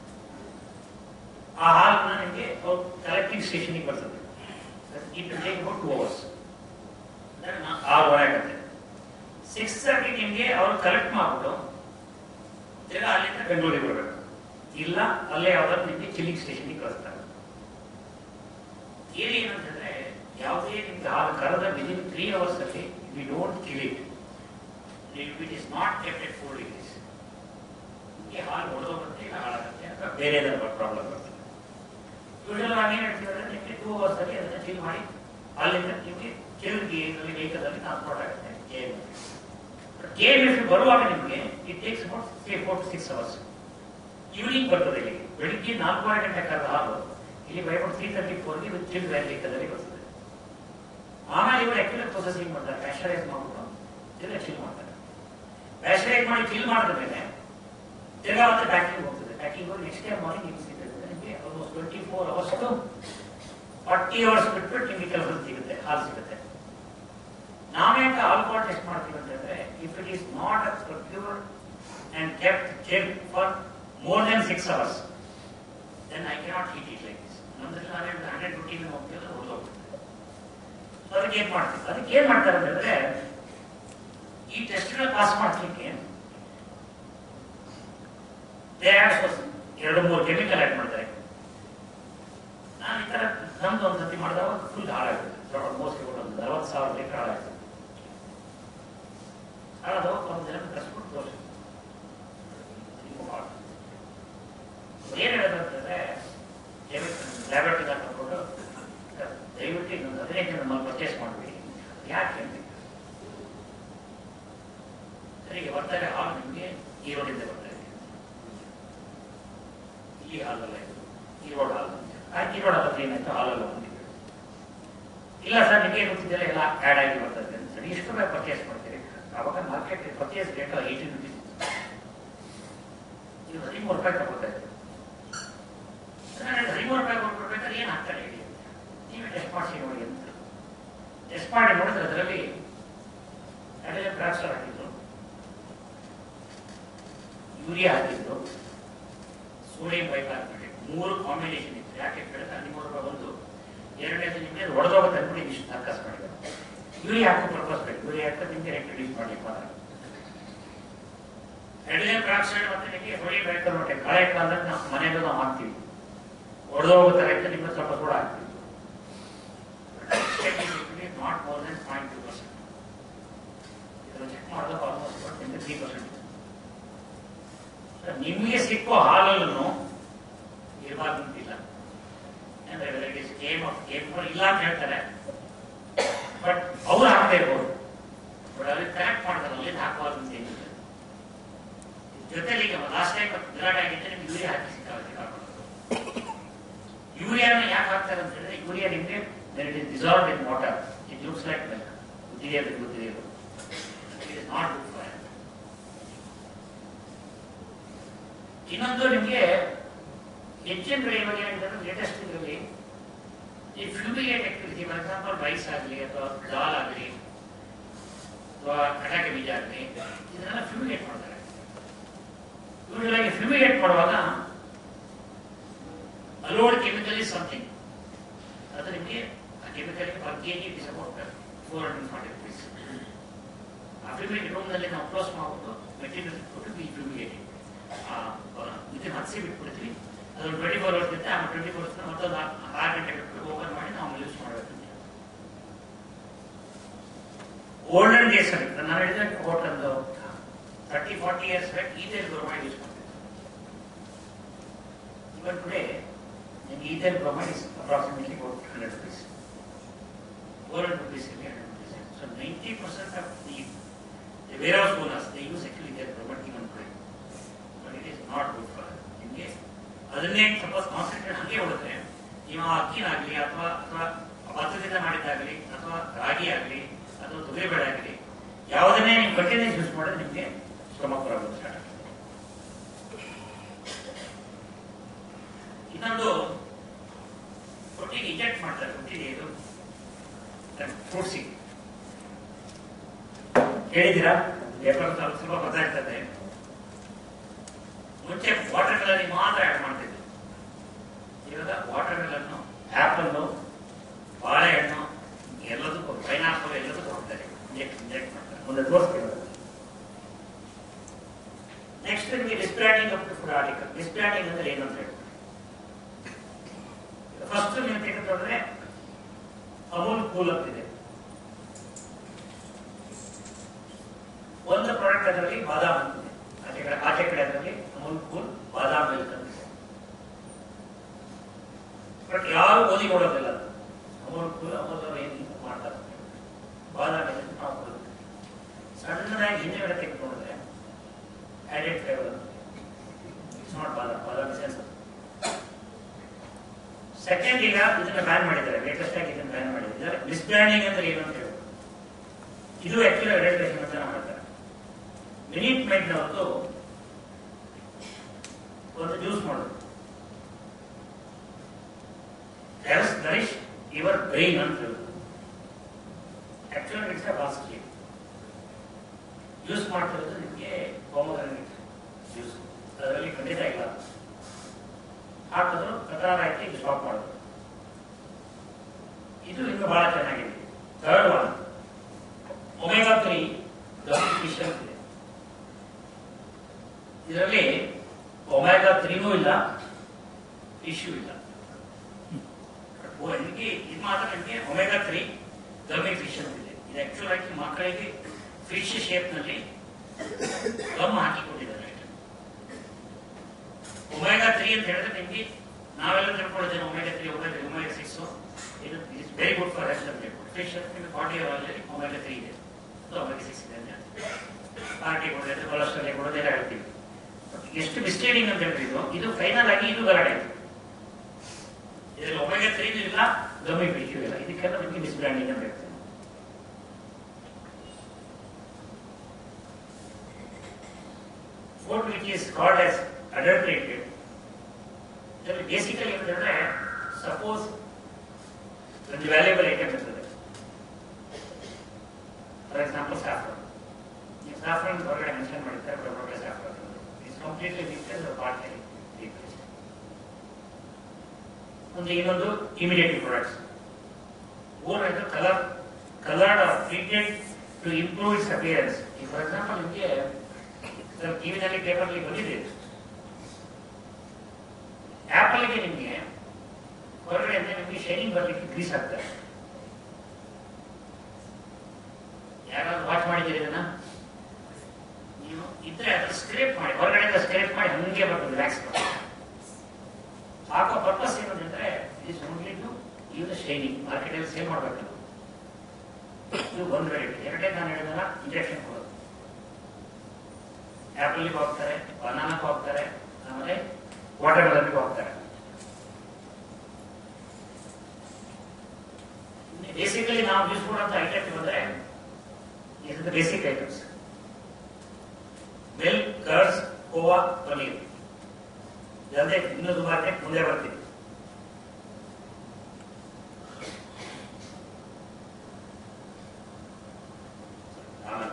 ಆ ಹಾಲನ್ನ ನಿಮಗೆ ಅವ್ರು ಕಲೆಕ್ಟಿಂಗ್ ಸ್ಟೇಷನ್ಗೆ ಬರ್ತದೆ it take about two hours ಆರೂವರೆ ಆಗುತ್ತೆ ಸಿಕ್ಸ್ ತರ್ಟಿ ನಿಮಗೆ ಅವ್ರು ಕಲೆಕ್ಟ್ ಮಾಡ್ಬಿಟ್ಟು ತಿರ್ಗಾ ಅಲ್ಲಿಂದ ಬೆಂಗಳೂರಿಗೆ ಬರಬೇಕು ಇಲ್ಲ ಅಲ್ಲೇ ಯಾವ್ದಾದ್ರು ನಿಮಗೆ ಚಿಲ್ಲಿಂಗ್ ಸ್ಟೇಷನ್ಗೆ ಕಳಿಸ್ತಾರೆ ಇಲ್ಲಿ ಏನಂತಂದ್ರೆ ಯಾವುದೇ ನಿಮ್ಗೆ ಹಾಲು ಕರೆದ ವಿದಿನ್ ತ್ರೀ ಅವರ್ಸ್ ಅಲ್ಲಿ we don't kill it it is not kept at four degrees ನಿಮಗೆ ಹಾಲು ಹೊಡೆದೋಗುತ್ತೆ ಇಲ್ಲ ಹಾಳಾಗುತ್ತೆ ಅಥವಾ ಬೇರೆ ಏನಾದ್ರು ಪ್ರಾಬ್ಲಮ್ ಬರ್ತದೆ ಯೂಶಲ್ ನಾವು ಏನ್ ಹೇಳ್ತೀವಿ ಅಂದ್ರೆ ನಿಮಗೆ ಟೂ ಅವರ್ಸ್ ಅಲ್ಲಿ ಅದನ್ನ ಚಿಲ್ ಮಾಡಿ ಅಲ್ಲಿಂದ ನಿಮಗೆ ಚಿಲ್ಗೆ ವೆಹಿಕಲ್ ಅಲ್ಲಿ ಟ್ರಾನ್ಸ್ಪೋರ್ಟ್ ಆಗುತ್ತೆ ಕೆ ಎಮ್ ಎಫ್ ಬರುವಾಗ ನಿಮಗೆ it takes about three four to six hours evening ಬರ್ತದೆ ಇಲ್ಲಿಗೆ ಬೆಳಿಗ್ಗೆ ನಾಲ್ಕೂವರೆ ಗಂಟೆ ಕರೆದ ಹಾಲು ಇಲ್ಲಿ ಬೈಬೌಟ್ ತ್ರೀ ತರ್ಟಿ ಫೋರ್ಗೆ ವಿತ್ ಚಿಲ್ ವೆಹಿಕಲ್ ಅಲ್ಲಿ ಬರ್ತದೆ ಆಮೇಲೆ ಇವರು ಆಕ್ಚುಲಿ ಪ್ರೊಸೆಸಿಂಗ್ ಮಾಡ್ತಾರೆ ಪ್ಯಾಶ್ಚರೈಸ್ ಮಾಡ್ಬಿಟ್ಟು ತಿರ್ಗಾ ಚಿಲ್ ಮಾಡ್ತಾರೆ ಪ್ಯಾಶ್ಚರೈಸ್ ಮಾಡಿ ಚಿಲ್ ಮಾಡಿದ ಮೇಲೆ ತಿರ್ಗಾ ಮತ್ತೆ ಪ್ಯಾಕಿಂಗ್ ಹೋಗ್ತದೆ ಪ್ಯಾಕಿಂಗ್ ಹೋಗಿ ನೆಕ್ಸ್ಟ್ ಟೈಮ್ ಮಾರ್ನಿಂಗ್ ನಿಮ್ಗೆ ಸಿಗುತ್ತೆ ನಿಮಗೆ almost twenty four hours forty hours ಬಿಟ್ಬಿಟ್ಟು ನಿಮಗೆ ಕೆಲಸ ಸಿಗುತ್ತೆ ಹಾಲು ಸಿಗುತ್ತೆ ನಾವ್ಯಾಕೆ ಆಲ್ಕೋಹಾಲ್ ಟೆಸ್ಟ್ ಮಾಡ್ತೀವಿ ಅಂತಂದ್ರೆ if it is not procure and kept check for more than six hours then I cannot heat it like this ನಮ್ದ್ರೆ ನಾವೇ ಹಂಡ್ರೆಡ್ ರುಟೀನ್ ಹೋಗ್ತೀವಿ ಅದು ಹೊರದೋಗ್ತದೆ ಅದಕ್ಕೆ ಏನ್ ಮಾಡ್ತೀವಿ ಅದಕ್ಕೆ ಏನ್ ಮಾಡ್ತಾರೆ ಅಂತಂದ್ರೆ ಈ ಟೆಸ್ಟ್ ಪಾಸ್ ಮಾಡ್ಲಿಕ್ಕೆ ಎರಡು ಮೂರು ಕೆಮಿಕಲ್ ಆಡ್ ಮಾಡ್ತಾರೆ ನಾನು ಈ ತರ ನಮ್ದು ಒಂದು ಸತಿ ಮಾಡಿದಾಗ ಫುಲ್ ಹಾಳಾಗ್ತದೆ ಆಲ್ಮೋಸ್ಟ್ ಒಂದು ನಲವತ್ತು ಸಾವಿರ ಲೀಟರ್ ಹಾಳಾಗ್ತದೆ ಹಾಳಾದವಾಗ ಒಂದು ದಿನ ಕಸ್ಬಿಟ್ಟು ತೋರಿಸಿ ಏನ್ ಹೇಳೋದಂತಂದ್ರೆ ಲ್ಯಾಬರೇಟರಿಗೆ ಹಾಕೊಂಡು ದಯವಿಟ್ಟು ಇನ್ನೊಂದು ಹದಿನೈದು ದಿನ ನಮ್ಮಲ್ಲಿ ಪರ್ಚೇಸ್ ಮಾಡ್ಬಿಡಿ ಯಾಕೆ ಅಂತ ಸರಿಗೆ ಬರ್ತಾರೆ ಹಾಲು ನಿಮಗೆ ಈ ರೋಡಿಂದ ಬರ್ತಾ ಇದೆ ಈ ಹಾಲಲ್ಲ ಇದು ಈ ರೋಡ್ ಹಾಲು ಆ ಈ ರೋಡ್ ಹಾಲು ಏನಾಯ್ತು ಹಾಲಲ್ಲ ಬಂದಿದೆ ಇಲ್ಲ ಸರ್ ನಿಮಗೆ ಗೊತ್ತಿದ್ದೆಲ್ಲ ಎಲ್ಲ ಆ್ಯಡ್ ಆಗಿ ಬರ್ತದೆ ಅಂತ ಸರಿ ಎಷ್ಟು ರೂಪಾಯಿ ಪರ್ಚೇಸ್ ಮಾಡ್ತೀರಿ ಅವಾಗ market purchase rate eighteen rupees ಇದು ಹದಿಮೂರು ರೂಪಾಯಿ ತಗೋತಾ ಇದೆ ಹದಿಮೂರು ರೂಪಾಯಿ ಕೊಟ್ಬಿಡ್ಬೇಕಾದ್ರೆ ಏನು ಹಾಕ್ತಾರೆ ಹೇಳಿ ನೀವೇ ಟೆಸ್ಟ್ ಮಾಡಿಸಿ ನೋಡಿ ಅಂತ ಟೆಸ್ಟ್ ಮಾಡಿ ನೋಡಿದ್ರೆ ಅದರಲ್ಲಿ ಅಡೆಲ್ಲ ಟ್ರಾನ್ಸ್ಫರ್ ಹಾಕಿದ್ರು ಯೂರಿಯಾ ಹಾಕಿದ್ರು ಸೋಡಿಯಂ ಬೈಕಾರ್ಬನೇಟ್ ಮೂರು ಕಾಂಬಿನೇಷನ್ ಇತ್ತು ಯಾಕೆ ಕೇಳಿದ್ರೆ ಹದಿಮೂರು ರೂಪಾಯಿ ಒಂದು ಎರಡನೇದು ನಿಮಗೆ ಹೊಡೆದೋಗುತ್ತೆ ಅಂದ್ಬಿಟ್ಟು ಇಷ್ಟು ತರ್ಕಸ್ ಮಾಡಿದ್ದಾರೆ ಯೂರಿಯಾ ಹಾಕೋ ಪರ್ಪಸ್ ಬೇಕು ಯೂರಿಯಾ ಹಾಕೋದು ನಿಮಗೆ ರೇಟ್ ರಿಲೀಸ್ ಮಾಡ್ಲಿಕ್ಕೆ ಮಾತ್ರ ಎಡ್ಲೇನ್ ಪ್ರಾಕ್ಸೈಡ್ ಮತ್ತೆ ನಿಮಗೆ ಹೊಳಿ ಬೈಕಾರ್ಬನೇಟ್ ಕಳೆ ಕಾಲದಲ್ಲಿ ನಾವು ಮನೆಯಲ್ಲೂ ನಾವು ಹಾಕ್ತೀವಿ ಹೊಡೆದೋಗುತ್ತೆ ರೈತ ನಿಮಗೆ ಸ್ವಲ್ಪ ಸೋಡ ಹಾಕ್ತೀವಿ not more than point two percent ಇದನ್ನು ಚೆಕ್ ಮಾಡಿದಾಗ ಆಲ್ಮೋಸ್ಟ್ ನಿಮಗೆ ತ್ರೀ ಪರ್ಸೆಂಟ್ ನಿಮಗೆ ಸಿಕ್ಕೋ ಹಾಲನ್ನು ಇರಬಾರ್ದಂತಿಲ್ಲ ಅಂದ್ರೆ ಗೇಮ್ ಆಫ್ ಗೇಮ್ ಇಲ್ಲ ಅಂತ ಹೇಳ್ತಾರೆ ಬಟ್ ಅವ್ರು ಹಾಕ್ಬೇಕು ಬಟ್ ಅಲ್ಲಿ ಕರೆಕ್ಟ್ ಮಾಡ್ತಾರೆ ಅಲ್ಲಿ ಹಾಕಬಾರ್ದು ಅಂತ ಏನಿಲ್ಲ ಜೊತೆಲಿ ಈಗ ಲಾಸ್ಟ್ ಟೈಮ್ ಗಲಾಟೆ ಆಗಿದ್ದರೆ ನಿಮ್ಗೆ ಯೂರಿಯಾ ಹಾಕಿ ಸಿಕ್ಕಾಗುತ್ತೆ ಯೂರಿಯಾನ ಯಾಕೆ ಹಾಕ್ತಾರೆ dissolved in water. It looks like milk. ಕುದಿಯೋದು ಕುದಿಯೋದು. It is not good for health. ಇನ್ನೊಂದು ನಿಮಗೆ ಹೆಚ್ಚಿನ ಬೆಳೆ ಬಗ್ಗೆ ಹೇಳಿದ್ರೆ ಲೇಟೆಸ್ಟ್ ಇದರಲ್ಲಿ ಈ fumigate activity for example rice ಆಗಲಿ ಅಥವಾ ದಾಲ್ ಆಗಲಿ ಅಥವಾ ಕಟಾಕೆ ಬೀಜ ಆಗಲಿ ಇದನ್ನೆಲ್ಲ ಫ್ಯೂಮಿಗೇಟ್ ಮಾಡ್ತಾರೆ ಯೂಶಲ್ ಆಗಿ ಫ್ಯೂಮಿಗೇಟ್ ಮಾಡುವಾಗ ಅಲೋಡ್ ಕೆಮಿಕಲ್ ಇಸ್ ಸಮಥಿಂಗ್ ಅದು ನಿಮಗೆ ಆ chemical per K G is about four hundred forty rupees ಆ ಫ್ಯೂಮಿಗೇಟ್ ರೂಮ್ನಲ್ಲಿ ನಾವು ಕ್ಲೋಸ್ ಮಾಡ್ಬಿಟ್ಟು ಮೆಟೀರಿಯಲ್ ಇಟ್ಬಿಟ್ಟು ವಿ ಫ್ಯೂಮಿಗೇಟ್ ಇದನ್ನ ಹಚ್ಚಿ ಬಿಟ್ಬಿಡ್ತೀವಿ ಅದು ಟ್ವೆಂಟಿ ಫೋರ್ ಅವರ್ಸ್ ಇರುತ್ತೆ ಆಮೇಲೆ ಟ್ವೆಂಟಿ ಫೋರ್ ಅವರ್ಸ್ ಮತ್ತೊಂದು ಆರು ಗಂಟೆ ಬಿಟ್ಟು ಓಪನ್ ಮಾಡಿ ನಾವು ಯೂಸ್ ಮಾಡಬೇಕು ಓಲ್ಡನ್ ಡೇಸ್ ಅಲ್ಲಿ ನಾನು ಹೇಳಿದ್ರೆ hotel thirty forty years back ethyl bromide use ಮಾಡ್ತಿದ್ದೆ ಇವನ್ ಟುಡೇ ನಿಮ್ಗೆ ethyl bromide is approximately hundred rupees four hundred rupees ಇಲ್ಲಿ hundred rupees so ninety percent of the warehouse owners they use actually ethyl bromide even today but it is not good for ನಿಮಗೆ ಅದನ್ನೇ ಸ್ವಲ್ಪ ಕಾನ್ಸಂಟ್ರೇಟ್ ಹಾಗೆ ಹೊಡೆದ್ರೆ ನೀವು ಆ ಅಕ್ಕಿನಾಗ್ಲಿ ಅಥವಾ ಅಥವಾ ಭತ್ತದಿಂದ ಮಾಡಿದ್ದಾಗಲಿ ಅಥವಾ ರಾಗಿ ಆಗಲಿ ಅಥವಾ ತೊಗರಿಬೇಳೆ ಆಗಲಿ ಯಾವುದನ್ನೇ ನೀವು ಕಂಟಿನ್ಯೂಸ್ ಯೂಸ್ ಮಾಡಿದ್ರೆ ನಿಮಗೆ ಸ್ಟಮಕ್ ಪ್ರಾಬ್ಲಮ್ ಸ್ಟಾರ್ಟ್ ಆಗ್ತದೆ ಇನ್ನೊಂದು ಹೊಟ್ಟಿಗೆ ಇಂಜೆಕ್ಟ್ ಮಾಡ್ತಾರೆ ಹೊಟ್ಟಿಗೆ ಇದು ಫ್ರೂಟ್ಸಿಗೆ ಹೇಳಿದ್ದೀರಾ ಪೇಪರ್ ಸ್ವಲ್ಪ ಗೊತ್ತಾಗ್ತದೆ ಮುಂಚೆ ವಾಟರ್ ಮೆಲನ್ ಮಾತ್ರ ಆಡ್ ಮಾಡ್ತಿದ್ರು ಇವಾಗ ವಾಟರ್ ಮೆಲನ್ ಆಪಲ್ ಬಾಳೆಹಣ್ಣು ಎಲ್ಲದಕ್ಕೂ ಪೈನಾಪಲ್ ಎಲ್ಲದಕ್ಕೂ ಹೋಗ್ತಾರೆ ಇಂಜೆಕ್ಟ್ ಇಂಜೆಕ್ಟ್ ಮಾಡ್ತಾರೆ ಮುಂದೆ ತೋರಿಸ್ತೀವಿ ನೆಕ್ಸ್ಟ್ ನಿಮಗೆ disbranding of food article disbranding ಅಂದ್ರೆ ಏನು ಅಂತ ಹೇಳಿ ಫಸ್ಟ್ ನೀವು ತೆಗೆದುಕೊಂಡ್ರೆ ಅಮೂಲ್ ಕೂಲ್ ಅಂತಿದೆ ಒಂದು ಪ್ರಾಡಕ್ಟ್ ಅದರಲ್ಲಿ ಬಾದಾಮ್ ಅಂತಿದೆ ಆಚೆ ಕಡೆ ಆಚೆ ಕಡೆ ಅದರಲ್ಲಿ ಅಮೂಲ್ ಕೂಲ್ ಬಾದಾಮ್ ಮಿಲ್ಕ್ ಅಂತಿದೆ ಬಟ್ ಯಾರು ಓದಿ ನೋಡೋದಿಲ್ಲ ಅದು. ಅಮೂಲ್ ಕೂಲ್ ಅಮೂಲ್ ಅವರು ಏನು ಮಾಡ್ತಾರೆ ಬಾದಾಮ್ ಮಿಲ್ಕ್ ನಾವು ಕೊಡೋದು ಸಣ್ಣದಾಗಿ ಹಿಂದೆಗಡೆ ತೆಗೆದುಕೊಂಡ್ರೆ ಆಡೆಡ್ ಫ್ಲೇವರ್ ಇಟ್ಸ್ ನಾಟ್ ಬಾದಾಮ್ ಬಾದಾಮ್ ಸೆನ್ಸ್ ಸೆಕೆಂಡ್ ಈಗ ಇದನ್ನ ಬ್ಯಾನ್ ಮಾಡಿದ್ದಾರೆ ಲೇಟೆಸ್ಟ್ ಆಗಿ ಇದನ್ನ ಬ್ಯಾನ್ ಮಾಡಿದ್ದಾರೆ ಮಿಸ್ಬ್ರ್ಯಾಂಡಿಂಗ್ ಅಂದ್ರೆ ಏನು ಅಂತ ಹೇಳಿ ಇದು ಆಕ್ಚುಲಿ ರೆಗ್ಯುಲೇಷನ್ ಅಂತ ಮಾಡ್ತಾರೆ ಮಿನಿಟ್ ಮೆಂಟ್ನವ್ರದ್ದು ಒಂದು ಜ್ಯೂಸ್ ಮಾಡೋದು ಹೆಲ್ಸ್ ನರಿಶ್ ಯುವರ್ ಬ್ರೈನ್ ಅಂತ ಹೇಳುದು ಆಕ್ಚುಲಿ ಇಟ್ಸ್ ಅ ಬಾಸ್ಕಿ ಯೂಸ್ ಮಾಡ್ತಿರೋದು ನಿಮಗೆ ಹೋಮೋಗ್ರಾನಿಕ್ ಜ್ಯೂಸ್ ಅದರಲ್ಲಿ ಖಂಡಿತ ಇಲ್ಲ ಹಾಕಿದ್ರು ಕಟಾರ ಆಯ್ತು ಈಗ ಸ್ಟಾಪ್ ಮಾಡೋದು ಇದು ಇನ್ನು ಬಹಳ ಚೆನ್ನಾಗಿದೆ third one omega three fish ಇದೆ ಇದರಲ್ಲಿ ಒಮೆಗಾ ತ್ರೀನೂ ಇಲ್ಲ ಫಿಶು ಇಲ್ಲ ಓ, ನಿಮಗೆ ಇದು ಮಾತ್ರ ನಿಮಗೆ ಒಮೆಗಾ ತ್ರೀ ಗಮ್ಮಿ ಫಿಶ್ ಅಂತಿದೆ ಇದು ಆಕ್ಚುಲ್ ಆಗಿ ಮಕ್ಕಳಿಗೆ ಫಿಶ್ ಶೇಪ್ ನಲ್ಲಿ ಗಮ್ ಹಾಕಿ ಕೊಟ್ಟಿದ್ದಾರೆ ಒಮೆಗಾ ತ್ರೀ ಅಂತ ಹೇಳಿದ್ರೆ ನಿಮಗೆ ನಾವೆಲ್ಲ ತಿಳ್ಕೊಳ್ಳೋದೇನು omega three omega omega six ಇದು is very good for health ಅಂತ ಹೇಳ್ಬಿಟ್ಟು ಫಿಶ್ ನಿಮಗೆ ಫಾರ್ಟಿ ಅವರಲ್ಲಿ ಒಮೆಗಾ ತ್ರೀ ಇದೆ ಒಮೆಗಾ ಸಿಕ್ಸ್ ಇದೆ ಅಂತ ಹೇಳ್ತೀವಿ ಪಾರ್ಟಿ ಕೊಡೋದು ಕೊಲೆಸ್ಟ್ರಾಲ್ ಕೊಡೋದೆಲ್ಲ ಹೇಳ್ತೀವಿ But ಎಷ್ಟು ಮಿಸ್ಟೇಡಿಂಗ್ ಅಂತ ಹೇಳಿದ್ರೆ ಇದು ಇದು ಫೈನಲ್ ಆಗಿ ಇದು ಗಲಾಟೆ ಆಯ್ತು ಇದರಲ್ಲಿ ಒಮೆಗಾ ತ್ರೀ ಇಲ್ಲ ಗಮ್ಮಿ ಫಿಶ್ ಇಲ್ಲ ಇದಕ್ಕೆಲ್ಲ ನಿಮಗೆ ಮಿಸ್ಬ್ರ್ಯಾಂಡಿಂಗ್ ಅಂತ ಹೇಳ್ತೀವಿ food which is called as adulterated ಇದರಲ್ಲಿ ಬೇಸಿಕಲಿ ಏನಂದ್ರೆ ಸಪೋಸ್ ಒಂದು ವ್ಯಾಲ್ಯೂಬಲ್ ಐಟಮ್ ಇರ್ತದೆ ಫಾರ್ ಎಕ್ಸಾಂಪಲ್ ಸಾಫ್ರನ್ ನೀವು ಸಾಫ್ರನ್ ಹೊರಗಡೆ ಮೆನ್ಷನ್ ಮಾಡಿದ್ದಾರೆ ಬಟ್ ಹೊರಗಡೆ saffron it's completely replace partly replace ಒಂದು ಇನ್ನೊಂದು ಇಮಿಡಿಯೇಟ್ ಪ್ರಾಡಕ್ಟ್ಸ್ ಮೂರನೇದು colour coloured or treated to improve its appearance ಈಗ ಫಾರ್ ಎಕ್ಸಾಂಪಲ್ ನಿಮಗೆ ಟಿವಿನಲ್ಲಿ ಪೇಪರ್ಲಿ ಬಂದಿದೆ ಆಪಲ್ಗೆ ನಿಮಗೆ ಹೊರಗಡೆ ಅಂದ್ರೆ ನಿಮಗೆ ಶೈನಿಂಗ್ ಬರ್ಲಿಕ್ಕೆ ಗ್ರೀಸ್ ಹಾಕ್ತಾರೆ ಯಾರಾದ್ರೂ ವಾಚ್ ಮಾಡಿದ್ದೀರಿ ಇದನ್ನ ನೀವು ಇದ್ರೆ ಅದನ್ನ ಸ್ಕ್ರೇಪ್ ಮಾಡಿ ಹೊರಗಡೆಯಿಂದ ಸ್ಕ್ರೇಪ್ ಮಾಡಿ ಹಂಗೆ ಬರ್ತದೆ ವ್ಯಾಕ್ಸ್ ಹಾಕೋ ಪರ್ಪಸ್ ಏನು ಅಂದ್ರೆ is only to use shining ಮಾರ್ಕೆಟಲ್ಲಿ ಸೇಲ್ ಮಾಡಬೇಕು ಇದು ಒಂದು ವೆರೈಟಿ ಎರಡೇ ನಾನು ಹೇಳಿದಲ್ಲ ಇಂಜೆಕ್ಷನ್ ಕೊಡೋದು ಆಪಲ್ಗೆ ಹೋಗ್ತಾರೆ ಬನಾನಕ್ಕೆ ಹೋಗ್ತಾರೆ ಆಮೇಲೆ ವಾಟರ್ ಮೆಲನ್ಗೆ ಹೋಗ್ತಾರೆ ಬೇಸಿಕ್ ಬೇಸಿಕಲಿ ನಾವು ಯೂಸ್ ಮಾಡುವಂತ ಐಟಮ್ ಬಂದ್ರೆ ಇದು ಬೇಸಿಕ್ ಐಟಮ್ಸ್ ಮಿಲ್ಕ್ ಕರ್ಡ್ಸ್ ಕೋವಾ ಪನೀರ್ ಇದಲ್ಲದೆ ಇನ್ನೂ ದುಬಾರಿ ಮುಂದೆ ಬರ್ತೀವಿ ಆಮೇಲೆ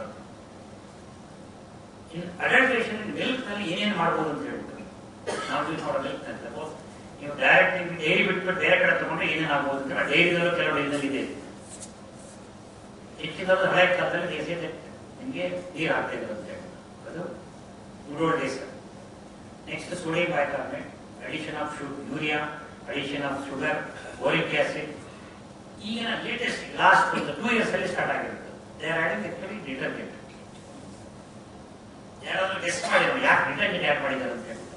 ಇನ್ ಅಡಲ್ಟ್ರೇಷನ್ ಮಿಲ್ಕ್ ನಲ್ಲಿ ಏನೇನು ಮಾಡ್ಬೋದು ಅಂತ ಹೇಳ್ಬಿಟ್ಟು ನಾವು ಯೂಸ್ ಮಾಡೋ ಮಿಲ್ಕ್ ಅಂತ ನೀವು ಡೈರೆಕ್ಟ್ ನಿಮ್ಗೆ ಡೈರಿ ಬಿಟ್ಬಿಟ್ಟು ಬೇರೆ ಕಡೆ ತಗೊಂಡ್ರೆ ಏನೇನು ಆಗ್ಬೋದು ಅಂತ ಡೈರಿದಲ್ಲೂ ಕೆಲವು ಇದರಲ್ಲಿ ಇದೆ ಹೆಚ್ಚಿನದು ಹಳೆ ಕಾಲದಲ್ಲಿ ದೇಶದ ನಿಮಗೆ ನೀರು ಹಾಕ್ತಾ ಇದ್ರು ಅಂತ ಹೇಳಿ ಅದು good days next sodium bicarbonate addition of ಶು urea addition of sugar boric acid ಈಗಿನ ಲೇಟೆಸ್ಟ್ ಲಾಸ್ಟ್ ಒಂದು ಟೂ ಇಯರ್ಸ್ ಅಲ್ಲಿ ಸ್ಟಾರ್ಟ್ ಆಗಿರುತ್ತೆ they are adding actually detergent ಯಾರಾದ್ರೂ ಟೆಸ್ಟ್ ಮಾಡಿದ್ರು ಯಾಕೆ ಡಿಟರ್ಜೆಂಟ್ ಯಾಕೆ ಮಾಡಿದ್ದಾರೆ ಅಂತ ಹೇಳ್ಬಿಟ್ಟು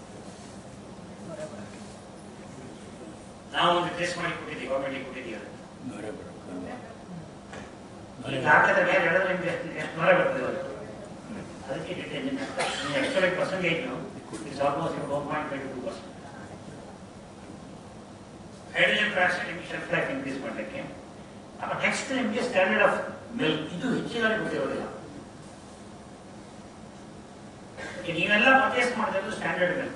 ನಾವು ಒಂದು ಟೆಸ್ಟ್ ಮಾಡಿ ಕೊಟ್ಟಿದ್ದೀವಿ ಗೌರ್ಮೆಂಟ್ ಕೊಟ್ಟಿದ್ದೀವಿ ಅದನ್ನ. ಈಗ ಹಾಕಿದ ಮೇಲೆ ಹೇಳಿದ್ರೆ ನಿಮ್ಗೆ ಎಷ್ಟು ಎಷ್ಟು ಮರ ಬರ್ತದೆ ಅದು. ಅದಕ್ಕೆ detergent extra percentage is almost one point five two percent hydrogen peroxide ನಿಮಗೆ ಶೆಲ್ಫ್ ಲೈಫ್ ಇನ್ಕ್ರೀಸ್ ಮಾಡಲಿಕ್ಕೆ ಆಮೇಲೆ ನೆಕ್ಸ್ಟ್ ನಿಮಗೆ ಸ್ಟ್ಯಾಂಡರ್ಡ್ ಆಫ್ ಮಿಲ್ಕ್ ಇದು ಹೆಚ್ಚಿನ ಗೊತ್ತಿರೋದಿಲ್ಲ ಈಗ ನೀವೆಲ್ಲ ಪರ್ಚೇಸ್ ಮಾಡಿದ್ರು ಸ್ಟ್ಯಾಂಡರ್ಡ್ ಮಿಲ್ಕ್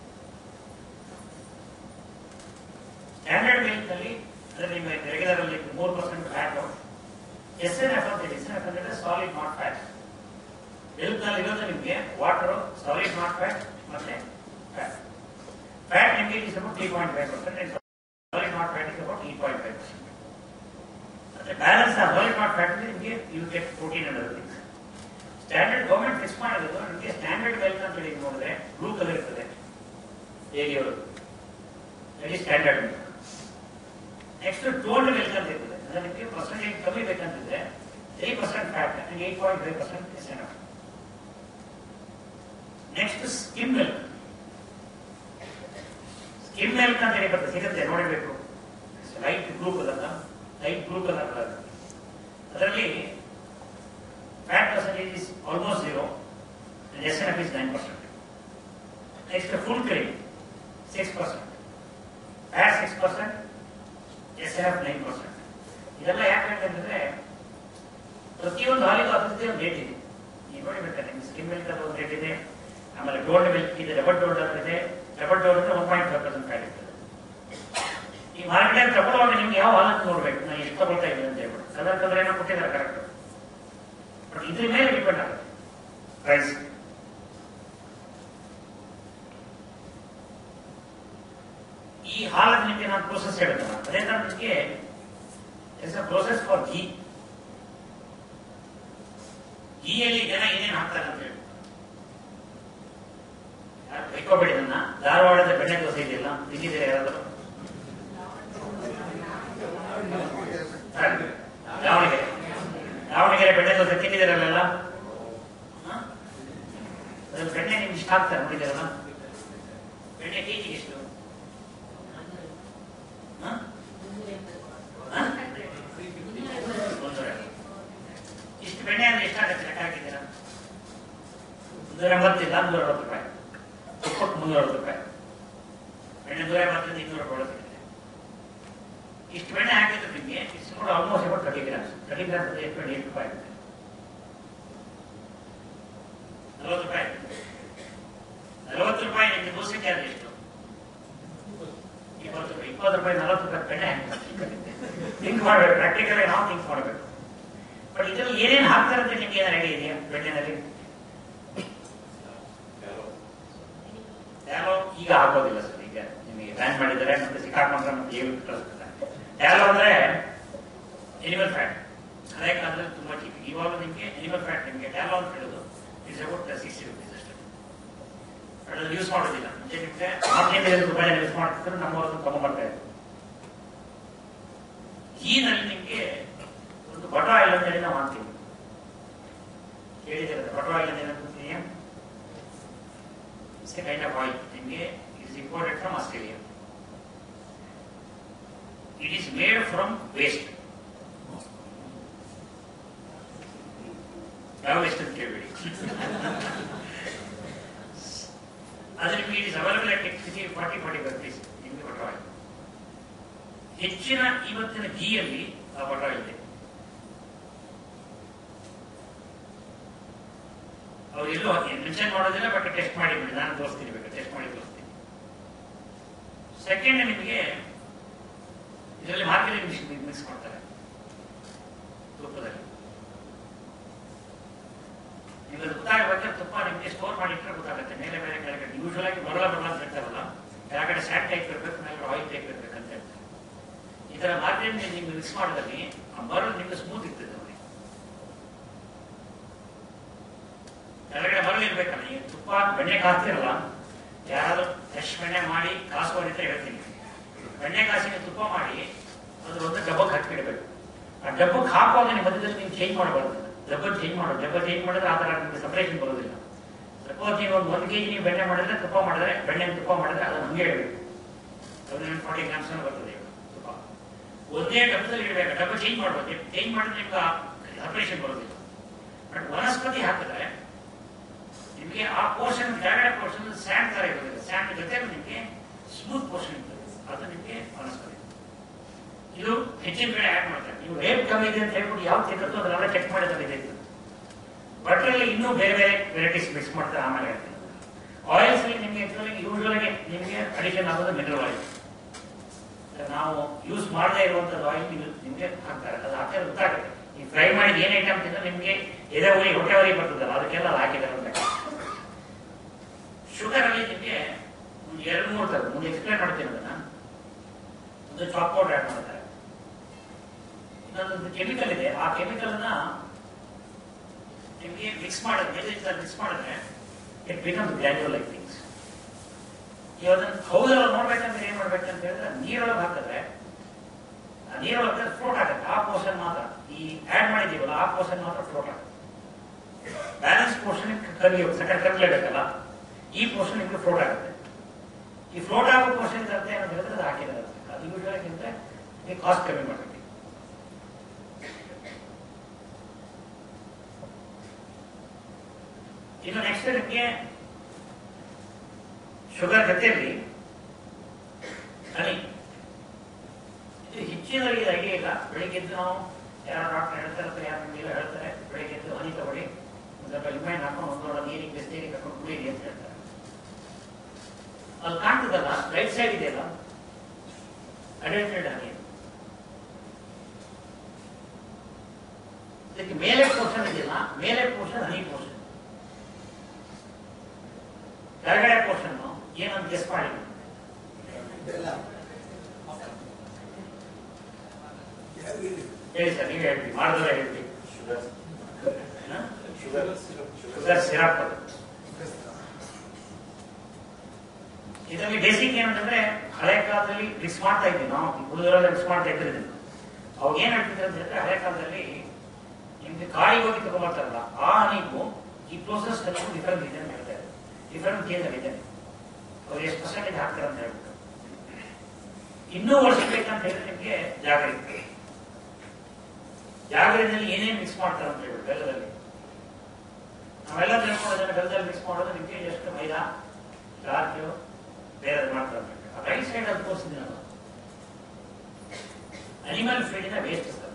ಸ್ಟ್ಯಾಂಡರ್ಡ್ ಮಿಲ್ಕ್ ನಲ್ಲಿ ಅಂದ್ರೆ ನಿಮ್ಮ ರೆಗ್ಯುಲರ್ ಅಲ್ಲಿ ಮೂರು percent fat S N F ಅಂತ ಎಸ್ ಎನ್ ಎಫ್ ಅಂದ್ರೆ ಸಾಲಿಡ್ ನಾಟ್ ಫ್ಯಾಟ್ ಮಿಲ್ಕ್ ನಲ್ಲಿ ಇರೋದು ನಿಮಗೆ ವಾಟರ್ ಸಾಲಿಡ್ ನಾಟ್ ಫ್ಯಾಟ್ ಮತ್ತೆ ಫ್ಯಾಟ್ ಫ್ಯಾಟ್ ನಿಮಗೆ is about three point five percent solid not fat is about eight point five percent ಮತ್ತೆ ಬ್ಯಾಲೆನ್ಸ್ ಆ ಸಾಲಿಡ್ ನಾಟ್ ಫ್ಯಾಟ್ ನಿಮಗೆ you get protein and things standard government fix ಮಾಡಿರೋದು ನಿಮಗೆ ಸ್ಟ್ಯಾಂಡರ್ಡ್ ಮಿಲ್ಕ್ ಅಂತ ಹೇಳಿ ನೋಡಿದ್ರೆ ಬ್ಲೂ ಕಲರ್ ಇರ್ತದೆ ಏರಿಯವರು very standard milk next toned milk ಅಂತ ಇರ್ತದೆ ಅಂದ್ರೆ ನಿಮಗೆ ಪರ್ಸೆಂಟೇಜ್ ಕಮ್ಮಿ ಬೇಕಂತಿದ್ರೆ three percent fat and eight point five percent is enough next skim milk skim milk ಅಂತ ಹೇಳಿ ಬರ್ತದೆ ಸಿಗುತ್ತೆ ನೋಡಬೇಕು light blue colour light blue colour colour ಅದರಲ್ಲಿ fat percentage is almost zero S N F is nine percent next full cream six percent fat six percent S N F nine percent ಇದೆಲ್ಲ ಯಾಕೆ ಹೇಳ್ತಂದ್ರೆ ಪ್ರತಿಯೊಂದು ಹಾಲಿಗೂ ಅದರದ್ದೇ ಒಂದು ರೇಟ್ ಇದೆ ನೀವು ನೋಡಿಬೇಕಾದ್ರೆ ನಿಮ್ಗೆ ಸ್ಕಿಮ್ ಮಿಲ್ಕ್ ಅದು ಒಂದು ರೇಟ್ ಇದೆ ಆಮೇಲೆ ಗೋಲ್ಡ್ ಮಿಲ್ಕ್ ಇದೆ ಡಬಲ್ ಡೋಲ್ಡ್ ಅಂತ ಇದೆ ಡಬಲ್ ಡೋಲ್ಡ್ ಅಂದ್ರೆ one point five percent fat ಇರ್ತದೆ ಈ ಮಾರ್ಕೆಟ್ ತಗೊಳ್ಳುವಾಗ ನಿಮ್ಗೆ ಯಾವ ಹಾಲನ್ನು ನೋಡ್ಬೇಕು ನಾನು ಎಷ್ಟು ತಗೊಳ್ತಾ ಇದ್ದೀನಿ ಅಂತ ಹೇಳ್ಬಿಟ್ಟು ಕಲರ್ ಕಲರ್ ಏನೋ ಕೊಟ್ಟಿದ್ದಾರೆ ಕರೆಕ್ಟ್ ಬಟ್ ಇದ್ರ ಮೇಲೆ ಡಿಪೆಂಡ್ ಆಗುತ್ತೆ ಪ್ರೈಸ್ ಈ ಹಾಲನ್ನು ನಿಮಗೆ ನಾನು ಪ್ರೋಸೆಸ್ ಹೇಳ್ತೇನೆ ಅದೇ ತರ ನಿಮಗೆ it's a process for ghee ಘೀಯಲ್ಲಿ ಜನ ಏನೇನು ಹಾಕ್ತಾರೆ ಅಂತ ಹೇಳಿ ಯಾರು ಬೈಕೋಬೇಡಿ ನನ್ನ ಧಾರವಾಡದ ಬೆಣ್ಣೆ ದೋಸೆ ಇದೆಯಲ್ಲ ತಿಂದಿದ್ದೀರಾ ಯಾರಾದರೂ ದಾವಣಗೆರೆ ದಾವಣಗೆರೆ ಬೆಣ್ಣೆ ದೋಸೆ ತಿಂದಿದ್ದೀರಲ್ಲ ಅದ್ರ ಬೆಣ್ಣೆ ನಿಮ್ಗೆ ಇಷ್ಟ ಆಗ್ತಾರೆ ನೋಡಿದ್ದೀರಲ್ಲ ಬೆಣ್ಣೆ ಕೆಜಿಗೆ ಎಷ್ಟು ಹ? ಹ? ಮುನ್ನೂರ. ಇಷ್ಟು ಬೆಣ್ಣೆ ಅಂದ್ರೆ ಎಷ್ಟಾಗತ್ತೆ ಲೆಕ್ಕ ಹಾಕಿದ್ದೀರಾ ಮುನ್ನೂರ ಎಂಬತ್ತಿಲ್ಲ ನೂರ ಅರವತ್ತು ರೂಪಾಯಿ ತುಪ್ಪಕ್ಕೆ ಮುನ್ನೂರ ಅರವತ್ತು ರೂಪಾಯಿ ಬೆಣ್ಣೆ ನೂರ ಎಂಬತ್ತರಿಂದ ಇನ್ನೂರ ಬಳಸಿದೆ ಇಷ್ಟು ಬೆಣ್ಣೆ ಹಾಕಿದ್ರೆ ನಿಮಗೆ ಇಷ್ಟು ಕೂಡ almost about thirty grams thirty grams ಅಂದ್ರೆ ಎಷ್ಟು ಏಟ್ ರೂಪಾಯಿ ಆಗುತ್ತೆ ನಲವತ್ತು ರೂಪಾಯಿ ನಲವತ್ತು ರೂಪಾಯಿ ನಿಮಗೆ ದೋಸೆ ಚಾರ್ಜ್ ಎಷ್ಟು ಇಪ್ಪತ್ತು ರೂಪಾಯಿ ಇಪ್ಪತ್ತು ರೂಪಾಯಿ ನಲವತ್ತು ರೂಪಾಯಿ ಬೆಣ್ಣೆ ಥಿಂಕ್ ಮಾಡಬೇಕು ಪ್ರಾಕ್ಟಿಕಲ್ ನಾವು ಥಿಂಕ್ ಮಾಡಬೇಕು ಬಟ್ ಇದರಲ್ಲಿ ಏನೇನು ಹಾಕ್ತಾರೆ ಅಂತ ನಿಮ್ಗೆ ಏನಾರು ಐಡಿಯಾ ಇದೆಯಾ ಬೆಣ್ಣೆನಲ್ಲಿ ಟ್ಯಾಲೋ ಈಗ ಹಾಕೋದಿಲ್ಲ ಸರ್ ಈಗ ನಿಮಗೆ ಬ್ಯಾನ್ ಮಾಡಿದ್ದಾರೆ ಮತ್ತೆ ಸಿಕ್ಕಾಕೊಂಡ್ರೆ ಮತ್ತೆ ಏನು ಕಳಿಸ್ತಾರೆ ಟ್ಯಾಲೋ ಅಂದ್ರೆ ಎನಿಮಲ್ ಫ್ಯಾಟ್ ಹಳೆ ಕಾಲದಲ್ಲಿ ತುಂಬಾ ಚೀಪ್ ಇವಾಗ ನಿಮಗೆ ಎನಿಮಲ್ ಫ್ಯಾಟ್ ನಿಮಗೆ ಟ್ಯಾಲೋ ಅಂತ ಹೇಳೋದು ಇಟ್ಸ್ ಅಬೌಟ್ ಸಿಕ್ಸ್ಟಿ ರುಪೀಸ್ ಅಷ್ಟೇ ಬಟ್ ಅದು ಯೂಸ್ ಮಾಡೋದಿಲ್ಲ ಮುಂಚೆ ನಿಮಗೆ ಹದಿನೈದು ಐದು ರೂಪಾಯಿ ಯೂಸ್ ಮಾಡ್ತಿದ್ರು ನಮ್ಮವ್ರದ್ದು ತಗೊಂಡ್ಬರ್ತಾ ಇದ್ರು ಈನಲ್ಲಿ ನಿಮಗೆ ಒಂದು ಬಟರ್ ಆಯಿಲ್ ಅಂತ ಹೇಳಿ ನಾವು ಮಾಡ್ತೀವಿ ಕೇಳಿದ್ರೆ ಬಟರ್ ಆಯಿಲ್ ಅಂತ ಏನಂತೀಯ it's a kind of oil ನಿಮಗೆ is imported from Australia it is made from waste ಯಾವ ವೇಸ್ಟ್ ಅಂತ ಕೇಳಬೇಡಿ ಅದು ನಿಮಗೆ it is available at exactly forty forty rupees ನಿಮಗೆ ಬಟರ್ ಆಯಿಲ್ ಹೆಚ್ಚಿನ ಇವತ್ತಿನ ಘೀಯಲ್ಲಿ ಆ ಫೋಟೋ ಇದೆ ಅವ್ರು ಎಲ್ಲೂ ಮೆನ್ಷನ್ ಮಾಡೋದಿಲ್ಲ ಬಟ್ ಟೆಸ್ಟ್ ಮಾಡಿ ಬಿಡಿ ನಾನು ತೋರಿಸ್ತೀನಿ ಬೇಕು ಟೆಸ್ಟ್ ಮಾಡಿ ತೋರಿಸ್ತೀನಿ ಸೆಕೆಂಡ್ ನಿಮಗೆ ಇದರಲ್ಲಿ ಮಾರ್ಕೆಟಿಂಗ್ ಮಿಕ್ಸ್ ಮಾಡ್ತಾರೆ ತುಪ್ಪದಲ್ಲಿ ನಿಮಗೆ ಅದು ಗೊತ್ತಾಗಬೇಕಾದ್ರೆ ತುಪ್ಪ ನಿಮಗೆ ಸ್ಟೋರ್ ಮಾಡಿಟ್ರೆ ಗೊತ್ತಾಗುತ್ತೆ ಮೇಲೆ ಮೇಲೆ ಕೆಳಗಡೆ ಯೂಶುವಲ್ ಆಗಿ ಬರಲ ಬರಲ ಅಂತ ಹೇಳ್ತಾರಲ್ಲ ಕೆಳಗಡೆ ಸ್ಯಾಟ್ ಟೈಪ್ ಇರಬೇಕು ಮೇಲೆ ಆಯಿಲ್ ಟೈಪ್ ಇರಬೇಕು ಅಂತ ಹೇಳ್ತಾರೆ ಈ ತರ ಮಾರ್ಕೆಟಿಂಗ್ ನಿಮ್ಗೆ ಮಿಕ್ಸ್ ಮಾಡಿದಲ್ಲಿ ಆ ಬರೋದು ನಿಮ್ಗೆ ಸ್ಮೂತ್ ಇರ್ತದೆ ನೋಡಿ ಕೆಳಗಡೆ ಮರಳು ಇರ್ಬೇಕಲ್ಲ ಈ ತುಪ್ಪ ಬೆಣ್ಣೆ ಕಾಸ್ತಿರಲ್ಲ ಯಾರಾದ್ರೂ ಫ್ರೆಶ್ ಬೆಣ್ಣೆ ಮಾಡಿ ಕಾಸುವಲ್ಲಿದ್ರೆ ಹೇಳ್ತೀನಿ ಬೆಣ್ಣೆ ಕಾಸಿನ ತುಪ್ಪ ಮಾಡಿ ಅದ್ರ ಒಂದು ಡಬ್ಬಕ್ಕೆ ಹಾಕಿಬಿಡ್ಬೇಕು ಆ ಡಬ್ಬಕ್ಕೆ ಹಾಕುವಾಗ ನಿಮ್ಮ ಮಧ್ಯದಲ್ಲಿ ನೀವು ಚೇಂಜ್ ಮಾಡಬಾರ್ದು ಡಬ್ಬ ಚೇಂಜ್ ಮಾಡೋದು ಡಬ್ಬ ಚೇಂಜ್ ಮಾಡಿದ್ರೆ ಆ ಥರ ನಿಮಗೆ ಸಪರೇಷನ್ ಬರೋದಿಲ್ಲ ಸಪೋಸ್ ನೀವು ಒಂದು ಒಂದು ಕೆಜಿ ನೀವು ಬೆಣ್ಣೆ ಮಾಡಿದ್ರೆ ತುಪ್ಪ ಮಾಡಿದ್ರೆ ಬೆಣ್ಣೆ ತುಪ್ಪ ಮಾಡಿದ್ರೆ ಅದನ್ನು ಹಂಗೆ ಇಡಬೇಕು ಹದಿನೆಂಟು ಫಾರ್ಟಿ ಗ್ರಾಮ್ಸ್ ಬರ್ತದೆ ಇವಾಗ ತುಪ್ಪ ಒಂದೇ ಡಬ್ಬದಲ್ಲಿ ಇಡಬೇಕು ಡಬ್ಬ ಚೇಂಜ್ ಮಾಡ್ಬೇಕು ಚೇಂಜ್ ಮಾಡಿದ್ರೆ ನಿಮ್ಗೆ ಸಪರೇಷನ್ ಬರೋದಿಲ್ಲ ಬಟ್ ವನಸ್ಪತಿ ಹಾಕಿದ್ರೆ ನಿಮಗೆ ಆ ಪೋರ್ಷನ್ ಕೆಳಗಡೆ ಪೋರ್ಷನ್ ಸ್ಯಾಂಡ್ ತರ ಇರೋದಿಲ್ಲ ಸ್ಯಾಂಡ್ ಜೊತೆ ನಿಮಗೆ ಸ್ಮೂತ್ ಪೋರ್ಷನ್ ಇರ್ತದೆ ಅದು ನಿಮಗೆ ವನಸ್ಪತಿ ಇದು ಹೆಚ್ಚಿನ ಕಡೆ ಆಡ್ ಮಾಡ್ತಾರೆ ನೀವು ರೇಟ್ ಕಮ್ಮಿ ಇದೆ ಅಂತ ಹೇಳ್ಬಿಟ್ಟು ಯಾವ ಸಿಕ್ಕತ್ತೋ ಅದನ್ನೆಲ್ಲ ಚೆಕ್ ಮಾಡಿದ್ರೆ ಇದೆ ಬಟ್ರಲ್ಲಿ ಇನ್ನೂ ಬೇರೆ ಬೇರೆ ವೆರೈಟೀಸ್ ಮಿಕ್ಸ್ ಮಾಡ್ತಾರೆ ಆಮೇಲೆ ಹೇಳ್ತೀನಿ ಆಯಿಲ್ಸ್ ನಿಮಗೆ ಆಕ್ಚುಲಿ ಯೂಶ್ವಲಾಗಿ ನಿಮಗೆ ಅಡಿಷನ್ ಆಗೋದು ಮಿನರಲ್ ಆಯಿಲ್ ನಾವು ಯೂಸ್ ಮಾಡದೇ ಇರುವಂತದ್ದು ಆಯಿಲ್ ನಿಮಗೆ ಹಾಕ್ತಾರೆ ಅದು ಹಾಕಿದ್ರೆ ಗೊತ್ತಾಗುತ್ತೆ ಈ ಫ್ರೈ ಮಾಡಿದ ಏನ್ ಐಟಮ್ ತಿಂದ್ರೆ ನಿಮಗೆ ಎದೆ ಉರಿ ಹೊಟ್ಟೆ ಉರಿ ಬರ್ತದಲ್ಲ ಅದಕ್ಕೆಲ್ಲ ಅದು ಹಾಕಿದ್ದಾರೆ ಅಂತ ಶುಗರ್ ಅಲ್ಲಿ ನಿಮಗೆ ಒಂದು ಎರಡು ಮೂರು ತರ ಮುಂದೆ ಎಕ್ಸ್ಪ್ಲೇನ್ ಮಾಡ್ತೀನಿ ಅದನ್ನ ಒಂದು ಚಾಪ್ ಪೌಡರ್ ಆಡ್ ಮಾಡ್ತಾರೆ ಇನ್ನೊಂದು ಕೆಮಿಕಲ್ ಇದೆ ಆ ಕೆಮಿಕಲ್ ಅನ್ನ ನಿಮಗೆ ಮಿಕ್ಸ್ ಮಾಡಿದ್ರೆ ಮಿಕ್ಸ್ ಮಾಡಿದ್ರೆ it becomes granule like things ಇವತ್ತು ಹೌದಲ್ಲ ನೋಡ್ಬೇಕಂದ್ರೆ ಏನ್ ಮಾಡ್ಬೇಕಂತ ಹೇಳಿದ್ರೆ ನೀರೊಳಗೆ ಹಾಕಿದ್ರೆ ಆ ನೀರೊಳಗೆ ಫ್ಲೋಟ್ ಆಗುತ್ತೆ ಆ ಪೋರ್ಷನ್ ಮಾತ್ರ ಈ ಆಡ್ ಮಾಡಿದೀವಲ್ಲ ಆ ಪೋರ್ಷನ್ ಮಾತ್ರ ಫ್ಲೋಟ್ ಆಗುತ್ತೆ ಬ್ಯಾಲೆನ್ಸ್ ಪೋರ್ಷನ್ ಕರಗಿ ಸೆಕೆಂಡ್ ಕರಗಲೇಬೇಕಲ್ಲ ಈ ಪೋರ್ಷನ್ ನಿಮಗೆ ಫ್ಲೋಟ್ ಆಗುತ್ತೆ ಈ ಫ್ಲೋಟ್ ಆಗೋ ಪೋರ್ಷನ್ ಇರುತ್ತೆ ಅಂತ ಹೇಳಿದ್ರೆ ಅದು ಹಾಕಿದ್ದಾರೆ ಅದು ಯೂಶ್ವಲಾಗಿಂತ ಈ ಕಾಸ್ಟ್ ಕಮ್ಮಿ ಮಾಡಬೇಕು ಇನ್ನು ನೆಕ್ಸ್ಟ್ ನಿಮಗೆ ಶುಗರ್ ಜೊತೆಯಲ್ಲಿ ಹನಿ ಇದು ಹೆಚ್ಚಿನವರಿಗೆ ಐಡಿಯಾ ಇಲ್ಲ ಬೆಳಿಗ್ಗೆ ಎದ್ದು ನಾವು ಯಾರೋ ಡಾಕ್ಟರ್ ಹೇಳ್ತಾರೆ ಅಥವಾ ಯಾರು ನಿಮಗೆಲ್ಲ ಹೇಳ್ತಾರೆ ಬೆಳಿಗ್ಗೆ ಎದ್ದು ಹನಿ ತಗೊಳ್ಳಿ ಒಂದು ಸ್ವಲ್ಪ ಲಿಂಬೆಹಣ್ಣು ಹಾಕೊಂಡು ಒಂದೊಂದು ನೀರಿಗೆ ಬಿಸಿನೀರಿಗೆ ಹಾಕೊಂಡು ಕುಡೀರಿ ಅಂತ ಹೇಳ್ತಾರೆ ಅಲ್ಲಿ ಕಾಣ್ತದಲ್ಲ ರೈಟ್ ಸೈಡ್ ಇದೆಯಲ್ಲ ಅಡೆಂಟೆಡ್ ಹನಿ ಇದಕ್ಕೆ ಮೇಲೆ ಪೋರ್ಷನ್ ಇದೆಯಲ್ಲ ಮೇಲೆ ಪೋರ್ಷನ್ ಹನಿ ಪೋರ್ಷನ್ ಕೆಳಗಡೆ ಪೋರ್ಷನ್ ಏನಂತ ಗೆಸ್ ಮಾಡಿ ಹೇಳಿ ಸರ್ ನೀವೇ ಹೇಳ್ತೀವಿ ಮಾಡಿದ್ರೆ ಹೇಳ್ತೀವಿ ಶುಗರ್ ಸಿರಪ್ ಇದರಲ್ಲಿ ಬೇಸಿಕ್ ಏನಂತಂದ್ರೆ ಹಳೆ ಕಾಲದಲ್ಲಿ ಮಿಕ್ಸ್ ಮಾಡ್ತಾ ಇದ್ವಿ ನಾವು ಹುಡುಗರೆಲ್ಲ ಮಿಕ್ಸ್ ಮಾಡ್ತಾ ಇದ್ರಿ ಅವಾಗ ಏನ್ ಹೇಳ್ತಿದ್ರು ಅಂತ ಹೇಳಿದ್ರೆ ಹಳೆ ಕಾಲದಲ್ಲಿ ನಿಮ್ಗೆ ಕಾಯಿ ಹೋಗಿ ತಗೊಂಡ್ಬರ್ತಾರಲ್ಲ ಆ ಹನಿಗೂ ಈ ಪ್ರೋಸೆಸ್ ಡಿಫರೆನ್ಸ್ ಇದೆ ಅಂತ ಹೇಳ್ತಾರೆ ಡಿಫರೆನ್ಸ್ ಏನಿದೆ ಅವ್ರು ಎಷ್ಟು ಪರ್ಸೆಂಟೇಜ್ ಹಾಕ್ತಾರೆ ಅಂತ ಹೇಳ್ಬಿಟ್ಟು ಇನ್ನೂ ವರ್ಷಬೇಕಂತ ಹೇಳಿದ್ರೆ ನಿಮ್ಗೆ ಜಾಗರಿ ಜಾಗರಿನಲ್ಲಿ ಏನೇನು ಮಿಕ್ಸ್ ಮಾಡ್ತಾರೆ ಅಂತ ಹೇಳ್ಬಿಟ್ಟು ಬೆಲ್ಲದಲ್ಲಿ ನಾವೆಲ್ಲ ತಿಳ್ಕೊಳ್ಳೋದನ್ನ ಬೆಲ್ಲದಲ್ಲಿ ಮಿಕ್ಸ್ ಮಾಡೋದು ನಿಮ್ಗೆ ಎಷ್ಟು ಮೈದಾ ಚಾರ್ಜು ಬೇರೆ ಮಾಡ್ತಾರೆ ಅಂತ ಹೇಳ್ಬಿಟ್ಟು ರೈಟ್ ಸೈಡ್ ಅಲ್ಲಿ ತೋರಿಸಿದ್ದೀನಿ ನಾನು ಅನಿಮಲ್ ಫೀಡಿನ ವೇಸ್ಟ್ ಇರ್ತದೆ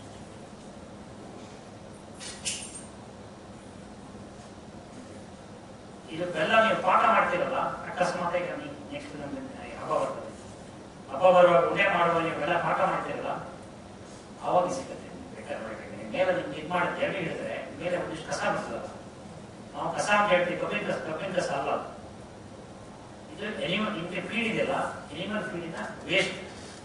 ಇದು ಬೆಲ್ಲ ನೀವು ಪಾಕ ಮಾಡ್ತೀರಲ್ಲ ಅಕಸ್ಮಾತ್ ಈಗ ನೀವು ನೆಕ್ಸ್ಟ್ ಹಬ್ಬ ಬರ್ತದೆ ಹಬ್ಬ ಬರುವಾಗ ಉಂಡೆ ಮಾಡುವ ನೀವು ಬೆಲ್ಲ ಪಾಕ ಮಾಡ್ತೀರಲ್ಲ ಅವಾಗ ಸಿಗುತ್ತೆ ಬೇಕಾದ್ರೆ ನೋಡ್ಬೇಕು. ನೀವು ಮೇಲೆ ನಿಮ್ಗೆ ಇದು ಮಾಡಿ ಎಣ್ಣೆ ಹಿಡಿದ್ರೆ ಮೇಲೆ ಒಂದಿಷ್ಟು ಕಸ ಬರ್ತದಲ್ಲ ನಾವು ಕಸ ಅಂತ ಹೇಳ್ತೀವಿ ಕಬ್ಬಿನ ಕಸ ಕಬ್ಬಿನ ಕಸ ಅಲ್ಲ ಅದು. ಇದು ಎನಿಮಲ್ ನಿಮ್ಗೆ ಫೀಡ್ ಇದೆಯಲ್ಲ ಎನಿಮಲ್ ಫೀಡಿನ ವೇಸ್ಟ್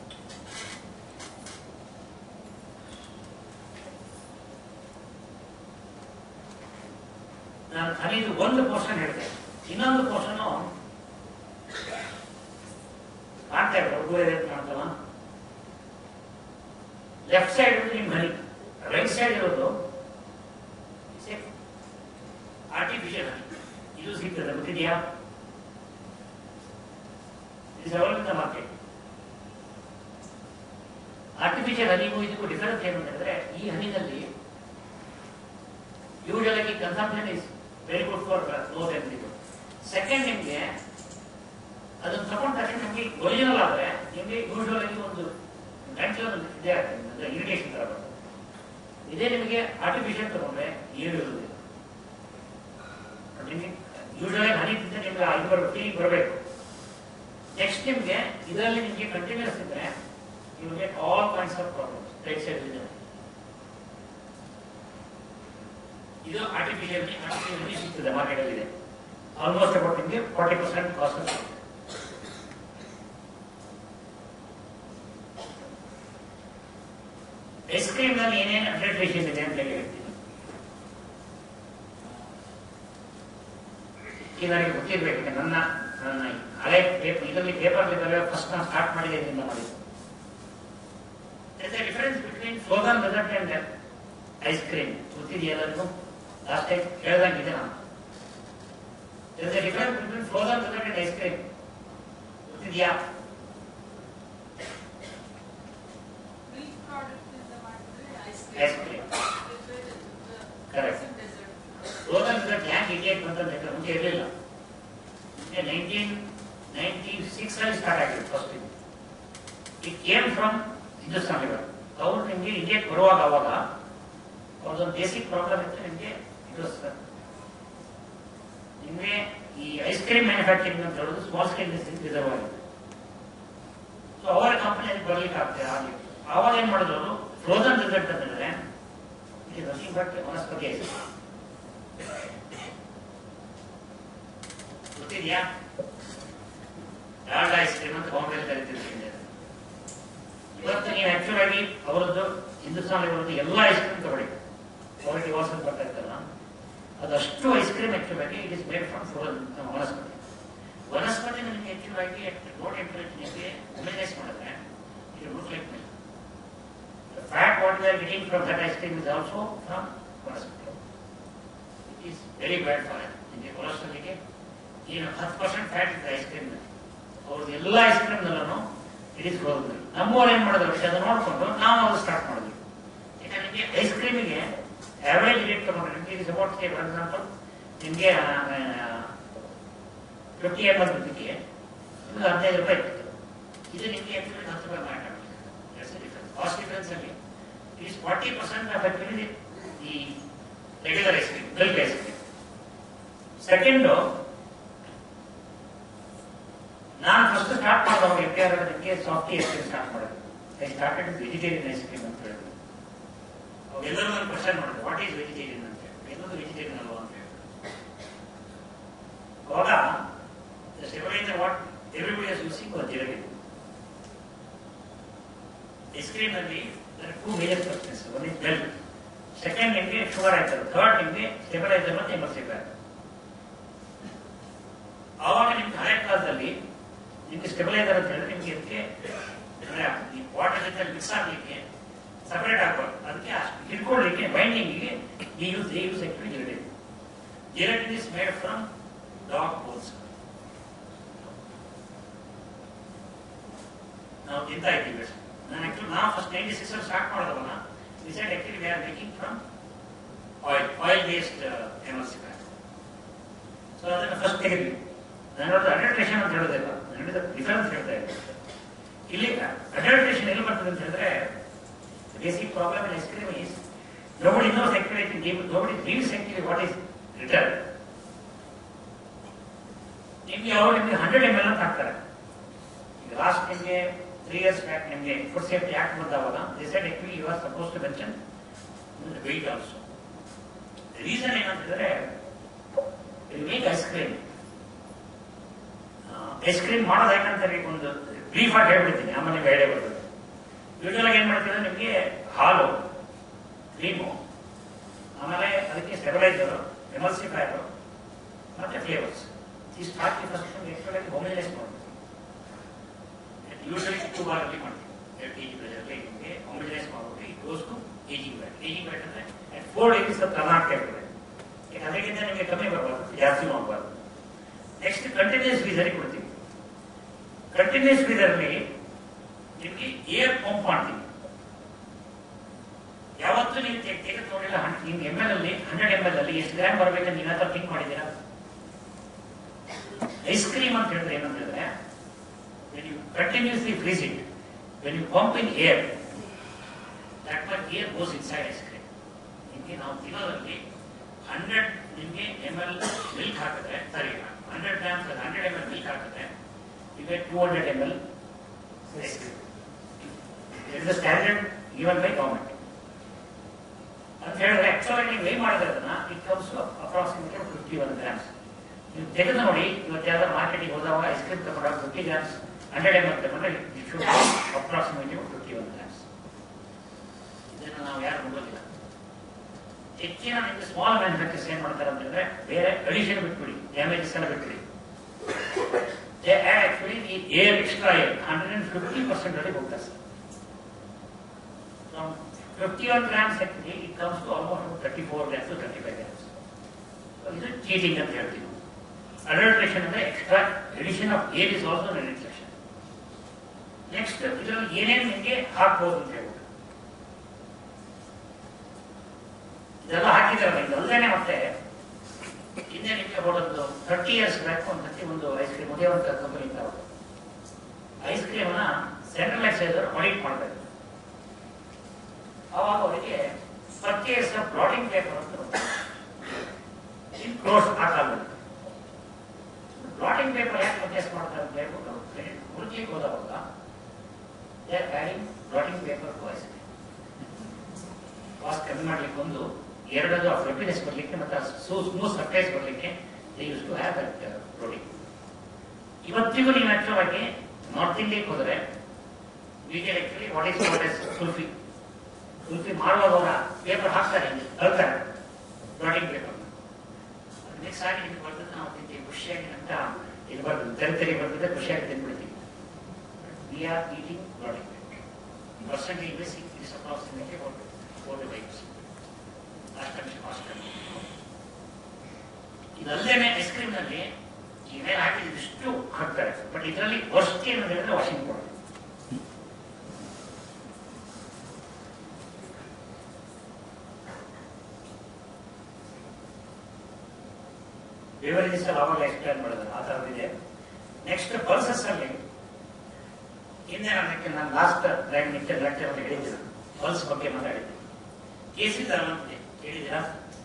ನಾನು ಖರೀದು ಒಂದು ಪೋರ್ಷನ್ ಹೇಳಿದೆ ಇನ್ನೊಂದು ಪೋರ್ಷನ್ ಕಾಣ್ತಾ ಇಲ್ಲ ಹುಡುಗರೇ ಕಾಣ್ತಲ್ಲ ಲೆಫ್ಟ್ ಸೈಡ್ ನಿಮ್ ಹನಿ ರೈಟ್ ಸೈಡ್ ಇರೋದು ಆರ್ಟಿಫಿಷಿಯಲ್ ಹನಿ ಇದು ಸಿಗ್ತದೆ ಗೊತ್ತಿದೆಯಾ ಇದು ಸವಲಿಂದ ಮಾರ್ಕೆಟ್ ಆರ್ಟಿಫಿಷಿಯಲ್ ಹನಿಗೂ ಇದಕ್ಕೂ ಡಿಫರೆನ್ಸ್ ಏನು ಅಂತ ಹೇಳಿದ್ರೆ ಈ ಹನಿನಲ್ಲಿ usually consumption is very good for growth and people second ನಿಮಗೆ ಅದನ್ನು ತಗೊಂಡ ತಕ್ಷಣ ನಿಮಗೆ ಒರಿಜಿನಲ್ ಆದ್ರೆ ನಿಮಗೆ ಯೂಶುವಲ್ ಆಗಿ ಒಂದು ಗಂಟಲು ಒಂದು ಇದೇ ಆಗ್ತದೆ ಇರಿಟೇಷನ್ ತರ ಬರ್ತದೆ ಇದೇ ನಿಮಗೆ ಆರ್ಟಿಫಿಷಿಯಲ್ ತಗೊಂಡ್ರೆ ಏನು ಇರುವುದಿಲ್ಲ ನಿಮಗೆ ಯೂಶಲಿ ಹನಿ ತಿಂದ್ರೆ ನಿಮ್ಗೆ ಇದು ಬರಬೇಕು ಫೀಲಿಂಗ್ ಬರಬೇಕು ನೆಕ್ಸ್ಟ್ ನಿಮಗೆ ಇದರಲ್ಲಿ ನಿಮಗೆ ಕಂಟಿನ್ಯೂಸ್ ಇದ್ರೆ ನಿಮಗೆ all kinds of problems right side ಇದೆ ಇದು ಆರ್ಟಿಫಿಷಿಯಲ್ ಆರ್ಟಿಫಿಷಿಯಲ್ ಸಿಗ್ತದೆ ಮಾರ್ಕೆಟ್ ಅಲ್ಲಿ ಇದೆ ಆಲ್ಮೋಸ್ಟ್ ಅಬೌಟ್ ನಿಮಗೆ forty percent cost ice cream ನಲ್ಲಿ ಏನೇನು ಅಡ್ವರ್ಟೈಸೇಷನ್ ಇದೆ ಅಂತ ಹೇಳಿ ಹೇಳ್ತೀನಿ ಈಗ ನನಗೆ ಗೊತ್ತಿರ್ಬೇಕು ನನ್ನ ನನ್ನ ಹಳೆ ಪೇಪರ್ ಇದರಲ್ಲಿ ಪೇಪರ್ ಇದ್ದಾರೆ ಫಸ್ಟ್ ನಾನು ಸ್ಟಾರ್ಟ್ ಮಾಡಿದೆ ಇದರಿಂದ ಮಾಡಿದ್ದು difference between frozen dessert and ice cream ಗೊತ್ತಿದೆಯಾ ಎಲ್ಲರಿಗೂ ಲಾಸ್ಟ್ ಟೈಮ್ ಹೇಳ್ದಂಗಿದೆ ನಾನು There is a difference between frozen dessert and ice cream. ಗೊತ್ತಿದೆಯಾ Milk product in the market, ice Ice cream. Correct. Frozen dessert ಹ್ಯಾಂಗ್ ಇಂಡಿಯಾಗೆ ಬಂತಂದ್ರೆ ಮುಂಚೆ ಇರಲಿಲ್ಲ ನೈನ್ಟೀನ್ ನೈನ್ಟಿ ಸಿಕ್ಸ್ ಅಲ್ಲಿ ಸ್ಟಾರ್ಟ್ ಆಗಿದೆ ಫಸ್ಟ್ ಇದು it came from Hindustan lever ಅವ್ರು ನಿಮಗೆ ಇಂಡಿಯಾಗೆ ಬರುವಾಗ ಅವಾಗ ಅವ್ರದ್ದೊಂದು ಬೇಸಿಕ್ ಪ್ರಾಬ್ಲಮ್ ಇತ್ತು ನಿಮಗೆ ಇದು ನಿಮಗೆ ಈ ಐಸ್ ಕ್ರೀಮ್ ಮ್ಯಾನುಫ್ಯಾಕ್ಚರಿಂಗ್ ಅಂತ ಹೇಳೋದು ಸ್ಮಾಲ್ ಸ್ಕೇಲ್ ಬಿಸ್ನೆಸ್ ರಿಸರ್ವ್ ಆಗಿದೆ ಸೊ ಅವರ ಕಂಪನಿ ಅದಕ್ಕೆ ಬರ್ಲಿಕ್ಕೆ ಆಗ್ತದೆ ಆಗಲಿ ಅವಾಗ ಏನ್ ಮಾಡಿದ್ರು ಅವರು ಫ್ರೋಸನ್ ರಿಸಲ್ಟ್ ಅಂತಂದ್ರೆ it is nothing but vanaspati ice ಗೊತ್ತಿದೆಯಾ ಡಾಲ್ಡಾ ಐಸ್ ಕ್ರೀಮ್ ಅಂತ ಬಾಂಬೆ ಕರಿತಿರ್ತೀನಿ ಇವತ್ತು ನೀವು ಆಕ್ಚುಲ್ ಆಗಿ ಅವರದ್ದು ಹಿಂದೂಸ್ತಾನ್ ಇವರದ್ದು ಎಲ್ಲ ಐಸ್ ಕ್ರೀಮ್ ತಗೊಳ್ಳಿ ಕ್ವಾಲಿಟಿ ವಾಸನ್ ಬರ್ತಾ ಇರ್ತಲ್ಲ ಅದಷ್ಟು ಐಸ್ ಕ್ರೀಮ್ ಆಕ್ಚುಲ್ ಆಗಿ it is made from frozen vanaspati vanaspati ನಿಮಗೆ ಆಕ್ಚುಲ್ ಆಗಿ ಲೋ ಟೆಂಪರೇಚರ್ ನಿಮಗೆ ಒಮಿನೈಸ್ ಮಾಡಿದ್ರೆ ಇದು look like milk The fat what we are getting from that ice cream is also from vanaspati. It is very bad for us. ನಿಮಗೆ ಕೊಲೆಸ್ಟ್ರಾಲ್ಗೆ ಏನು ಹತ್ತು ಪರ್ಸೆಂಟ್ ಫ್ಯಾಟ್ ಇದೆ ಐಸ್ ಕ್ರೀಮ್ ಅವ್ರದ್ದು ಎಲ್ಲ ಐಸ್ ಕ್ರೀಮ್ ನಲ್ಲೂ ಇಟ್ ಇಸ್ ಫ್ರೋಸನ್ ನಮ್ಮವ್ರು ಏನ್ ಮಾಡಿದ್ರು ಅದನ್ನ ನೋಡ್ಕೊಂಡು ನಾವು ಅದು ಸ್ಟಾರ್ಟ್ ಮಾಡಿದ್ವಿ ಯಾಕಂದ್ರೆ ನಿಮಗೆ ಐಸ್ ಕ್ರೀಮಿಗೆ ಆವರೇಜ್ ರೇಟ್ ತಗೊಂಡ್ರೆ ನಿಮಗೆ ಇಸ್ ಅಬೌಟ್ ಫಾರ್ ಎಕ್ಸಾಂಪಲ್ ನಿಮಗೆ ಫಿಫ್ಟಿ ಎಮ್ ಎಲ್ ದುಡ್ಡಿಗೆ ನಿಮ್ಗೆ ಹದಿನೈದು ರೂಪಾಯಿ ಇತ್ತು ಇದು ನಿಮಗೆ ಆಕ್ಚುಲಿ ಹತ್ತು ರೂಪಾಯಿ ಮಾರಾಟ ಕಾಸ್ಟ್ ಡಿಫರೆನ್ಸ್ ಅಲ್ಲಿ it is forty percent of actually ಈ regular ice cream milk ice cream second ನಾನು ಫಸ್ಟ್ ಸ್ಟಾರ್ಟ್ ಮಾಡುವಾಗ ಎಫ್ ಆರ್ ಅದಕ್ಕೆ ಸಾಫ್ಟಿ ಐಸ್ ಕ್ರೀಮ್ ಸ್ಟಾರ್ಟ್ ಮಾಡೋದು I started vegetarian ice cream ಅಂತ ಹೇಳಿದ್ರು ಎಲ್ಲರೂ ಒಂದು ಕ್ವಶನ್ ಮಾಡಿದ್ರು ವಾಟ್ ಈಸ್ ವೆಜಿಟೇರಿಯನ್ ಅಂತ ಹೇಳಿ ಎಲ್ಲರೂ ವೆಜಿಟೇರಿಯನ್ ಅಲ್ವಾ ಅಂತ ಹೇಳಿ ಅವಾಗ stabiliser what everybody is using ಒಂದು ಜಿರಗೆ ಐಸ್ ಕ್ರೀಮ್ ಅಲ್ಲಿ two major substance one is ಬೆಲ್ ಸೆಕೆಂಡ್ ನಿಮಗೆ ಶುಗರ್ ಆಯ್ತದೆ ಥರ್ಡ್ ನಿಮಗೆ ಸ್ಟೆಬಿಲೈಸರ್ ಮತ್ತೆ ಎಮರ್ಸಿಫೈರ್ ಆವಾಗ ನಿಮ್ಗೆ ಹಳೆ ಕಾಲದಲ್ಲಿ ನಿಮ್ಗೆ ಸ್ಟೆಬಿಲೈಸರ್ ಅಂತ ಹೇಳಿದ್ರೆ ನಿಮ್ಗೆ ಇದಕ್ಕೆ ಈ ವಾಟರ್ ಜೊತೆ ಮಿಕ್ಸ್ ಆಗ್ಲಿಕ್ಕೆ ಸಪರೇಟ್ ಆಗಬಾರ್ದು ಅದಕ್ಕೆ ಅಷ್ಟು ಹಿಡ್ಕೊಳ್ಳಿಕ್ಕೆ ಬೈಂಡಿಂಗಿಗೆ ಈ ಯೂಸ್ ಈ use actually gelatin gelatin is made from dog bones ನಾವು ತಿಂತಾ ಇದ್ದೀವಿ ಅಷ್ಟೇ. ನಾನು ಆಕ್ಚುಲಿ ನಾವು ಫಸ್ಟ್ ನೈಂಟಿ ಸಿಕ್ಸ್ ಅಲ್ಲಿ ಸ್ಟಾರ್ಟ್ ಮಾಡೋದಲ್ಲ decide actually we are making from oil oil based emulsifier so ಅದನ್ನು ಫಸ್ಟ್ ತೆಗೆದ್ವಿ ನಾನು ಹೇಳೋದು ಅಡಲ್ಟ್ರೇಷನ್ ಅಂತ ಹೇಳೋದಿಲ್ಲ ನಾನು ಹೇಳಿದ ಡಿಫರೆನ್ಸ್ ಹೇಳ್ತಾ ಇದ್ದೆ ಇಲ್ಲಿ ಅಡಲ್ಟ್ರೇಷನ್ ಎಲ್ಲಿ ಬರ್ತದೆ ಅಂತ ಹೇಳಿದ್ರೆ basic problem in ice cream is nobody knows actually nobody believes actually what is written ನಿಮ್ಗೆ ಅವರು ನಿಮ್ಗೆ ಹಂಡ್ರೆಡ್ ಎಮ್ ಎಲ್ ಅಂತ ಹಾಕ್ತಾರೆ ಈಗ ಲಾಸ್ಟ್ ನಿಮಗೆ ತ್ರೀ ಇಯರ್ಸ್ ಬ್ಯಾಕ್ ನಿಮಗೆ ಫುಡ್ ಸೇಫ್ಟಿ ಆಕ್ಟ್ ಬಂದಾವಾಗ decide actually you are suppose to mention weight also reason ಏನಂತಂದ್ರೆ make ice cream ice cream ಮಾಡೋದು ಯಾಕಂತ ಹೇಳಿ ಒಂದು ಬ್ರೀಫ್ ಆಗಿ ಹೇಳ್ಬಿಡ್ತೀನಿ ಆಮೇಲೆ ನಿಮ್ಗೆ ಐಡಿಯಾ ಬರ್ತದೆ ಯೂಶಲ್ ಆಗಿ ಏನ್ ಮಾಡ್ತೀವಿ ನಿಮಗೆ ಹಾಲು ಕ್ರೀಮು ಆಮೇಲೆ ಅದಕ್ಕೆ ಸ್ಟೆಬಿಲೈಸರ್ ಎಮಲ್ಸಿಫೈರ್ ಮತ್ತೆ ಫ್ಲೇವರ್ಸ್ ಇಷ್ಟು ಹಾಕಿ ಫಸ್ಟ್ ಆಗಿ ಹೋಮಿನೈಸ್ ಮಾಡ್ತೀವಿ ಯೂಶಲಿ ಟೂ ಬಾರಲ್ಲಿ ಮಾಡ್ತೀವಿ ಎರಡು ಕೆ ಜಿ ಪ್ರೆಷರ್ಗೆ ನಿಮಗೆ ಹೋಮಿನೈಸ್ ಮಾಡ್ಬಿಟ್ಟು it goes to ageing vat ageing vat ಅಂದ್ರೆ ಫೋರ್ ಡಿಗ್ರೀಸ್ ಕರ್ನಾಟಕ ಇರ್ತದೆ ಈಗ ಅದಕ್ಕಿಂತ ನಿಮಗೆ ಕಮ್ಮಿ ಬರಬಾರ್ದು ಜಾಸ್ತಿ ಮಾಡಬಾರ್ದು ನೆಕ್ಸ್ಟ್ ಕಂಟಿನ್ಯೂಸ್ ಫ್ರೀಸರಿಗೆ ಕೊಡ್ತೀವಿ ಕಂಟಿನ್ಯೂಸ್ ಫ್ರೀಸರ್ಲಿ ನಿಮಗೆ ಏರ್ ಪಂಪ್ ಮಾಡ್ತೀವಿ ಯಾವತ್ತೂ ನೀವು ತೆಗೆ- ತೆಗೆದು ನೋಡಿಲ್ಲ ನಿಮ್ಗೆ ಎಮ್ ಎಲ್ ಅಲ್ಲಿ ಹಂಡ್ರೆಡ್ ಎಮ್ ಎಲ್ ಅಲ್ಲಿ ಎಷ್ಟು ಗ್ರಾಮ್ ಬರ್ಬೇಕಂತ ನೀವು ಯಾವ ಥಿಂಕ್ ಮಾಡಿದ್ದೀರಾ ಐಸ್ ಕ್ರೀಮ್ ಅಂತ ಹೇಳಿದ್ರೆ ಏನಂತ ಹೇಳಿದ್ರೆ continuously freeze it when you pump in air that much air goes inside ice cream ನಿಮಗೆ ನಾವು ತಿನ್ನೋದ್ರಲ್ಲಿ ಹಂಡ್ರೆಡ್ ನಿಮಗೆ ಎಮ್ ಎಲ್ ಮಿಲ್ಕ್ ಹಾಕಿದ್ರೆ ಸರಿ hundred grams hundred M L milk ಹಾಕಿದ್ರೆ ಈಗ two hundred M L ice cream it is standard given by government ಅಂತ ಹೇಳಿದ್ರೆ ಆಕ್ಚುಲಿ ನೀವು ಏನ್ ಮಾಡಿದ್ರೆ ಅದನ್ನ it comes approximately fifty one grams ನೀವು ತೆಗೆದು ನೋಡಿ ಇವತ್ತು ಯಾವ್ದಾದ್ರು ಮಾರ್ಕೆಟಿಗೆ ಹೋದಾಗ ಐಸ್ ಕ್ರೀಮ್ ತಗೊಂಡಾಗ fifty grams hundred M L ತಗೊಂಡ್ರೆ it should approximately fifty one grams ಇದನ್ನು ನಾವು ಯಾರು ನೋಡೋದಿಲ್ಲ ಹೆಚ್ಚಿನ ನಿಮಗೆ ಸ್ಮಾಲ್ ಮ್ಯಾನುಫ್ಯಾಕ್ಚರ್ಸ್ ಏನ್ ಮಾಡ್ತಾರೆ ಅಂತಂದ್ರೆ ಬೇರೆ ಅಡಿಷನ್ ಬಿಟ್ಬಿಡಿ ಡ್ಯಾಮೇಜಸ್ ಎಲ್ಲ ಬಿಟ್ಬಿಡಿ ದೇ ಆಡ್ ಆಕ್ಚುಲಿ ಈ air extra air hundred and fifty percent ಅಲ್ಲಿ ಹೋಗ್ತಾರೆ sir From 51 grams actually, it comes to almost 34 grams to 35 grams. So ಇದು ಚೀಟಿಂಗ್ ಅಂತ ಹೇಳ್ತೀವಿ ಅಡಲ್ಟ್ರೇಷನ್ ಅಂದ್ರೆ extra addition of air is also adulteration next ಇದರಲ್ಲಿ ಏನೇನು ನಿಮಗೆ ಹಾಕ್ಬೋದು ಅಂತ ಹೇಳ್ಬೋದು ಇದೆಲ್ಲ ಹಾಕಿದಾರಲ್ಲ ಇದಲ್ಲದೇನೆ ಮತ್ತೆ ಹಿಂದೆ ನಿಮಗೆ ಒಂದು ಥರ್ಟಿ ಇಯರ್ಸ್ ಬ್ಯಾಕ್ ಒಂದು ಸತಿ ಒಂದು ಐಸ್ ಕ್ರೀಮ್ ಉದಯವಂತ ಕಂಪನಿ ಅಂತ ಐಸ್ ಕ್ರೀಮ್ ಅನ್ನ ಸೆಂಟ್ರಲ್ ಎಕ್ಸೈಸರ್ ಆಡಿಟ್ ಮಾಡ್ತಾರೆ ಅವಾಗ ಅವರಿಗೆ ಪರ್ಚೇಸ್ ಪ್ಲಾಟಿಂಗ್ ಪೇಪರ್ ಅಂತ ಇನ್ ಕ್ಲೋಸ್ ಆ ಕಾಲದಲ್ಲಿ ಪ್ಲಾಟಿಂಗ್ ಪೇಪರ್ ಯಾಕೆ ಪರ್ಚೇಸ್ ಮಾಡ್ತಾರೆ ಅಂತ ಹೇಳ್ಬಿಟ್ಟು ಹುಡುಕಿಗೆ ಹೋದವಾಗ ಪ್ಲಾಟಿಂಗ್ ಪೇಪರ್ ಕಾಸ್ಟ್ ಕಮ್ಮಿ ಮಾಡ್ಲಿಕ್ಕೆ ಒಂದು ಎರಡದು ಆ ಫ್ಲಫಿನೆಸ್ ಬರಲಿಕ್ಕೆ ಮತ್ತೆ ಸ್ಮೂತ್ ಸರ್ಫೇಸ್ ಬರಲಿಕ್ಕೆ use to have that protein ಇವತ್ತಿಗೂ ನೀವು ಆಕ್ಚುಲ್ ಆಗಿ ನಾರ್ತ್ ಇಂಡಿಯಾಕ್ಕೆ ಹೋದರೆ Vijay actually what is what is kulfi kulfi ಮಾಡುವಾಗ ಅವರ ಪೇಪರ್ ಹಾಕ್ತಾರೆ ಹೇಳ್ತಾರೆ ಪ್ಲಾಟಿಂಗ್ ಪೇಪರ್ ನೆಕ್ಸ್ಟ್ ಆಗಿ ಇದು ಬರ್ತದೆ ನಾವು ತಿಂತೀವಿ ಖುಷಿಯಾಗಿ ಅಂತ ಇದು ಬರ್ತದೆ ತೆರೆ ತೆರೆ ಬರ್ತದೆ ಖುಷಿಯಾಗಿ ತಿಂದ್ಬಿಡ್ತೀವಿ we are eating blotting paper percentage basic is approximately four four to five ಅಷ್ಟಂಶ ಕಾಸ್ಟ್ ಇದಲ್ಲದೆ ಐಸ್ ಕ್ರೀಮ್ ನಲ್ಲಿ ಏನೇನು ಹಾಕಿದ್ರೆ ಇಷ್ಟು ಹಾಕ್ತಾರೆ ಬಟ್ ಇದರಲ್ಲಿ ವರ್ಸ್ಟ್ ಏನು ಹೇಳಿದ್ರೆ ವಾಷಿಂಗ್ ಪೌಡರ್ ಬೇವರೇಜಸ್ ಅಲ್ಲಿ ಅವಾಗ ಎಕ್ಸ್ಪ್ಲೇನ್ ಮಾಡಿದ್ರೆ ಆ ಥರದ್ದಿದೆ ನೆಕ್ಸ್ಟ್ ಪಲ್ಸಸ್ ಅಲ್ಲಿ ಹಿಂದೆ ನನಗೆ ನಾನು ಲಾಸ್ಟ್ ಲೈನ್ ನಿತ್ಯ ಲೆಕ್ಚರ್ ಅಲ್ಲಿ ಹೇಳಿದ್ದೆ ಪಲ್ಸ್ ಬಗ್ಗೆ ಮಾತಾಡಿದ್ದೆ ಕೇಸಿದಾರ ಅಂತ ಹೇಳಿದ್ದೀರಾ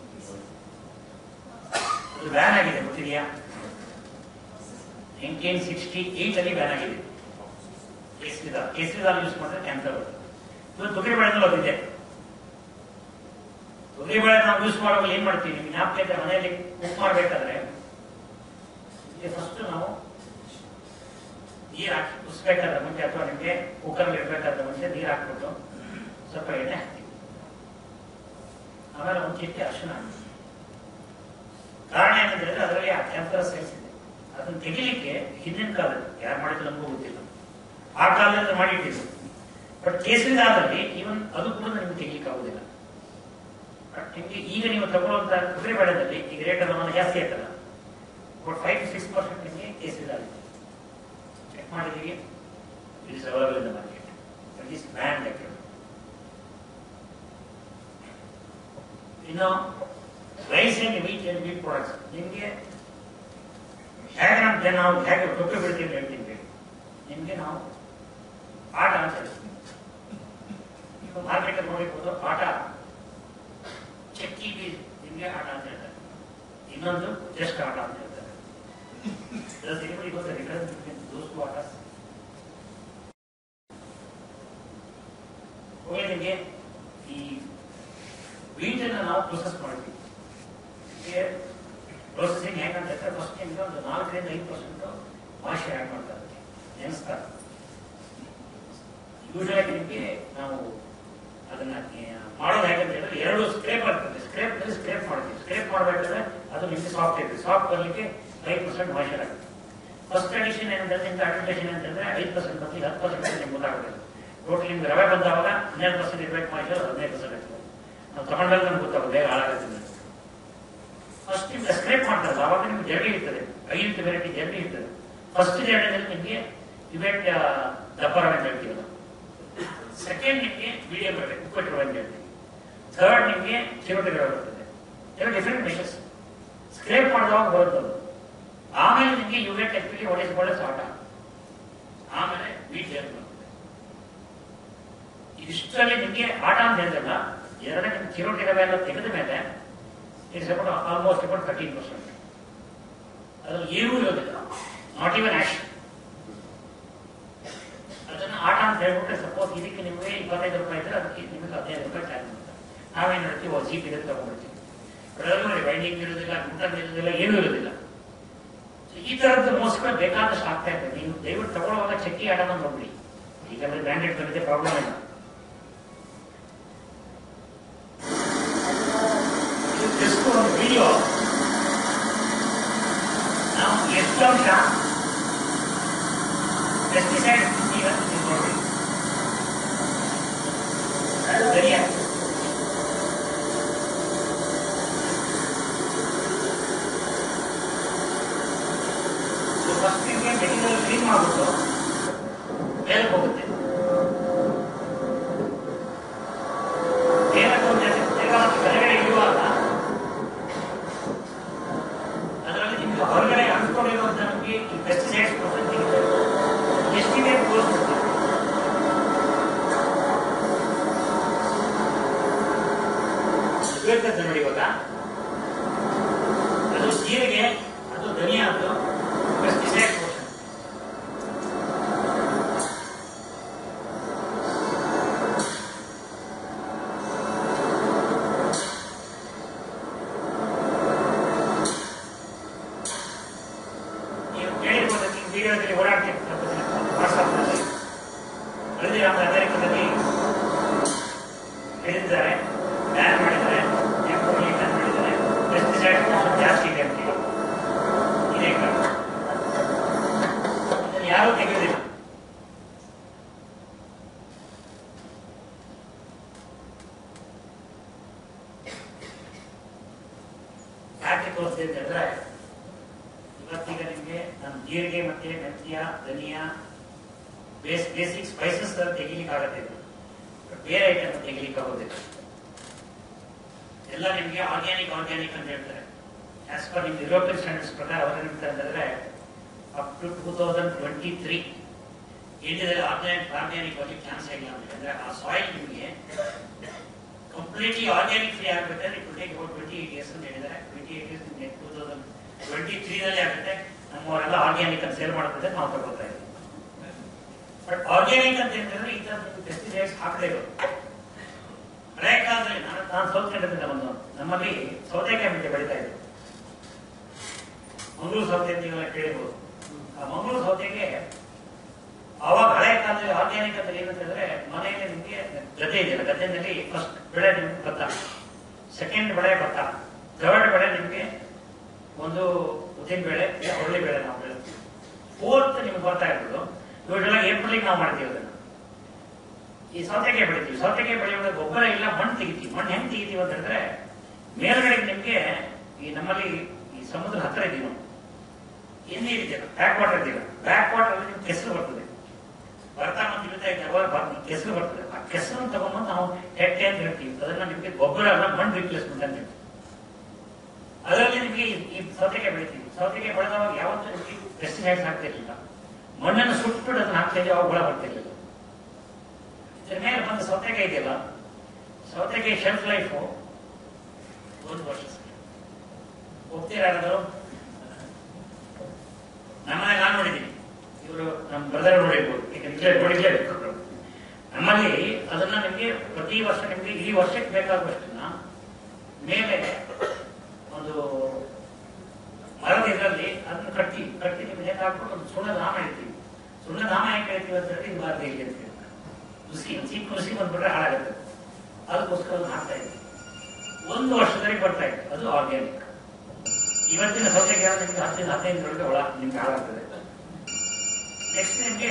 ಅದು ಬ್ಯಾನ್ ಆಗಿದೆ ಗೊತ್ತಿದೆಯಾ ನೈನ್ಟೀನ್ ಸಿಕ್ಸ್ಟಿ ಏಟ್ ಅಲ್ಲಿ ಬ್ಯಾನ್ ಆಗಿದೆ ಕೇಸರಿದಾಲ್ ಕೇಸರಿದಾಲ್ ಯೂಸ್ ಮಾಡಿದ್ರೆ ಕ್ಯಾನ್ಸರ್ ಬರುತ್ತೆ ಇವತ್ತು ತೊಗರಿ ಬೆಳೆದಲ್ಲಿ ಓದಿದೆ ತೊಗರಿ ಬೆಳೆ ನಾವು ಯೂಸ್ ಮಾಡುವಾಗ ಏನ್ ಮಾಡ್ತೀವಿ ನಿಮ್ಗೆ ಜ್ಞಾಪಕ ಇದ್ರೆ ಮನೆಯಲ್ಲಿ ಕುಕ್ ಮಾಡಬೇಕಾದ್ರೆ ಫಸ್ಟ್ ನಾವು ನೀರು ಹಾಕಿ ಕುದಿಸ್ಬೇಕಾದ್ರೆ ಮುಂಚೆ ಅಥವಾ ನಿಮಗೆ ಕುಕ್ಕರ್ ಇಡಬೇಕಾದ್ರೆ ಮುಂಚೆ ನೀರು ಹಾಕ್ಬಿಟ್ಟು ಸ್ವಲ್ಪ ಎಣ್ಣೆ ಹಾಕ್ತೀವಿ ಆಮೇಲೆ ಒಂದು ಚಿಟ್ಟೆ ಅರಿಶಿನ ಹಾಕ್ತೀವಿ. ಕಾರಣ ಏನಂದ್ರೆ ಅದರಲ್ಲಿ ಆ ಕ್ಯಾನ್ಸರ್ ಸೈನ್ಸ್ ಇದೆ ಅದನ್ನು ತೆಗಿಲಿಕ್ಕೆ ಹಿಂದಿನ ಕಾಲದಲ್ಲಿ ಯಾರು ಮಾಡಿದ್ರು ನಮಗೂ ಗೊತ್ತಿಲ್ಲ ಆ ಕಾಲದಲ್ಲಿ ಮಾಡಿಟ್ಟಿದ್ರು ಬಟ್ ಕೇಸರಿದಾದಲ್ಲಿ ಇವನ್ ಅದು ಕೂಡ ನಿಮ್ಗೆ ತೆಗಿಲಿಕ್ಕೆ ಆಗುದಿಲ್ಲ ಬಟ್ ನಿಮ್ಗೆ ಈಗ ನೀವು ತಗೊಳ್ಳುವಂತ ಕುದುರೆ ಬೆಳೆದಲ್ಲಿ ಈಗ ರೇಟ್ ಅದನ್ನು ಜಾಸ್ತಿ ಆಯ್ತಲ್ಲ but five to six percent ನಿಮಗೆ ಕೇಸರಿದಾಲ್ ಚೆಕ್ ಮಾಡಿದೀವಿ it is available in the market it is banned ಇನ್ನು rice and wheat and wheat products ನಿಮಗೆ ಹೇಗೆ ನಮ್ಗೆ ನಾವು ಹೇಗೆ ತೊಪ್ಪೆ ಬಿಡ್ತೀವಿ ಅಂತ ಹೇಳ್ತೀನಿ ನಿಮಗೆ ನಾವು ಆಟ ಅಂತ ಹೇಳ್ತೀವಿ ನೀವು ಮಾರ್ಕೆಟ್ ನೋಡಿರ್ಬೋದು ಆಟ ಚಕ್ಕಿ ಬೀಜ ನಿಮಗೆ ಆಟ ಅಂತ ಹೇಳ್ತಾರೆ ಇನ್ನೊಂದು ಜಸ್ಟ್ ಆಟ ಅಂತ ಹೇಳ್ತಾರೆ Does anybody know the difference between those two ಆಟಸ್ ಹೋಗಿ ನಿಮಗೆ ಈ ವೀಟನ್ನು ನಾವು ಪ್ರೊಸೆಸ್ ಮಾಡ್ತೀವಿ ಪ್ರೊಸೆಸಿಂಗ್ ಹೆಂಗಂತ ಹೇಳಿದ್ರೆ ಫಸ್ಟ್ ನಿಮ್ಗೆ ಒಂದು ನಾಲ್ಕರಿಂದ ಐದು ಪರ್ಸೆಂಟ್ ವಾಶ್ ಆ್ಯಡ್ ಮಾಡ್ತಾರೆ ನೆನೆಸ್ತಾರೆ ಯೂಶಲಾಗಿ ನಿಮಗೆ ನಾವು ಅದನ್ನ ಆ, ಮಾಡೋದು ಹೇಗಂತ ಹೇಳಿದ್ರೆ ಎರಡು ಸ್ಕ್ರೇಪ್ ಆಗ್ತದೆ ಸ್ಕ್ರೇಪ್ ನಲ್ಲಿ ಸ್ಕ್ರೇಪ್ ಮಾಡ್ತೀವಿ ಸ್ಕ್ರೇಪ್ ಮಾಡಬೇಕಾದ್ರೆ ಅದು ನಿಮಗೆ ಸಾಫ್ಟ್ ಇರುತ್ತೆ ಸಾಫ್ಟ್ ಬರಲಿಕ್ಕೆ ಐದು ಪರ್ಸೆಂಟ್ ವಾಷರ್ ಆಗುತ್ತೆ ಫಸ್ಟ್ ಅಡಿಷನ್ ಏನಂದ್ರೆ ನಿಮ್ಗೆ ಅಡ್ಮಿಟೇಷನ್ ಅಂತಂದ್ರೆ ಐದು ಪರ್ಸೆಂಟ್ ಬದಲಿಗೆ ಹತ್ತು ಪರ್ಸೆಂಟ್ ನಿಮ್ಗೆ ಗೊತ್ತಾಗುತ್ತೆ ಟೋಟಲ್ ನಿಮ್ಗೆ ರವೆ ಬಂದಾಗ ಹನ್ನೆರಡು ಪರ್ಸೆಂಟ್ ಇರ್ಬೇಕು ವಾಷರ್ ಹದಿನೈದು ಪರ್ಸೆಂಟ್ ಇರ್ತದೆ ನಾವು ತಗೊಂಡಾಗ ನಮ್ಗೆ ಗೊತ್ತಾಗುತ್ತೆ ಬೇಗ ಹಾಳಾಗುತ್ತೆ ಫಸ್ಟ್ ನಿಮ್ಗೆ ಸ್ಕ್ರೇಪ್ ಮಾಡ್ತಾರಲ್ಲ ಅವಾಗ ನಿಮ್ಗೆ ಜರಡಿ ಇರ್ತದೆ ಐದು ವೆರೈಟಿ ಜರಡಿ ಇರ್ತದೆ ಫಸ್ಟ್ ಜರಡಿನಲ್ಲಿ ನಿಮಗೆ ಇವೆಟ್ ದಪ್ಪ ರವೆ ಅಂತ ಹೇಳ್ತೀವಲ್ಲ ಸೆಕೆಂಡ್ ನಿಮಗೆ ಮೀಡಿಯಂ ರವೆ ಉಪ್ಪಟ್ಟು ರವೆ ಅಂತ ಹೇಳ್ತೀವಿ ಥರ್ಡ್ ನಿಮಗೆ ಚಿರೋಟಿ ರವೆ ಬರ್ತದೆ ಎರಡು ಡಿಫ್ರೆಂಟ್ ಮೆಷರ್ಸ್ ಸ್ಕ್ರೇಪ್ ಮಾಡಿದವಾಗ ಬರುತ್ತೆ ಅದು. ಆಮೇಲೆ ನಿಮಗೆ ಯು ಗೆಟ್ ಆಕ್ಚುಲಿ ಒಡೆಸ್ ಒಳ್ಳೆ ಸಾಟ ಆಮೇಲೆ ವೀಟ್ ಹೇರ್ ಬರ್ತದೆ ಇಷ್ಟರಲ್ಲಿ ನಿಮಗೆ ಆಟ ಅಂತ ಹೇಳಿದ್ರಲ್ಲ ಎರಡನೇ ನಿಮ್ಗೆ ಥಿರೋಟಿಕಲ್ ಎಲ್ಲ ತೆಗೆದ ಮೇಲೆ it's about almost about thirteen percent ಅದ್ರಲ್ಲಿ ಏನೂ ಇರೋದಿಲ್ಲ ನಾಟ್ ಈವನ್ ಆಕ್ಷನ್ ಅದನ್ನ ಆಟ ಅಂತ ಹೇಳ್ಬಿಟ್ರೆ ಸಪೋಸ್ ಇದಕ್ಕೆ ನಿಮಗೆ ಇಪ್ಪತ್ತೈದು ರೂಪಾಯಿ ಇದ್ರೆ ಅದಕ್ಕೆ ನಿಮಗೆ ಹದಿನೈದು ರೂಪಾಯಿ ಚಾರ್ಜ್ ಮಾಡ್ತಾರೆ ನಾವೇನು ಹೇಳ್ತೀವಿ ಜೀಪ್ ಇದೆ ತಗೊಂಡ್ಬಿಡ್ತೀವಿ ಅದರಲ್ಲಿ ನೋಡಿ ಬೈಂಡಿಂಗ್ ಇರೋದಿಲ್ಲ ಗುಂಟನ್ ಇರೋದಿಲ್ಲ ಏನೂ ಇರೋದಿಲ್ಲ So, ಈ ತರದ್ದು ಮೋಸಗಳು ಬೇಕಾದಷ್ಟು ಆಗ್ತಾ ಇದೆ ನೀವು ದಯವಿಟ್ಟು ತಗೊಳ್ಳುವಾಗ ಚಕ್ಕಿ ಆಟನ ನೋಡ್ಬಿಡಿ ಈಗ ಬ್ರ್ಯಾಂಡೆಡ್ ಬಂದಿದೆ ಪ್ರಾಬ್ಲಮ್ ಇಲ್ಲ ಇದು ಜಸ್ಟ್ ಒಂದು ವಿಡಿಯೋ ನಾವು ಎಷ್ಟು ಅಂಶ ಪೆಸ್ಟಿಸೈಡ್ ಇವತ್ತು ತಿಳ್ಕೊಳ್ರಿ ಅದು ಸರಿಯಾಗಿ ಫಸ್ಟ್ ನಿಮಗೆ ಮೆಟೀರಿಯಲ್ ಕ್ಲೀನ್ ಮಾಡ್ಬಿಟ್ಟು ಮೇಲೆ ಹೋಗುತ್ತೆ ಮೇಲೆ ಹೋದ್ರೆ ತಿರ್ಗಾ ಅದು ಕೆಳಗಡೆ ಇರುವಾಗ ಅದರಲ್ಲಿ ನಿಮಗೆ ಹೊರಗಡೆ ಅಂದ್ಕೊಂಡಿರುವಂತ ನಮಗೆ ಈ ಪೆಸ್ಟಿಸೈಡ್ಸ್ ಪರ್ಸೆಂಟ್ ಸಿಗುತ್ತೆ ಎಷ್ಟಿದೆ ತೋರಿಸ್ಬಿಡ್ತೀವಿ ಬೇಕಾದ ನೋಡಿ ಇವಾಗ ಅದು ಜೀರಿಗೆ ಅದು ಧನಿಯಾ ಅದು ಪೆಸ್ಟಿಸೈಡ್ ಪೋರ್ಷನ್ ನೀವು ಕೇಳಿರ್ಬೋದು ನೀವು ವಿಡಿಯೋದಲ್ಲಿ ಓಡಾಡ್ತೀವಿ ವಾಟ್ಸಪ್ನಲ್ಲಿ ಹಳದಿರಾಮ ಅಮೆರಿಕದಲ್ಲಿ ಹೇಳಿದ್ದಾರೆ ಬ್ಯಾನ್ ಮಾಡಿದ್ದಾರೆ ಎಫ್ಒಲಿ ಬ್ಯಾನ್ ಮಾಡಿದ್ದಾರೆ ಪೆಸ್ಟಿಸೈಡ್ ಪೋರ್ಷನ್ ಜಾಸ್ತಿ ಇದೆ ಅಂತ ಹೇಳಿ ಇದೇ ಕಾರಣ ಇದನ್ನು ಯಾರೂ ತೆಗೆಯೋದಿಲ್ಲ ಯಾಕೆ ತೋರಿಸ್ತಿದ್ದೆ ಅಂದ್ರೆ ಇವತ್ತೀಗ ನಿಮಗೆ ನಾನು ಜೀರಿಗೆ ಮತ್ತೆ ಮೆಂತ್ಯ ಧನಿಯಾ ಬೇಸ್ ಬೇಸಿಕ್ ಸ್ಪೈಸಸ್ ತೆಗಿಲಿಕ್ಕೆ ಆಗತ್ತೆ ಇದು. ಬೇರೆ ಐಟಮ್ ತೆಗಿಲಿಕ್ಕೆ ಆಗೋದಿಲ್ಲ ಎಲ್ಲ ನಿಮಗೆ ಆರ್ಗ್ಯಾನಿಕ್ ಆರ್ಗ್ಯಾನಿಕ್ ಅಂತ ಹೇಳ್ತಾರೆ ಆಸ್ ಪರ್ ನಿಮ್ಗೆ ಯುರೋಪಿಯನ್ ಸ್ಟ್ಯಾಂಡರ್ಡ್ಸ್ ಪ್ರಕಾರ ಅವ್ರೇನಂತ ಅಂತಂದ್ರೆ up to two thousand twenty three ಇಂಡಿಯಾದಲ್ಲಿ ಆರ್ಗ್ಯಾನಿಕ್ ಆರ್ಗ್ಯಾನಿಕ್ ಬಗ್ಗೆ ಚಾನ್ಸ್ ಇಲ್ಲ ಅಂತ ಅಂದ್ರೆ ಆ ಸಾಯಿಲ್ ನಿಮಗೆ ಕಂಪ್ಲೀಟ್ಲಿ ಆರ್ಗ್ಯಾನಿಕ್ ಫ್ರೀ ಆಗ್ಬೇಕಾದ್ರೆ it take about twenty eight years ಅಂತ ಹೇಳಿದ್ದಾರೆ twenty eight years two thousand twenty ತ್ರೀನಲ್ಲಿ ಆಗುತ್ತೆ ನಮ್ಮವರೆಲ್ಲ ಆರ್ಗ್ಯಾನಿಕ್ ಅಂತ ಸೇಲ್ ಮಾಡ್ತಿದ್ರೆ ನಾವು ತಗೋತಾ ಇದ್ದೀವಿ ಬಟ್ ಆರ್ಗ್ಯಾನಿಕ್ ಅಂತ ಹೇಳಿದ್ರೆ ಈ ತರ ಪೆಸ್ಟಿಸೈಡ್ಸ್ ಹಾಕಲೇಬೇಕು ಹಳೆ ಕಾಲದಲ್ಲಿ ನಾನು ನಾನು ಸೌತ್ ಕಂಡದಿಂದ ಬಂದು ನಮ್ಮಲ್ಲಿ ಸೌತೆಕಾಯಿ ಮೆಂತೆ ಬೆಳೀತಾ ಇದ್ರು ಮಂಗಳೂರು ಸೌತೆ ಅಂತ ನೀವೆಲ್ಲ ಕೇಳಿರ್ಬೋದು ಆ ಮಂಗಳೂರು ಸೌತೆಗೆ ಅವಾಗ ಹಳೆ ಕಾಲದಲ್ಲಿ ಆರ್ಗ್ಯಾನಿಕ್ ಅಂತ ಏನಂತ ಹೇಳಿದ್ರೆ ಮನೆಯಲ್ಲಿ ನಿಮಗೆ ಗದ್ದೆ ಇದೆಯಲ್ಲ ಗದ್ದೆನಲ್ಲಿ ಫಸ್ಟ್ ಬೆಳೆ ನಿಮ್ಗೆ ಭತ್ತ ಸೆಕೆಂಡ್ ಬೆಳೆ ಭತ್ತ ಥರ್ಡ್ ಬೆಳೆ ನಿಮಗೆ ಒಂದು ಉದ್ದಿನ ಬೇಳೆ ಇಲ್ಲ ಹುರುಳಿ ಬೇಳೆ ನಾವು ಬೆಳೆಸ್ತೀವಿ ಫೋರ್ತ್ ನಿಮ್ಗೆ ಬರ್ತಾ ಇರೋದು ಇವಾಗೆಲ್ಲ ಏಪ್ರಿಲಿಗೆ ನಾವು ಮಾಡ್ತೀವಿ ಅದನ್ನ ಈ ಸೌತೆಕಾಯಿ ಬೆಳಿತೀವಿ ಸೌತೆಕಾಯಿ ಬೆಳೆಯುವಾಗ ಗೊಬ್ಬರ ಇಲ್ಲ ಮಣ್ಣು ತೆಗಿತೀವಿ ಮಣ್ಣು ಹೆಂಗ್ ತೆಗಿತೀವಿ ಅಂತ ಹೇಳಿದ್ರೆ ಮೇಲ್ಗಡೆ ನಿಮ್ಗೆ ಈ ನಮ್ಮಲ್ಲಿ ಈ ಸಮುದ್ರ ಹತ್ರ ಇದೀವಿ ನಾವು ಏನ್ ನೀರಿದೆಯಲ್ಲ ಬ್ಯಾಕ್ ವಾಟರ್ ಇದೆಯಲ್ಲ ಬ್ಯಾಕ್ ವಾಟರ್ ಅಲ್ಲಿ ನಿಮ್ಗೆ ಕೆಸರು ಬರ್ತದೆ ಬರ್ತಾ ಮತ್ತೆ ಇಳಿತಾ ಇದ್ದ ಅವಾಗ ಬರ್- ಕೆಸರು ಬರ್ತದೆ ಆ ಕೆಸರನ್ನು ತಗೊಂಡ್ಬಂದು ನಾವು ಹೆಟ್ಟೆ ಅಂತ ಹೇಳ್ತೀವಿ ಅದನ್ನ ನಿಮ್ಗೆ ಗೊಬ್ಬರ ಅಲ್ಲ ಮಣ್ಣು ರಿಪ್ಲೇಸ್ಮೆಂಟ್ ಅಂತ ಹೇಳ್ತೀವಿ ಅದರಲ್ಲಿ ನಿಮಗೆ ಈ- ಈ ಸೌತೆಕಾಯಿ ಬೆಳಿತೀವಿ ಸೌತೆಕಾಯಿ ಬೆಳೆದವಾಗ ಯಾವತ್ತೂ ನಿಮಗೆ ಪೆಸ್ಟಿಸೈಡ್ಸ್ ಹಾಕ್ತಿರ್ಲಿಲ್ಲ ಮಣ್ಣನ್ನು ಸುಟ್ಟು ಅದನ್ನ ಹಾಕ್ತಾ ಇದ್ದೀವಿ ಅವಾಗ ಹುಳ ಬರ್ತಿರ್ಲಿಲ್ಲ ಇದ್ರ ಮೇಲೆ ಬಂದ ಸೌತೆಕಾಯಿ ಇದೆಯಲ್ಲ ಸೌತೆಕಾಯಿ ಶೆಲ್ಫ್ ಲೈಫು ಒಂದು ವರ್ಷ ಸರ್ ಹೋಗ್ತೀರಾ ಯಾರಾದ್ರು ನಮ್ಮನೆ ನಾನು ನೋಡಿದ್ದೀನಿ ಇವರು ನಮ್ಮ ಬ್ರದರ್ ನೋಡಿರ್ಬೋದು ಈಗ ನಿಜ ನೋಡಿರ್ಲೇಬೇಕು ನಮ್ಮಲ್ಲಿ ಅದನ್ನ ನಿಮಗೆ ಪ್ರತಿ ವರ್ಷ ನಿಮಗೆ ಈ ವರ್ಷಕ್ಕೆ ಬೇಕಾಗುವಷ್ಟನ್ನ ಮೇಲೆ ಒಂದು ಮರದ ಇದರಲ್ಲಿ ಅದನ್ನ ಕಟ್ಟಿ ಕಟ್ಟಿ ನಿಮ್ಗೆ ನೇತು ಹಾಕ್ಬಿಟ್ಟು ಒಂದು ಸುಣ್ಣದ ನಾಮ ಇಡ್ತೀವಿ ಸುಣ್ಣದ ನಾಮ ಹೆಂಗೆ ಹೇಳ್ತೀವಿ ಅಂತ ಹೇಳಿ ಬಾರ್ದು ಹೇಗೆ ಅಂತ ಹೇಳ್ತಾರೆ ಹುಸಿ ಹುಸಿ ಕುಸಿ ಬಂದ್ಬಿಟ್ರೆ ಹಾಳಾಗುತ್ತೆ ಅದಕ್ಕೋಸ್ಕರ ಅದನ್ನ ಹಾಕ್ತಾ ಇದ್ವಿ ಒಂದು ವರ್ಷದಲ್ಲಿ ಬರ್ತಾ ಇತ್ತು ಅದು ಆರ್ಗ್ಯಾನಿಕ್ ಇವತ್ತಿನ ಸೌತೆಕಾಯಿ ನಿಮ್ಗೆ ಹತ್ತರಿಂದ ಹದಿನೈದು ಒಳಗೆ ಒಳ ನಿಮ್ಗೆ ಹಾಳಾಗ್ತದೆ ನೆಕ್ಸ್ಟ್ ನಿಮ್ಗೆ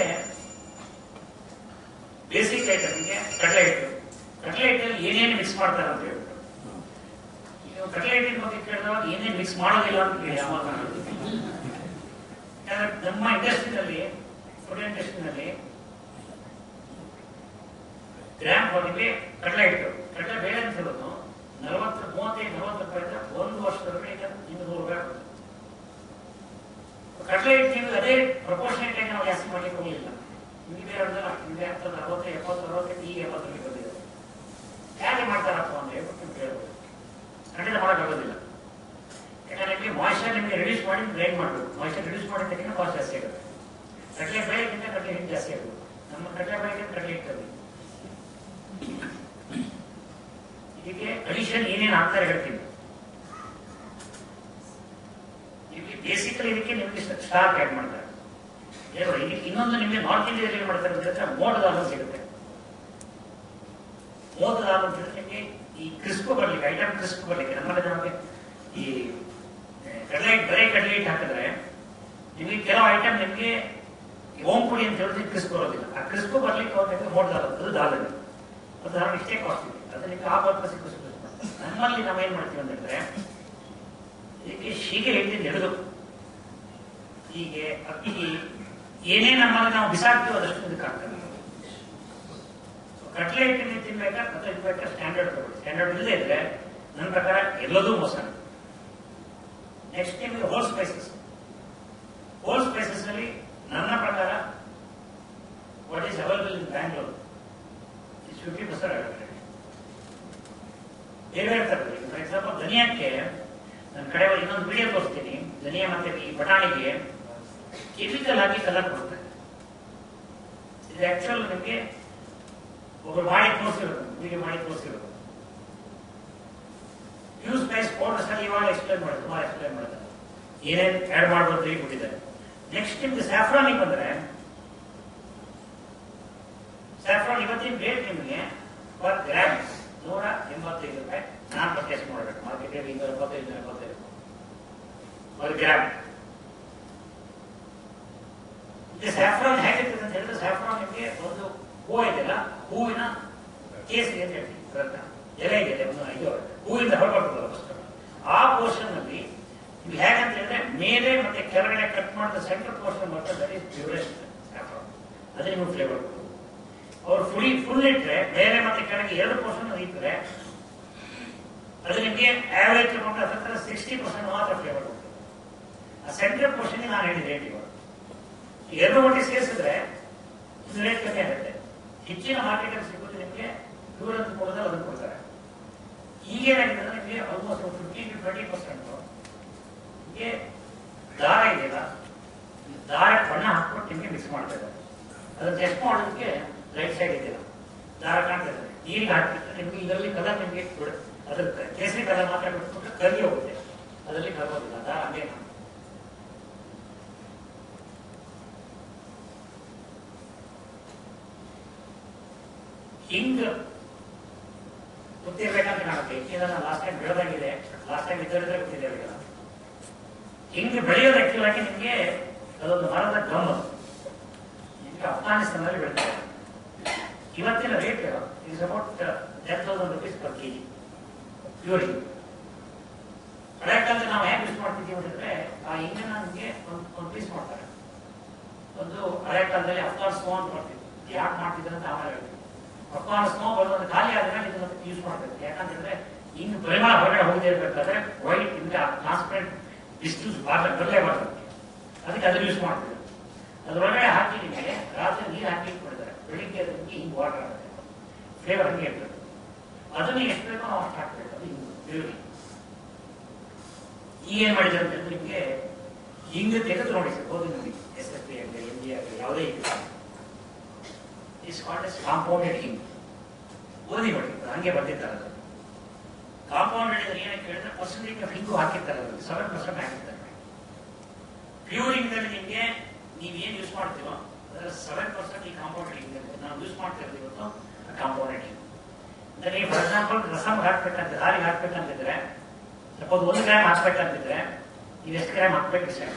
ಬೇಸಿಕ್ ಐಟಮ್ ನಿಮಗೆ ಕಡಲೆ ಹಿಟ್ಟು ಕಡಲೆ ಹಿಟ್ಟಲ್ಲಿ ಏನೇನು ಮಿಕ್ಸ್ ಮಾಡ್ತಾರೆ ಅಂತ ಹೇಳ್ಬಿಟ್ಟು ಈಗ ಕಡಲೆ ಹಿಟ್ಟಿನ ಬಗ್ಗೆ ಕೇಳಿದಾಗ ಏನೇನು ಮಿಕ್ಸ್ ಮಾಡೋದಿಲ್ಲ ಅಂತ ಹೇಳಿ ಯಾವಾಗ ಯಾಕಂದ್ರೆ ನಮ್ಮ ಇಂಡಸ್ಟ್ರಿನಲ್ಲಿ ಫುಡ್ ಇಂಡಸ್ಟ್ರಿನಲ್ಲಿ ಗ್ರಾಮ್ ಬಾಡಿಗೆ ಕಡಲೆ ಹಿಟ್ಟು ಕಡಲೆ ಬೇಳೆ ಅಂತ ಹೇಳೋದು ನಲವತ್ತು ಮೂವತ್ತೈದು ನಲವತ್ತು ರೂಪಾಯಿ ಇದ್ರೆ ಒಂದು ವರ್ಷದೊಳಗೆ ಈಗ ನಿಮ್ಗೆ ನೂರು ರೂಪಾಯಿ ಆಗುತ್ತೆ ಕಡಲೆ ಹಿಟ್ಟು ನೀವು ಅದೇ ಪ್ರಪೋರ್ಷನೇಟ್ ಆಗಿ ನಾವು ಜಾಸ್ತಿ ಮಾಡ್ಲಿಕ್ಕೆ ಹೋಗಲಿಲ್ಲ ನಿಮಗೆ ಹೇಳಿದ್ರೆ ನಿಮಗೆ ಹತ್ತದ ಅರವತ್ತು ಎಪ್ಪತ್ತು ಅರವತ್ತು ಈಗ ಎಪ್ಪತ್ತರಲ್ಲಿ ಬಂದಿದೆ ಹೇಗೆ ಮಾಡ್ತಾರಪ್ಪ ಅಂತ ಹೇಳ್ಬಿಟ್ಟು ನೀವು ಕೇಳ್ಬೋದು ಖಂಡಿತ ಮಾಡೋಕ್ಕಾಗೋದಿಲ್ಲ ಯಾಕಂದ್ರೆ ನಿಮಗೆ ಮಾಯ್ಚರ್ ನಿಮಗೆ ರಿಡ್ಯೂಸ್ ಮಾಡಿ ಗ್ರೈಂಡ್ ಮಾಡಬೇಕು ಮಾಯ್ಚರ್ ರಿಡ್ಯೂಸ್ ಮಾಡಿದ ತಕ್ಷಣ ಕಾಸ್ಟ್ ಜಾಸ್ತಿ ಆಗುತ್ತೆ ಕಡಲೆ ಬೆಳೆಗಿಂತ ಕಡಲೆ ಹಿಟ್ಟು ಜಾಸ್ತಿ ಆಗುತ್ತೆ ನಮ್ಮ ಕಡಲೆ ಬೆಳೆಗಿಂತ ಕಡಲೆ ಹಿಟ್ಟು ಕಮ್ಮಿ ಇದಕ್ಕೆ ಅಡಿಷನ್ ಏನೇನು ಹಾಕ್ತಾರೆ ಹೇಳ್ತೀನಿ ಇಲ್ಲಿ ಬೇಸಿಕಲಿ ಇದಕ್ಕೆ ನಿಮಗೆ ಸ್ಟಾಕ್ ಆ್ಯಡ್ ಮಾಡ್ತಾರೆ ಏನೋ ಇದಕ್ಕೆ ಇನ್ನೊಂದು ನಿಮಗೆ ನಾರ್ತ್ ಇಂಡಿಯಾದಲ್ಲಿ ಏನು ಮಾಡ್ತಾರೆ ಅಂತಂದ್ರೆ ಮೋಟದ ಹಾಲು ಸಿಗುತ್ತೆ ಮೋಟದ ಹಾಲು ಅಂತ ಹೇಳಿದ್ರೆ ನಿಮಗೆ ಈ ಕ್ರಿಸ್ಪ್ ಬರ್ಲಿಕ್ಕೆ ಐಟಮ್ ಕ್ರಿಸ್ಪ್ ಬರ್ಲಿಕ್ಕೆ ನಮ್ಮಲ್ಲಿ ನಮಗೆ ಈ ಕಡಲೆ ಬರೇ ಕಡಲೆ ಹಿಟ್ಟು ಹಾಕಿದ್ರೆ ನಿಮಗೆ ಕೆಲವು ಐಟಮ್ ನಿಮಗೆ ಓಂ ಪುಡಿ ಅಂತ ಹೇಳಿದ್ರೆ ಕ್ರಿಸ್ಪ್ ಬರೋದಿಲ್ಲ ಆ ಕ್ರಿಸ್ಪ್ ಬರ್ಲಿಕ್ಕೆ ಹೋದಾಗ ಮೋಟದ ಹಾಲು ಅದು ದಾಲ್ ಅದು ನಾವು ಇಷ್ಟೇ ಕಾಸ್ಟ್ ಇದೆ ಅದು ನಿಮಗೆ ಆ ಪರ್ಪಸ್ ಕ್ರಿಸ್ಪ್ ನಮ್ಮಲ್ಲಿ ನಾವು ಏನ್ ಮಾಡ್ತೀವಿ ಅಂತಂದ್ರೆ ಇದಕ್ಕೆ ಶೀಗೆ ಹಿಟ್ಟಿಂದ ಹಿಡಿದು ಹೀಗೆ ಅಕ್ಕಿ ಏನೇ ನಮ್ಮಲ್ಲಿ ನಾವು ಬಿಸಾಕ್ತೀವೋ ಅದಷ್ಟು ಇದಕ್ಕೆ ಆಗ್ತದೆ ಕಟ್ಲೆ ಹಿಟ್ಟಿನ ತಿನ್ಬೇಕಾ ಅಥವಾ ಇದು ಬೇಕಾ ಸ್ಟ್ಯಾಂಡರ್ಡ್ ತಗೊಳ್ಳಿ ಸ್ಟ್ಯಾಂಡರ್ಡ್ ಇಲ್ಲದೆ ಇದ್ರೆ ನನ್ನ ಪ್ರಕಾರ ಎಲ್ಲದೂ ಮೋಸ ನೆಕ್ಸ್ಟ್ ನಿಮಗೆ ಹೋಲ್ ಸ್ಪೈಸಸ್ ಹೋಲ್ ಸ್ಪೈಸಸ್ ನಲ್ಲಿ ನನ್ನ ಪ್ರಕಾರ what is available in Bangalore is fifty percent ಆಗುತ್ತೆ ಬೇರೆ ಬೇರೆ ತರಕಾರಿ ಫಾರ್ ಎಕ್ಸಾಂಪಲ್ ಧನಿಯಾಕ್ಕೆ ನನ್ನ ಕಡೆ ಒಂದು ಇನ್ನೊಂದು ವಿಡಿಯೋ ತೋರಿಸ್ತೀನಿ ಧನಿಯಾ ಮತ್ತೆ ಈ ಬಟಾಣಿಗೆ ಕೆಮಿಕಲ್ ಆಗಿ ಕಲರ್ ಕೊಡ್ತಾರೆ ಇದು ಆಕ್ಚುಲ್ ನಿಮಗೆ ಒಬ್ರು ಮಾಡಿ ತೋರಿಸಿರೋದು ವಿಡಿಯೋ ಮಾಡಿ ತೋರಿಸಿರೋದು ಪ್ಯೂ ಸ್ಪೈಸ್ ಪೌಡರ್ಸ್ ಅಲ್ಲಿ ಇವಾಗ ಎಕ್ಸ್ಪ್ಲೈನ್ ಮಾಡೋದು ಸುಮಾರು ಎಕ್ಸ್ಪ್ಲೈನ್ ಮಾಡ್ತಾರೆ ಏನೇನು ಆಡ್ ಮಾಡ್ಬೋದು ಕೊಟ್ಟಿದ್ದಾರೆ ನೆಕ್ಸ್ಟ್ ನಿಮ್ಗೆ ಸ್ಯಾಫ್ರಾನಿಗೆ ಬಂದ್ರೆ ಸ್ಯಾಫ್ರಾನ್ ಇವತ್ತಿನ ರೇಟ್ ನಿಮಗೆ ಪರ್ ಗ್ರಾಮ್ ನೂರ ಎಂಬತ್ತೈದು ರೂಪಾಯಿ ನಾನು ಪರ್ಚೇಸ್ ಮಾಡಬೇಕು ಮಾರ್ಕೆಟಲ್ಲಿ ಇನ್ನೂರ ಎಪ್ಪತ್ತೈದು ನೂರ ಎಪ್ಪತ್ತೈದು ಪರ್ ಗ್ರಾಮ್ ಇದು ಸ್ಯಾಫ್ರಾನ್ ಹೇಗಿರ್ತದೆ ಅಂತ ಹೇಳಿದ್ರೆ ಸ್ಯಾಫ್ರಾನ್ ನಿಮಗೆ ಒಂದು ಹೂವು ಇದೆಯಲ್ಲ ಹೂವಿನ ಕೇಸಿಗೆ ಅಂತ ಹೇಳ್ತೀವಿ ಅದನ್ನ ಎಲೆಗೆ ಒಂದು ಇದು ಹೂವಿಂದ ಹೊರಬರ್ತದಲ್ಲ ಫಸ್ಟ್ ಆ ಪೋರ್ಷನ್ ಅಲ್ಲಿ ನೀವು ಹೇಗಂತ ಹೇಳಿದ್ರೆ ಮೇಲೆ ಮತ್ತೆ ಕೆಳಗಡೆ ಕಟ್ ಮಾಡಿದ ಸೆಂಟರ್ ಪೋರ್ಷನ್ ಬರ್ತದೆ ದಟ್ ಈಸ್ ಪ್ಯೂರೆಸ್ಟ್ ಸ್ಯಾಫ್ರಾನ್ ಅದು ನಿಮಗೆ ಫ್ಲೇವರ್ ಅವ್ರು ಫುಲ್ ಫುಲ್ ಇಟ್ರೆ ಮೇಲೆ ಮತ್ತೆ ಕೆಳಗೆ ಎರಡು ಪರ್ಸೆಂಟ್ ಇಟ್ಟರೆ ಅದು ನಿಮಗೆ ಆವರೇಜ್ ತಗೊಂಡ್ರೆ ಹತ್ರ ಸಿಕ್ಸ್ಟಿ ಪರ್ಸೆಂಟ್ ಮಾತ್ರ ಫ್ಲೇವರ್ ಬರ್ತದೆ ಆ ಸೆಂಟ್ರಲ್ ಪೋರ್ಷನ್ ನಾನು ಹೇಳಿದ ರೇಟ್ ಇವಾಗ ಈ ಎರಡು ಒಟ್ಟಿಗೆ ಸೇರಿಸಿದ್ರೆ ಇದು ರೇಟ್ ಕಮ್ಮಿ ಆಗುತ್ತೆ ಹೆಚ್ಚಿನ ಮಾರ್ಕೆಟ್ ಅಲ್ಲಿ ಸಿಗೋದು ನಿಮಗೆ ಪ್ಯೂರ್ ಅಂತ ಕೊಡೋದ್ರೆ ಅದನ್ನು ಕೊಡ್ತಾರೆ ಈಗೇನಾಗಿದೆ ಅಂದ್ರೆ ನಿಮಗೆ almost fifteen to twenty percent ನಿಮಗೆ ದಾರ ಇದೆಯಲ್ಲ ಈ ದಾರ ಬಣ್ಣ ಹಾಕ್ಬಿಟ್ಟು ನಿಮಗೆ ಮಿಕ್ಸ್ ಮಾಡ್ತಾ ಇದ್ದಾರೆ ಅದನ್ನ ಟೆಸ್ಟ್ ಮಾಡೋದಕ್ಕೆ ರೈಟ್ ಸೈಡ್ ಇದೆಯಲ್ಲ ದಾರ ಕಾಣ್ತಾ ಇದೆ ನೀರಿಗೆ ಹಾಕ್ಬಿಟ್ಟು ನಿಮಗೆ ಇದರಲ್ಲಿ ಕಲರ್ ನಿಮಗೆ ಕೊಡ- ಅದ್ರ ಕೇಸರಿ ಕಲರ್ ಮಾತ್ರ ಬಿಟ್ಬಿಟ್ಟು ಕರಿ ಹೋಗುತ್ತೆ ಅದರಲ್ಲಿ ಕರೋದಿಲ್ಲ ದಾರ ಹಂಗೆ ಕಾಣುತ್ತೆ. ಹಿಂಗ್ ಗೊತ್ತಿರ್ಬೇಕಂತ ಕಾಣುತ್ತೆ ಇದನ್ನ ಲಾಸ್ಟ್ ಟೈಮ್ ಬೆಳೆದಾಗಿದೆ ಲಾಸ್ಟ್ ಟೈಮ್ ಇದ್ದರಿದ್ರೆ ಗೊತ್ತಿದೆ ಅವರಿಗೆಲ್ಲ ಹಿಂಗ್ ಬೆಳೆಯೋದು ಆಕ್ಚುಲ್ ಆಗಿ ನಿಮಗೆ ಅದೊಂದು ಮರದ ಗಮ್ ನಿಮಗೆ ಅಫ್ಘಾನಿಸ್ತಾನದಲ್ಲಿ ಬೆಳಿತಾರೆ ಇವತ್ತಿನ rate is about ten thousand rupees per K G ಪ್ಯೂರಿಂಗ್ ಹಳೆ ಕಾಲದಲ್ಲಿ ನಾವು ಹೇಗೆ ಯೂಸ್ ಮಾಡ್ತಿದ್ದೀವಿ ಅಂತಂದ್ರೆ ಆ ಹಿಂಗನ್ನ ನಮಗೆ ಒಂದು ಒಂದು ಪೀಸ್ ಮಾಡ್ತಾರೆ ಒಂದು ಹಳೆ ಕಾಲದಲ್ಲಿ ಅಫ್ಘಾನ್ ಸ್ನೋ ಅಂತ ಮಾಡ್ತಿದ್ವಿ ಯಾಕೆ ಮಾಡ್ತಿದ್ರು ಅಂತ ಆಮೇಲೆ ಹೇಳ್ತೀವಿ ಅಫ್ಘಾನ್ ಸ್ನೋ ಬರೋದು ಖಾಲಿ ಆದ್ಮೇಲೆ ಇದನ್ನ ಯೂಸ್ ಮಾಡ್ಬೇಕು ಯಾಕಂತಂದ್ರೆ ಹಿಂಗ್ ಪರಿಮಾಣ ಹೊರಗಡೆ ಹೋಗದೇ ಇರ್ಬೇಕಾದ್ರೆ ವೈಟ್ ಇಂದ ಟ್ರಾನ್ಸ್ಪರೆಂಟ್ ಇಷ್ಟು ಬರಲೇಬಾರ್ದು ಅದಕ್ಕೆ ಅದನ್ನ ಯೂಸ್ ಮಾಡ್ತಿದ್ರು ಅದ್ರೊಳಗಡೆ ಹಾಕಿ ನಿಮಗೆ ರಾತ್ರಿ ನೀರು ಹಾಕಿ ಇಟ್ಬಿಡ್ತಾರೆ ಬೆಳಿಗ್ಗೆ ಅದಕ್ಕೆ ಹಿಂಗ್ ವಾಟರ್ ಆಗುತ್ತೆ ಫ್ಲೇವರ್ ಹಂಗೆ ಇರ್ತದೆ ಅದನ್ನ ಎಷ್ಟು ಬೇಕೋ ನಾವು ಅಷ್ಟು ಹಾಕ್ಬೇಕು ಅದು ಹಿಂಗ್ ಪ್ಯೂರಿ ಈಗ ಏನ್ ಮಾಡಿದ್ದಾರೆ ಅಂತ ಹೇಳಿದ್ರೆ ನಿಮಗೆ ಹಿಂಗ್ ತೆಗೆದು ನೋಡಿ ಸರ್ ಹೋಗಿ ನೋಡಿ ಎಸ್ ಎಸ್ ಪಿ ಆಗಲಿ ಎಂ ಜಿ ಆಗಲಿ ಯಾವುದೇ ಇಸ್ ಕಾಲ್ಡ್ ಎಸ್ ಕಾಂಪೌಂಡೆಡ್ ಹಿಂಗ್ ಓದಿ ನೋಡಿ ಅದು ಹಂಗೆ ಬರ್ತಿರ್ತಾರೆ ಅದು ಕಾಂಪೌಂಡೆಡ್ ಇದ್ರೆ ಏನಕ್ಕೆ ಹೇಳಿದ್ರೆ ಪರ್ಸೆಂಟೇಜ್ ಆಫ್ ಹಿಂಗು ಹಾಕಿರ್ತಾರೆ ಅದರಲ್ಲಿ ಸೆವೆನ್ ಪರ್ಸೆಂಟ್ ಹಾಕಿರ್ತಾರೆ ಪ್ಯೂರಿಂಗ್ ನಲ್ಲಿ ನಿಮಗೆ ನೀವು ಏನ್ ಯೂಸ್ ಮಾಡ್ತೀವೋ ಅದರಲ್ಲಿ ಸೆವೆನ್ ಪರ್ಸೆಂಟ್ ಈ ಕಾಂಪೌಂಡೆಡ್ ಹಿಂಗ್ ಇರುತ್ತೆ ನಾವು ಯೂಸ್ ಮಾಡ್ತಾ ಇರೋದು ಇವತ್ತು ಕಾಂಪೌಂಡೆಡ್ ಹಿಂಗ್ ಅಂದ್ರೆ ನೀವು ಫಾರ್ ಎಕ್ಸಾಂಪಲ್ ರಸಮ್ ಹಾಕ್ಬೇಕಂತ ದಾರಿಗೆ ಹಾಕ್ಬೇಕಂತಿದ್ರೆ ಸಪೋಸ್ ಒಂದು ಗ್ರಾಮ್ ಹಾಕ್ಬೇಕಂತಿದ್ರೆ ನೀವು ಎಷ್ಟು ಗ್ರಾಮ್ ಹಾಕ್ಬೇಕು ಸರ್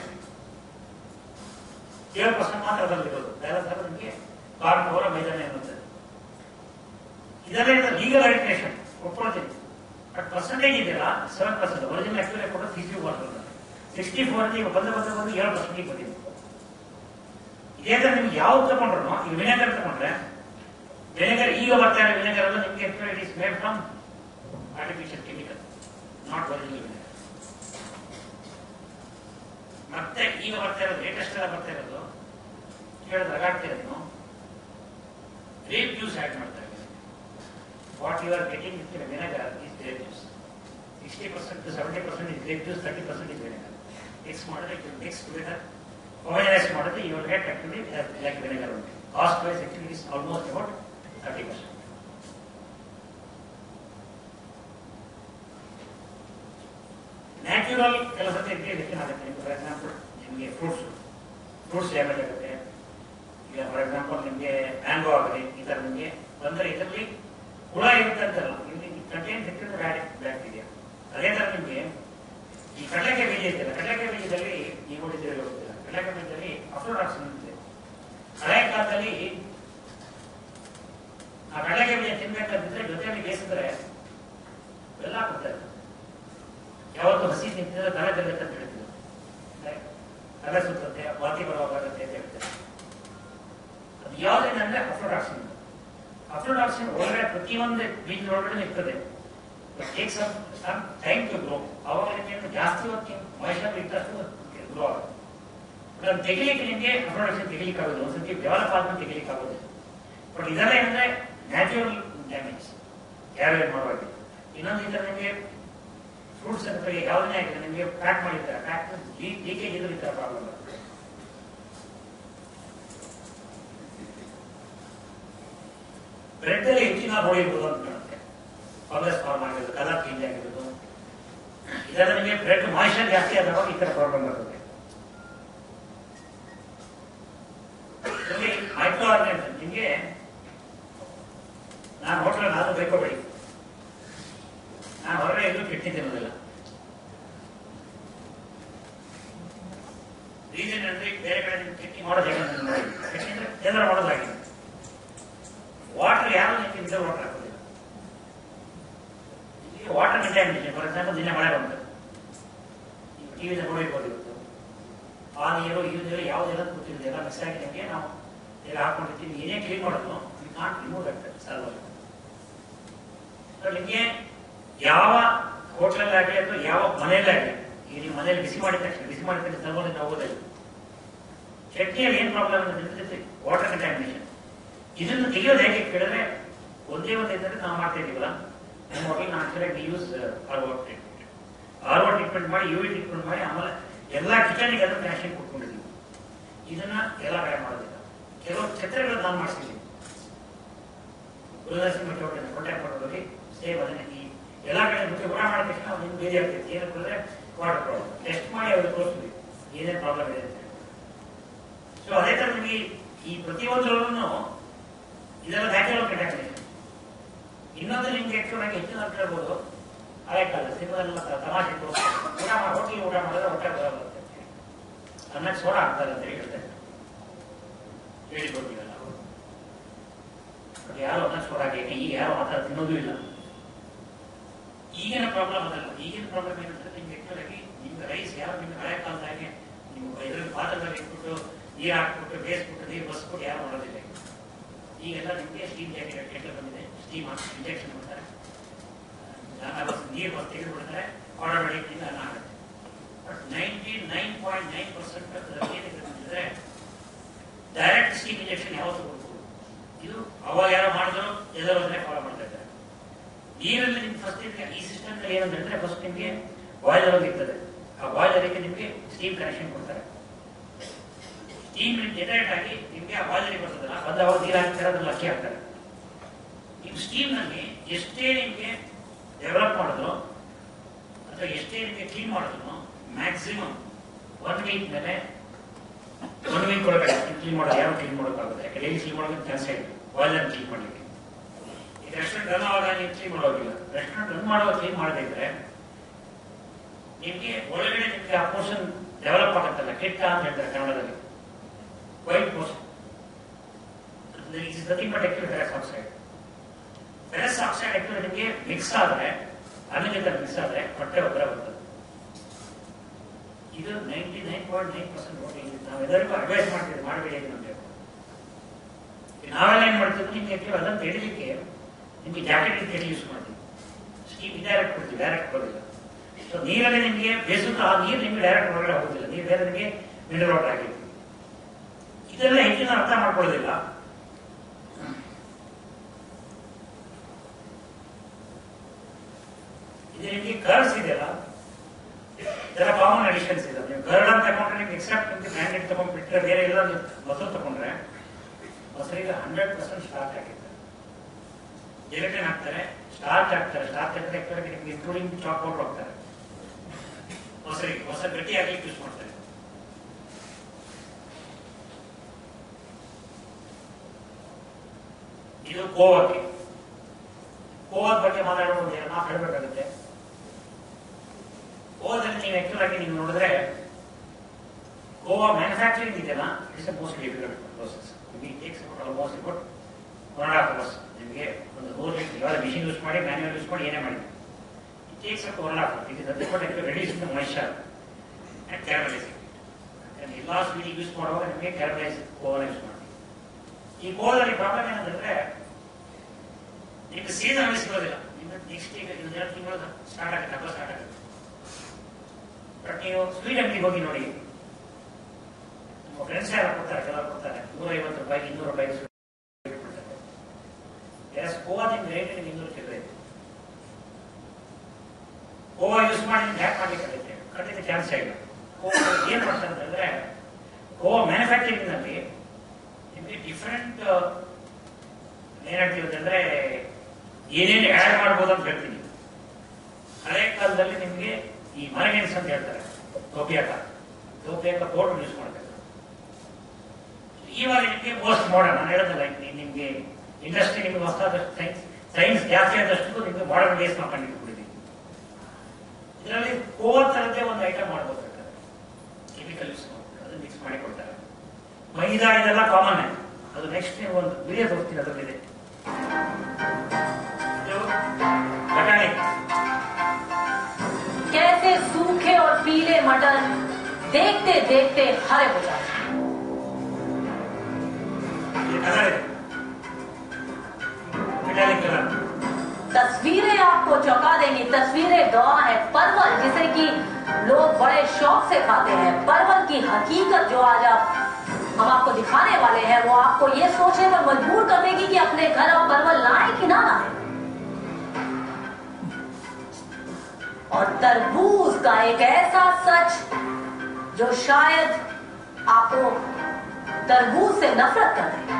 ಏಳು ಪರ್ಸೆಂಟ್ ಮಾತ್ರ ಅದರಲ್ಲಿ ಇರೋದು ಬೇರೆ ಥರ ನಿಮಗೆ ಕಾರ್ನ್ ಅವರ ಮೈದಾನ ಇರುತ್ತೆ ಇದರಲ್ಲಿ ಲೀಗಲ್ ಅಡಿಟೇಷನ್ ಒಪ್ಕೊಳ್ತೀನಿ ಬಟ್ ಪರ್ಸೆಂಟೇಜ್ ಇದೆಯಲ್ಲ ಸೆವೆನ್ ಪರ್ಸೆಂಟ್ ಒರಿಜಿನಲ್ ಆಕ್ಚುಲಿ ಕೊಡೋದು ಸಿಕ್ಸ್ಟಿ ಫೋರ್ ಸಿಕ್ಸ್ಟಿ ಫೋರ್ ಈಗ ಬಂದ ಬಂದ ಬಂದು ಏಳು ಪರ್ಸೆಂಟಿಗೆ ಬಂದಿದೆ ಇದೇ ಥರ ನಿಮ್ಗೆ ಯಾವ್ದು ತಗೊಂಡ್ರು ಈಗ ವಿನೆಗರ್ ತಗೊಂಡ್ರೆ ವಿನೆಗರ್ ಈಗ ಬರ್ತಾ ಇರೋ ವಿನೆಗರ್ ಎಲ್ಲ ನಿಮಗೆ it is made from artificial chemical not original vinegar ಮತ್ತೆ ಈಗ ಬರ್ತಾ ಇರೋದು ಲೇಟೆಸ್ಟ್ ಎಲ್ಲ ಬರ್ತಾ ಇರೋದು ಕೇಳಿದ್ರೆ ಅಗಾಡ್ತಾ ಇರೋದು ಗ್ರೇಪ್ ಜ್ಯೂಸ್ ಆ್ಯಡ್ ಮಾಡ್ತಾರೆ what you are getting with vinegar is grape juice sixty percent to seventy percent is grape juice thirty percent is vinegar mix ಮಾಡಿದ್ರೆ ಮಿಕ್ಸ್ ಟುಗೆದರ್ ಹೋಮೋಜನೈಸ್ ಮಾಡಿದ್ರೆ you will get actually like vinegar ಉಂಟು cost wise actually is almost about thirty percent natural ಕೆಲಸದ ಇದಕ್ಕೆ ಆಗುತ್ತೆ ಫಾರ್ ಎಕ್ಸಾಂಪಲ್ ನಿಮಗೆ ಫ್ರೂಟ್ಸ್ ಫ್ರೂಟ್ಸ್ ಡ್ಯಾಮೇಜ್ ಆಗುತ್ತೆ ಈಗ ಫಾರ್ ಎಕ್ಸಾಂಪಲ್ ನಿಮಗೆ ಮ್ಯಾಂಗೋ ಆಗಲಿ ಈ ಥರ ನಿಮಗೆ ಬಂದರೆ ಇದರಲ್ಲಿ ಹುಳ ಇರುತ್ತೆ ಅಂತಲ್ಲ ಇಲ್ಲಿ ಕಂಟೈನ್ ಸಿಕ್ಕಿದ್ರೆ ಬ್ಯಾಕ್ಟೀರಿಯಾ ಅದೇ ಥರ ನಿಮಗೆ ಈ ಕಡಲೆಕಾಯಿ ಬೀಜ ಇದೆಯಲ್ಲ ಕಡಲೆಕಾಯಿ ಬೀಜದಲ್ಲಿ ನೀವು ನೋಡಿದ್ದೀರಿ ಗೊತ್ತಿಲ್ಲ ಕಡಲೆಕಾಯಿ ಬೀಜದಲ್ಲಿ ಅಫ್ಲೋಡಾಕ್ಸಿನ್ ಇದೆ ಹಳೆಯ ಕಾಲದಲ್ಲಿ ಆ ಕಡಲೆಕಾಯಿ ಬೀಜ ತಿನ್ಬೇಕಂತಿದ್ರೆ ಜೊತೆಯಲ್ಲಿ ಬೇಯಿಸಿದ್ರೆ ಬೆಲ್ಲ ಕೊಡ್ತಾರೆ ಯಾವತ್ತು ಹಸಿ ತಿಂತಿದ್ರೆ ತಲೆ ತೆಗುತ್ತೆ ಅಂತ ಹೇಳ್ತಿದ್ರು ಅಂದ್ರೆ ತಲೆ ಸುತ್ತುತ್ತೆ ವಾಂತಿ ಬರುವಾಗುತ್ತೆ ಅಂತ ಹೇಳ್ತಾರೆ ಅದು ಯಾವುದೇನಂದ್ರೆ ಅಫ್ಲೋಡಾಕ್ಸಿನ್ ಅಫ್ಲೋಡಾಕ್ಸಿನ್ ಒಳಗಡೆ ಪ್ರತಿಯೊಂದು ಬೀಜದ ಒಳಗಡೆ ಇರ್ತದೆ take some some time to grow ಅವಾಗ ನಿಮಗೆ ಜಾಸ್ತಿ ಹೊತ್ತು ಮಾಯಿಶ್ಚರ್ ಇದ್ದಷ್ಟು ಗ್ರೋ ಆಗುತ್ತೆ ಅದನ್ನು ತೆಗಿಲಿಕ್ಕೆ ನಿಮಗೆ ಅಫ್ಲೋಡಾಕ್ಸಿನ್ ತೆಗಿಲಿಕ್ಕೆ ಆಗೋದು ಒಂದ್ಸತಿ ಡೆವಲಪ್ ಆದ್ಮೇಲೆ ತೆಗಿಲಿಕ್ಕೆ ಆಗೋದು ಬಟ್ ಇದೆಲ್ಲ ಏನಂದ್ರೆ ನ್ಯಾಚುರಲ್ ಡ್ಯಾಮೇಜ್ ಯಾರು ಏನು ಮಾಡುವಾಗ ಇನ್ನೊಂದು ಈ ಥರ ನಿಮಗೆ ಫ್ರೂಟ್ಸ್ ಅಂತ ಯಾವುದನ್ನೇ ಆಗಿಲ್ಲ ನಿಮಗೆ ಪ್ಯಾಕ್ ಮಾಡಿರ್ತಾರೆ ಪ್ಯಾಕ್ ಲೀಕೇಜ್ ಇದ್ರೆ ಈ ಥರ ಪ್ರಾಬ್ಲಮ್ ಬ್ರೆಡ್ ಅಲ್ಲಿ ಹೆಚ್ಚಿನ ಹೊಳಿರ್ಬೋದು ಅಂತ ಕಾಣುತ್ತೆ ಫಂಗಸ್ ಫಾರ್ಮ್ ಆಗಿರೋದು ಕಲರ್ ಚೇಂಜ್ ಆಗಿರೋದು ಇದೆಲ್ಲ ನಿಮಗೆ ಬ್ರೆಡ್ ಮಾಯಿಶ್ಚರ್ ಜಾಸ್ತಿ ಆದಾಗ ಈ ತರ ಪ್ರಾಬ್ಲಮ್ ಬರುತ್ತೆ ಮೈಕ್ರೋ ಆರ್ಗನ್ಸ್ ನಿಮಗೆ ನಾನು ಹೋಟ್ಲ ನಾನು ಬೇಕೋಬೇಡಿ ನಾನು ಹೊರಗಡೆ ಎಲ್ಲೂ ಕೆಟ್ಟಿ ತಿನ್ನೋದಿಲ್ಲ ರೀಸನ್ ಅಂದ್ರೆ ಬೇರೆ ಕಡೆ ನೀವು ಕೆಟ್ಟಿ ಮಾಡೋದು ಹೇಗೆ ಅಂತ ನೋಡಿ ಕೆಟ್ಟಿ ಅಂದ್ರೆ ಏನಾರ ಮಾಡೋದಾಗಿದೆ ವಾಟರ್ ಯಾರು ನಿಮಗೆ ಮಿಡಲ್ ವಾಟರ್ ಹಾಕೋದಿಲ್ಲ ಇಲ್ಲಿ ವಾಟರ್ ಕಂಟ್ಯಾಮಿನೇಷನ್ ಫಾರ್ ಎಕ್ಸಾಂಪಲ್ ನಿನ್ನೆ ಮಳೆ ಬಂತು ಟಿವಿನ ನೋಡಿರ್ಬೋದು ಇವತ್ತು ಆ ನೀರು ಈ ನೀರು ಯಾವುದೆಲ್ಲ ಕೂತಿದೆ ಎಲ್ಲ ಮಿಕ್ಸ್ ಆಗಿ ನಿಮಗೆ ನಾವು ಎಲ್ಲ ಹಾಕೊಂಡಿರ್ತೀವಿ ಏನೇ ಕ್ಲೀನ್ ಮಾಡೋದು you can't remove that server ನಿಮಗೆ ಯಾವ ಹೋಟ್ಲಲ್ಲಿ ಆಗಲಿ ಅಥವಾ ಯಾವ ಮನೆಯಲ್ಲೇ ಆಗಲಿ ಈಗ ನೀವು ಮನೆಯಲ್ಲಿ ಬಿಸಿ ಮಾಡಿದ ತಕ್ಷಣ ಬಿಸಿ ಮಾಡಿದ ತಕ್ಷಣ ಸರ್ವರ್ ಹೋಗೋದಿಲ್ಲ ಚಟ್ನಿಯಲ್ಲಿ ಏನು ಪ್ರಾಬ್ಲಮ್ ಅಂದ್ರೆ ವಾಟರ್ ಕಂಟ್ಯಾಮಿನೇಷನ್ ಇದನ್ನು ತೆಗೆಯೋದು ಹೇಗೆ ಕೇಳಿದ್ರೆ ಒಂದೇ ಒಂದು ಇದ್ದರೆ ನಾವು ಮಾಡ್ತಾ ಇದೀವಲ್ಲ ನಮ್ಮ ಹೋಟೆಲ್ ನಾವು ಆಕ್ಚುಲಿ ಯೂಸ್ ಆರ್ವರ್ ಟ್ರೀಟ್ಮೆಂಟ್ ಆರ್ವರ್ ಟ್ರೀಟ್ಮೆಂಟ್ ಮಾಡಿ ಯು ಟ್ರೀಟ್ಮೆಂಟ್ ಮಾಡಿ ಆಮೇಲೆ ಎಲ್ಲ ಕಿಚನ್ಗೆ ಅದನ್ನು ಕನೆಕ್ಷನ್ ಕೊಟ್ಕೊಂಡಿದ್ದೀವಿ ಇದನ್ನ ಎಲ್ಲ ಕಡೆ ಮಾಡೋದಿಲ್ಲ ಕೆಲವು ಛತ್ರಗಳು ನಾನು ಮಾಡಿಸಿದ್ದೀವಿ ಗುರುದಾಸಿ ಮಠ ಹೋಟೆಲ್ ಕಾಂಟ್ಯಾಕ್ಟ್ ಮಾಡೋದ್ರಲ್ಲಿ ಸೇಮ್ ಅದನ್ನೇ ಈ ಎಲ್ಲ ಕಡೆ ಮುಖ್ಯ ಊಟ ಮಾಡಿದ ತಕ್ಷಣ ಅವ್ರು ಬೇರೆ ಆಗ್ತೈತೆ ಏನು ಹೇಳಿದ್ರೆ ವಾಟರ್ ಪ್ರಾಬ್ಲಮ್ ಟೆಸ್ಟ್ ಮಾಡಿ ಅವ್ರಿಗೆ ತೋರಿಸ್ತೀವಿ ಏನೇನು ಪ್ರಾಬ್ಲಮ್ ಇದೆ ಅಂತ ಸೊ ಅದೇ ತರ ನಿಮಗೆ ಈ ಪ್ರತಿಯೊಂದರಲ್ಲೂ ಇದೆಲ್ಲ ನ್ಯಾಚುರಲ್ ಕಂಟ್ಯಾಮಿನೇಷನ್ ಇನ್ನೊಂದು ನಿಮ್ಗೆ ಆಕ್ಚುಲ್ ಆಗಿ ಹೆಚ್ಚಿನ ಅಂತ ಹೇಳ್ಬೋದು ಹಳೆ ಕಾಲ ಸಿನಿಮಾದೆಲ್ಲ ತಮಾಷೆ ತೋರಿಸ್ತಾರೆ ಊಟ ಮಾಡಿ ಹೋಟ್ಲಿಗೆ ಊಟ ಮಾಡಿದ್ರೆ ಹೊಟ್ಟೆ ಬರಲ್ಲ ಅಂತ ಹೇಳಿ. ಅನ್ನಕ್ಕೆ ಸೋಡಾ ಹಾಕ್ತಾರೆ ಅಂತ ಹೇಳ್ತಾರೆ ಹೇಳಿಕೊಡ್ತೀವಲ್ಲ ನಾವು ಬಟ್ ಯಾರು ಅನ್ನ ಸೋಡಾ ಹಾಕಿ ಈಗ ಯಾರು ಆ ಥರ ತಿನ್ನೋದು ಇಲ್ಲ ಈಗಿನ ಪ್ರಾಬ್ಲಮ್ ಅದಲ್ಲ ಈಗಿನ ಪ್ರಾಬ್ಲಮ್ ಏನಂದ್ರೆ ನಿಮ್ಗೆ ಆಕ್ಚುಲ್ ಆಗಿ ನಿಮ್ಗೆ ರೈಸ್ ಯಾರು ನಿಮ್ಗೆ ಹಳೆ ಕಾಲದಾಗೆ ನೀವು ಇದ್ರಲ್ಲಿ ಪಾತ್ರದಲ್ಲಿ ಇಟ್ಬಿಟ್ಟು ನೀರು ಹಾಕ್ಬಿಟ್ಟು ಬೇಯಿಸ್ಬಿಟ್ಟು ನೀರು ಬಸ್ಬಿಟ್ಟು ಯಾರು ಮಾಡೋದಿಲ್ಲ ಈಗ. ಈಗೆಲ್ಲ ನಿಮಗೆ ಸ್ಟೀಮ್ ಜಾಕೆಟ್ ಕೆಟ್ಟಲ್ ಬಂದಿದೆ ಸ್ಟೀಮ್ ಹಾಕಿ ಇಂಜೆಕ್ಷನ್ ಮಾಡ್ತಾರೆ ನೀರು ಬಸ್ ತೆಗೆದುಬಿಡ್ತಾರೆ ಆಟೋಮೆಟಿಕ್ ಅನ್ನ ಆಗುತ್ತೆ but ninety nine point nine percent ಏನಿದೆ ಡೈರೆಕ್ಟ್ ಸ್ಟೀಮ್ ಇಂಜೆಕ್ಷನ್ ಯಾವತ್ತೂ ಕೊಡ್ಬೋದು ಇದು ಅವಾಗ ಯಾರೋ ಮಾಡಿದ್ರು ಎಲ್ಲರೂ ಅದನ್ನೇ ಫಾಲೋ ಮಾಡ್ತಾ ಇದ್ದಾರೆ ನೀರಲ್ಲಿ ನಿಮ್ಗೆ ಫಸ್ಟ್ ಈ ಸಿಸ್ಟಮ್ ಏನಂತ ಹೇಳಿದ್ರೆ ಫಸ್ಟ್ ನಿಮಗೆ ಬಾಯ್ಲರ್ ಇರ್ತದೆ ಆ ಬಾಯ್ಲರಿಗೆ ನಿಮಗೆ ಸ್ಟೀಮ್ ಕನೆಕ್ಷನ್ ಕೊಡ್ತಾರೆ ಸ್ಟೀಮ್ ಜನರೇಟ್ ಆಗಿ ನಿಮಗೆ ಆ ಬಾಯ್ಲರಿಗೆ ಬರ್ತದಲ್ಲ ಬಂದವಾಗ ನೀರು ಹಾಕ್ತಾರೆ ಅದ್ರಲ್ಲಿ ಅಕ್ಕಿ ಹಾಕ್ತಾರೆ ನೀವು ಸ್ಟೀಮ್ ನಲ್ಲಿ ಎಷ್ಟೇ ನಿಮಗೆ ಡೆವಲಪ್ ಮಾಡಿದ್ರು ಅಥವಾ ಎಷ್ಟೇ ನಿಮಗೆ ಕ್ಲೀನ್ ಮಾಡಿದ್ರು ಮ್ಯಾಕ್ಸಿಮಮ್ ಒನ್ ವೀಕ್ ಮೇಲೆ ಒನ್ ವೀಕ್ ಒಳಗಡೆ ಕ್ಲೀನ್ ಮಾಡೋದು ಯಾರು ಕ್ಲೀನ್ ಮಾಡೋಕ್ಕಾಗುತ್ತೆ ಯಾಕೆ ಡೈಲಿ ಕ್ಲೀನ್ ಮಾಡೋದಕ್ಕೆ ಚಾನ್ಸ್ ಇದೆ ಬಾಯ್ಲರ್ ಕ್ಲೀನ್ ಮಾಡಲಿಕ್ಕೆ ಈಗ ರೆಸ್ಟೋರೆಂಟ್ ರನ್ ಆವಾಗ ನೀವು ಕ್ಲೀನ್ ಮಾಡೋಗಿಲ್ಲ ರೆಸ್ಟೋರೆಂಟ್ ರನ್ ಮಾಡುವಾಗ ಕ್ಲೀನ್ ಮಾಡದೇ ಇದ್ರೆ ನಿಮಗೆ ಒಳಗಡೆ ನಿಮಗೆ ಆ ಪೋರ್ಷನ್ ಡೆವಲಪ್ ಆಗುತ್ತಲ್ಲ ಕೆಟ್ಟ ಅಂತ ಹೇಳ್ತಾರೆ ಕನ್ನಡದಲ್ಲಿ white portion is nothing but actually ferrous oxide ferrous oxide actually ನಿಮಗೆ ಮಿಕ್ಸ್ ಆದ್ರೆ ಅನ್ನ ಜೊತೆ ಮಿಕ್ಸ್ ಆದ್ರೆ ಹೊಟ್ಟೆ ಒಬ್ಬರ ಬರ್ತದೆ ಇದು ninety nine point nine percent ನೋಡಿ ನಾವು ಎಲ್ಲರಿಗೂ ಅಡ್ವೈಸ್ ಮಾಡ್ತೀವಿ ಮಾಡಬೇಡಿ ಅಂತ ನಮಗೆ ನಾವೆಲ್ಲ ಏನ್ ಮಾಡ್ತೀವಿ ನಿಮ್ಗೆ ಆಕ್ಚುಲಿ ಅದನ್ನು ತೆಡಿಲಿಕ್ಕೆ ನಿಮ್ಗೆ ಜಾಕೆಟ್ ತೆಡಿ ಯೂಸ್ ಮಾಡ್ತೀವಿ ಸ್ಟೀಮ್ ಇಂಡೈರೆಕ್ಟ್ ಕೊಡ್ತೀವಿ ಡೈರೆಕ್ಟ್ ಬರೋದಿಲ್ಲ ಸೊ ನೀರಲ್ಲಿ ನಿಮಗೆ ಬೇಸಿದ್ರೆ ಆ ನೀರು ನಿಮ್ಗೆ ಡೈರೆಕ್ಟ್ ಹೊರಗಡೆ ಹೋಗೋದಿಲ್ಲ ನೀರು ಬೇರೆ ನಿಮಗೆ ಮಿನರಲ್ ವಾಟರ್ ಆಗಿರ್ತೀವಿ ಇದೆಲ್ಲ ಹೆಚ್ಚಿನ ಅರ್ಥ ಮಾಡ್ಕೊಳ್ಳೋದಿಲ್ಲ ಇದು ನಿಮಗೆ ಕರ್ಸ್ ಇದೆಯಲ್ಲ ಇದೆಲ್ಲ ಕಾಮನ್ ಅಡಿಷನ್ಸ್ ಇದೆ ನೀವು ಗರ್ಡ್ ಅಂತ ತಗೊಂಡ್ರೆ ನಿಮ್ಗೆ ಎಕ್ಸೆಪ್ಟ್ ನಿಮ್ಗೆ ಬ್ರ್ಯಾಂಡೆಡ್ ತಗೊಂಡ್ಬಿಟ್ರೆ ಬೇರೆ ಎಲ್ಲ ನೀವು ಮೊಸರು ತಗೊಂಡ್ರೆ ಮೊಸರಿಗೆ ಹಂಡ್ರೆಡ್ ಪರ್ಸೆಂಟ್ ಸ್ಟಾರ್ಟ್ ಆಗಿದೆ ಜಿಲೆಟಿನ್ ಹಾಕ್ತಾರೆ ಸ್ಟಾರ್ಚ್ ಹಾಕ್ತಾರೆ ಸ್ಟಾರ್ಚ್ ಹಾಕ್ತಾರೆ ನಿಮ್ಗೆ ಇನ್ಕ್ಲೂಡಿಂಗ್ ಚಾಕ್ ಪೌಡರ್ ಹೋಗ್ತಾರೆ ಮೊಸರಿಗೆ ಮೊಸರು ಗಟ್ಟಿ ಆಗ್ಲಿಕ್ಕೆ ಯೂಸ್ ಮಾಡ್ತಾರೆ ಇದು ಕೋವಕ್ಕೆ ಕೋವದ ಬಗ್ಗೆ ಮಾತಾಡೋ ಒಂದು ಎರಡು ಮಾತು ಹೇಳಬೇಕಾಗುತ್ತೆ ಕೋವದಲ್ಲಿ ನೀವು ಆಕ್ಚುಲ್ ಆಗಿ ನೀವು ನೋಡಿದ್ರೆ ಗೋವಾ ಮ್ಯಾನುಫ್ಯಾಕ್ಚರಿಂಗ್ ಇದೆಯಲ್ಲ it's a most difficult process ನಿಮಗೆ takes almost but one and half hours ನಿಮಗೆ ಒಂದು ನೂರು ಲೀಟರ್ ಇವಾಗ ಮಿಷಿನ್ ಯೂಸ್ ಮಾಡಿ ಮ್ಯಾನ್ಯಲ್ ಯೂಸ್ ಮಾಡಿ ಏನೇ ಮಾಡಿ it takes up one and half it is ಅದೇ but reduce the moisture and caramelising ಎಲ್ಲ ಸ್ವೀಟ್ ಯೂಸ್ ಮಾಡುವಾಗ ನಿಮಗೆ ಕ್ಯಾರಮಲೈಸ್ ಕೋವನ ಯೂಸ್ ಮಾಡಿ ಈ ಕೋವದಲ್ಲಿ ಪ್ರಾಬ್ಲಮ್ ಏನಂದ್ರೆ ನಿಮ್ಗೆ ಸೀಸನ್ ಸಿಗೋದಿಲ್ಲ ನಿಮ್ಗೆ ನೆಕ್ಸ್ಟ್ ಈಗ ಎರಡು ತಿಂಗಳು ಸ್ಟಾರ್ಟ್ ಆಗುತ್ತೆ ಹಬ್ಬ ಸ್ಟಾರ್ಟ್ ಆಗುತ್ತೆ ಬಟ್ ನೀವು ಸ್ವೀಟ್ ಅಂಗಡಿಗೆ ಹೋಗಿ ನೋಡಿ ನಿಮ್ಮ ಫ್ರೆಂಡ್ಸ್ ಯಾರು ಕೊಡ್ತಾರೆ ಕೆಲವರು ಕೊಡ್ತಾರೆ ನೂರೈವತ್ತು ರೂಪಾಯಿ ಇನ್ನೂರು ರೂಪಾಯಿ ಸ್ವೀಟ್ ಕೊಡ್ತಾರೆ ಎಸ್ ಗೋವಾ ನಿಮ್ಗೆ ರೇಟ್ ನಿಮ್ಗೆ ಇನ್ನೂರು ಚಿಲ್ಲರೆ ಇದೆ ಗೋವಾ ಯೂಸ್ ಮಾಡಿ ನಿಮ್ಗೆ ಹ್ಯಾಕ್ ಮಾಡ್ಲಿಕ್ಕೆ ಆಗುತ್ತೆ ಖಂಡಿತ ಚಾನ್ಸ್ ಇಲ್ಲ ಗೋವಾ ಏನ್ ಮಾಡ್ತಾರೆ ಅಂತಂದ್ರೆ ಗೋವಾ ಮ್ಯಾನುಫ್ಯಾಕ್ಚರಿಂಗ್ ನಲ್ಲಿ ನಿಮಗೆ ಡಿಫರೆಂಟ್ ಏನ್ ಹೇಳ್ತೀವಿ ಅಂತಂದ್ರೆ ಏನೇನು ಆಡ್ ಮಾಡ್ಬೋದು ಅಂತ ಹೇಳ್ತೀನಿ ಹಳೆ ಕಾಲದಲ್ಲಿ ನಿಮಗೆ ಈ ಮರಗೆಣಸ್ ಅಂತ ಹೇಳ್ತಾರೆ ಟೋಪಿಯಾಕ ಟೋಪಿಯಾಕ ಪೌಡರ್ ಯೂಸ್ ಮಾಡ್ತಾರೆ ಇವಾಗ ನಿಮಗೆ ಮೋಸ್ಟ್ ಮಾಡರ್ನ್ ನಾನು ಹೇಳೋದಲ್ಲ ನಿಮಗೆ ಇಂಡಸ್ಟ್ರಿ ನಿಮಗೆ ಹೊಸದಾದ ಸೈನ್ಸ್ ಸೈನ್ಸ್ ಜಾಸ್ತಿ ಆದಷ್ಟು ನಿಮಗೆ ಮಾಡರ್ನ್ ಬೇಸ್ ಮಾಡ್ಕೊಂಡು ಕೊಡಿದ್ದೀವಿ ಇದರಲ್ಲಿ ಕೋವರ್ ತರದೇ ಒಂದು ಐಟಮ್ ಮಾಡ್ಬೋದು ಕೆಮಿಕಲ್ ಯೂಸ್ ಮಾಡ್ತಾರೆ ಅದನ್ನ ಮಿಕ್ಸ್ ಮಾಡಿ ಕೊಡ್ತಾರೆ ಮೈದಾ ಇದೆಲ್ಲ ಕಾಮನ್ ಅದು ನೆಕ್ಸ್ಟ್ ನೀವು ಒಂದು ವಿಡಿಯೋ ತೋರಿಸ್ತೀನಿ ಅದರಲ್ಲಿದೆ ಇದು ಬಟಾಣಿ कैसे सूखे और पीले मटर देखते देखते हरे हो जाते हैं। ये कलर है मेटालिक कलर तस्वीरें आपको चौंका देंगी तस्वीरें गवाह है परवल जिसे कि लोग बड़े शौक से खाते हैं परवल की हकीकत जो आज आप हम आपको दिखाने वाले हैं वो आपको ये सोचने पर मजबूर कर देगी कि अपने घर आप परवल लाएं कि ना लाएं और तरबूज का एक ऐसा सच जो शायद आपको तरबूज से नफरत कर दे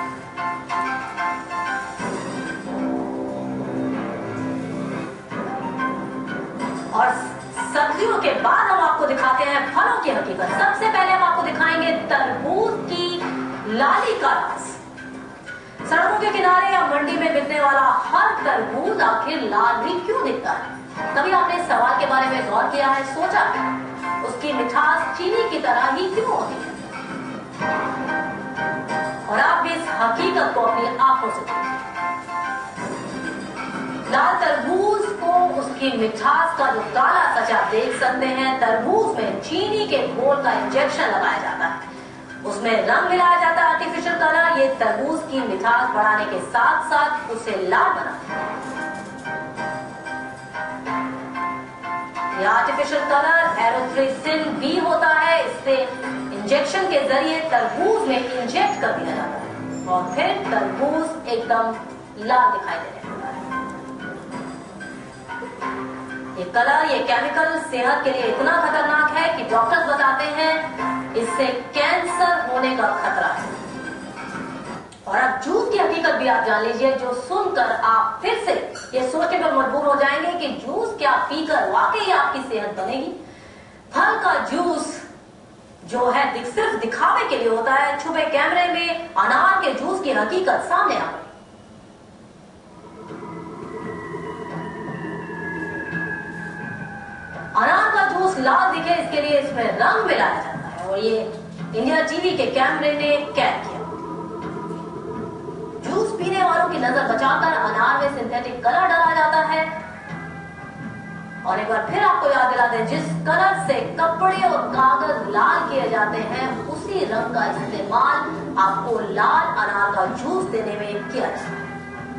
और सब्जियों के बाद हम आपको दिखाते हैं फलों की हकीकत सबसे पहले हम आपको दिखाएंगे तरबूज की लाली का राज सड़कों के किनारे या मंडी में बिकने वाला हर तरबूज आखिर लाल भी क्यों दिखता है कभी आपने इस सवाल के बारे में गौर किया है सोचा है उसकी मिठास चीनी की तरह ही क्यों होती है और आप भी इस हकीकत को अपनी आंखों से देखिए लाल तरबूज को उसकी मिठास का जो काला सच आप देख सकते हैं तरबूज में चीनी के घोल का इंजेक्शन लगाया जाता है उसमें रंग मिलाया जाता है आर्टिफिशियल कलर ये तरबूज की मिठास बढ़ाने के साथ साथ उसे लाल बनाते हैं ये आर्टिफिशियल कलर एरोथ्रिसिन भी होता है इससे इंजेक्शन के जरिए तरबूज में इंजेक्ट कर दिया जाता है और फिर तरबूज एकदम लाल दिखाई देने लगता है ये कलर ये केमिकल सेहत के लिए इतना खतरनाक है कि डॉक्टर्स बताते हैं इससे कैंसर होने का खतरा है और अब जूस की हकीकत भी आप जान लीजिए जो सुनकर आप फिर से ये सोचने पर मजबूर हो जाएंगे कि जूस क्या पीकर वाकई आपकी सेहत बनेगी फल का जूस जो है दिख- सिर्फ दिखावे के लिए होता है छुपे कैमरे में अनार के जूस की हकीकत सामने आ गई अनार का जूस लाल दिखे इसके लिए इसमें रंग मिलाया जाता है और ये इंडिया टीवी के कैमरे ने कैद किया जूस पीने वालों की नजर बचाकर अनार में सिंथेटिक कलर डाला जाता है और एक बार फिर आपको याद दिला दें जिस कलर से कपड़े और कागज लाल किए जाते हैं उसी रंग का इस्तेमाल आपको लाल अनार का जूस देने में किया जाता है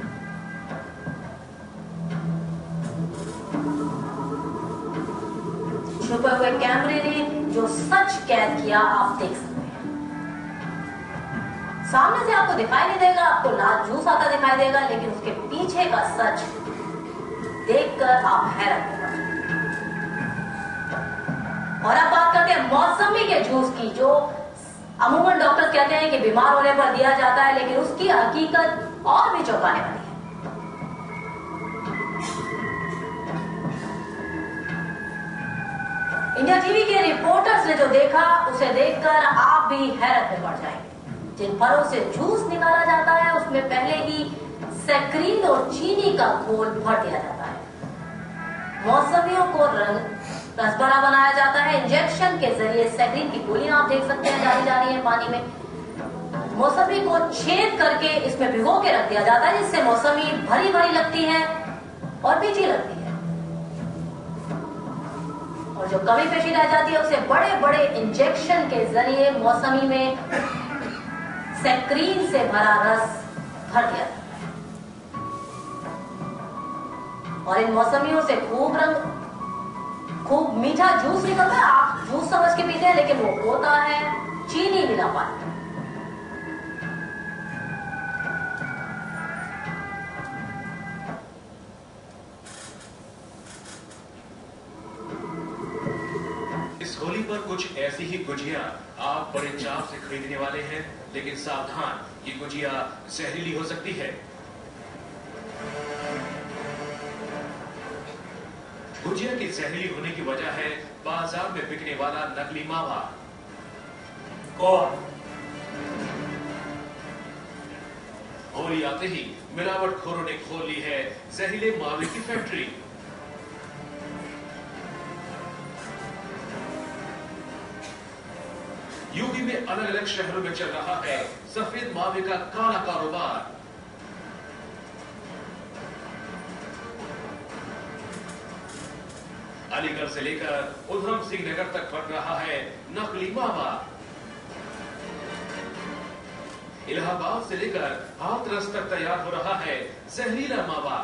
छुपे हुए कैमरे ने जो सच कैद किया आप देख सकते हैं सामने से आपको दिखाई नहीं देगा आपको लाल जूस आता दिखाई देगा लेकिन उसके पीछे का सच देखकर आप हैरत हो जाएंगे। और अब बात करते हैं मौसमी के जूस की जो अमूमन डॉक्टर कहते हैं कि बीमार होने पर दिया जाता है लेकिन उसकी हकीकत और भी चौंकाने वाली है इंडिया टीवी के रिपोर्टर्स ने जो देखा उसे देखकर आप भी हैरत में पड़ जाएंगे जिन फलों से जूस निकाला जाता है उसमें पहले ही सैक्रीन और चीनी का घोल भर दिया जाता है मौसमियों को रंग रसभरा बनाया जाता है इंजेक्शन के जरिए सैक्रीन की गोलियां आप देख सकते हैं डाली जा रही है पानी में मौसमी को छेद करके इसमें भिगो के रख दिया जाता है जिससे मौसमी भरी भरी लगती है और मीठी लगती है और जो कमी पेशी रह जाती है उसे बड़े बड़े इंजेक्शन के जरिए मौसमी में सैक्रीन से भरा रस भर दिया जाता है और इन मौसमियों से खूब रंग खूब मीठा जूस निकलता है आप जूस समझ के पीते हैं लेकिन वो होता है चीनी मिला पानी इस होली पर कुछ ऐसी ही गुजिया आप बड़े चाव से खरीदने वाले हैं लेकिन सावधान ये गुजिया जहरीली हो सकती है गुजिया की जहरीली होने की वजह है बाजार में बिकने वाला नकली मावा कौन होली आते ही मिलावटखोरों ने खोल ली है जहरीले मावे की फैक्ट्री यूपी में अलग अलग शहरों में चल रहा है सफेद मावे का काला कारोबार अलीगढ़ से लेकर उधम सिंह नगर तक बन रहा है नकली मावा इलाहाबाद से लेकर हाथरस तक तैयार हो रहा है जहरीला मावा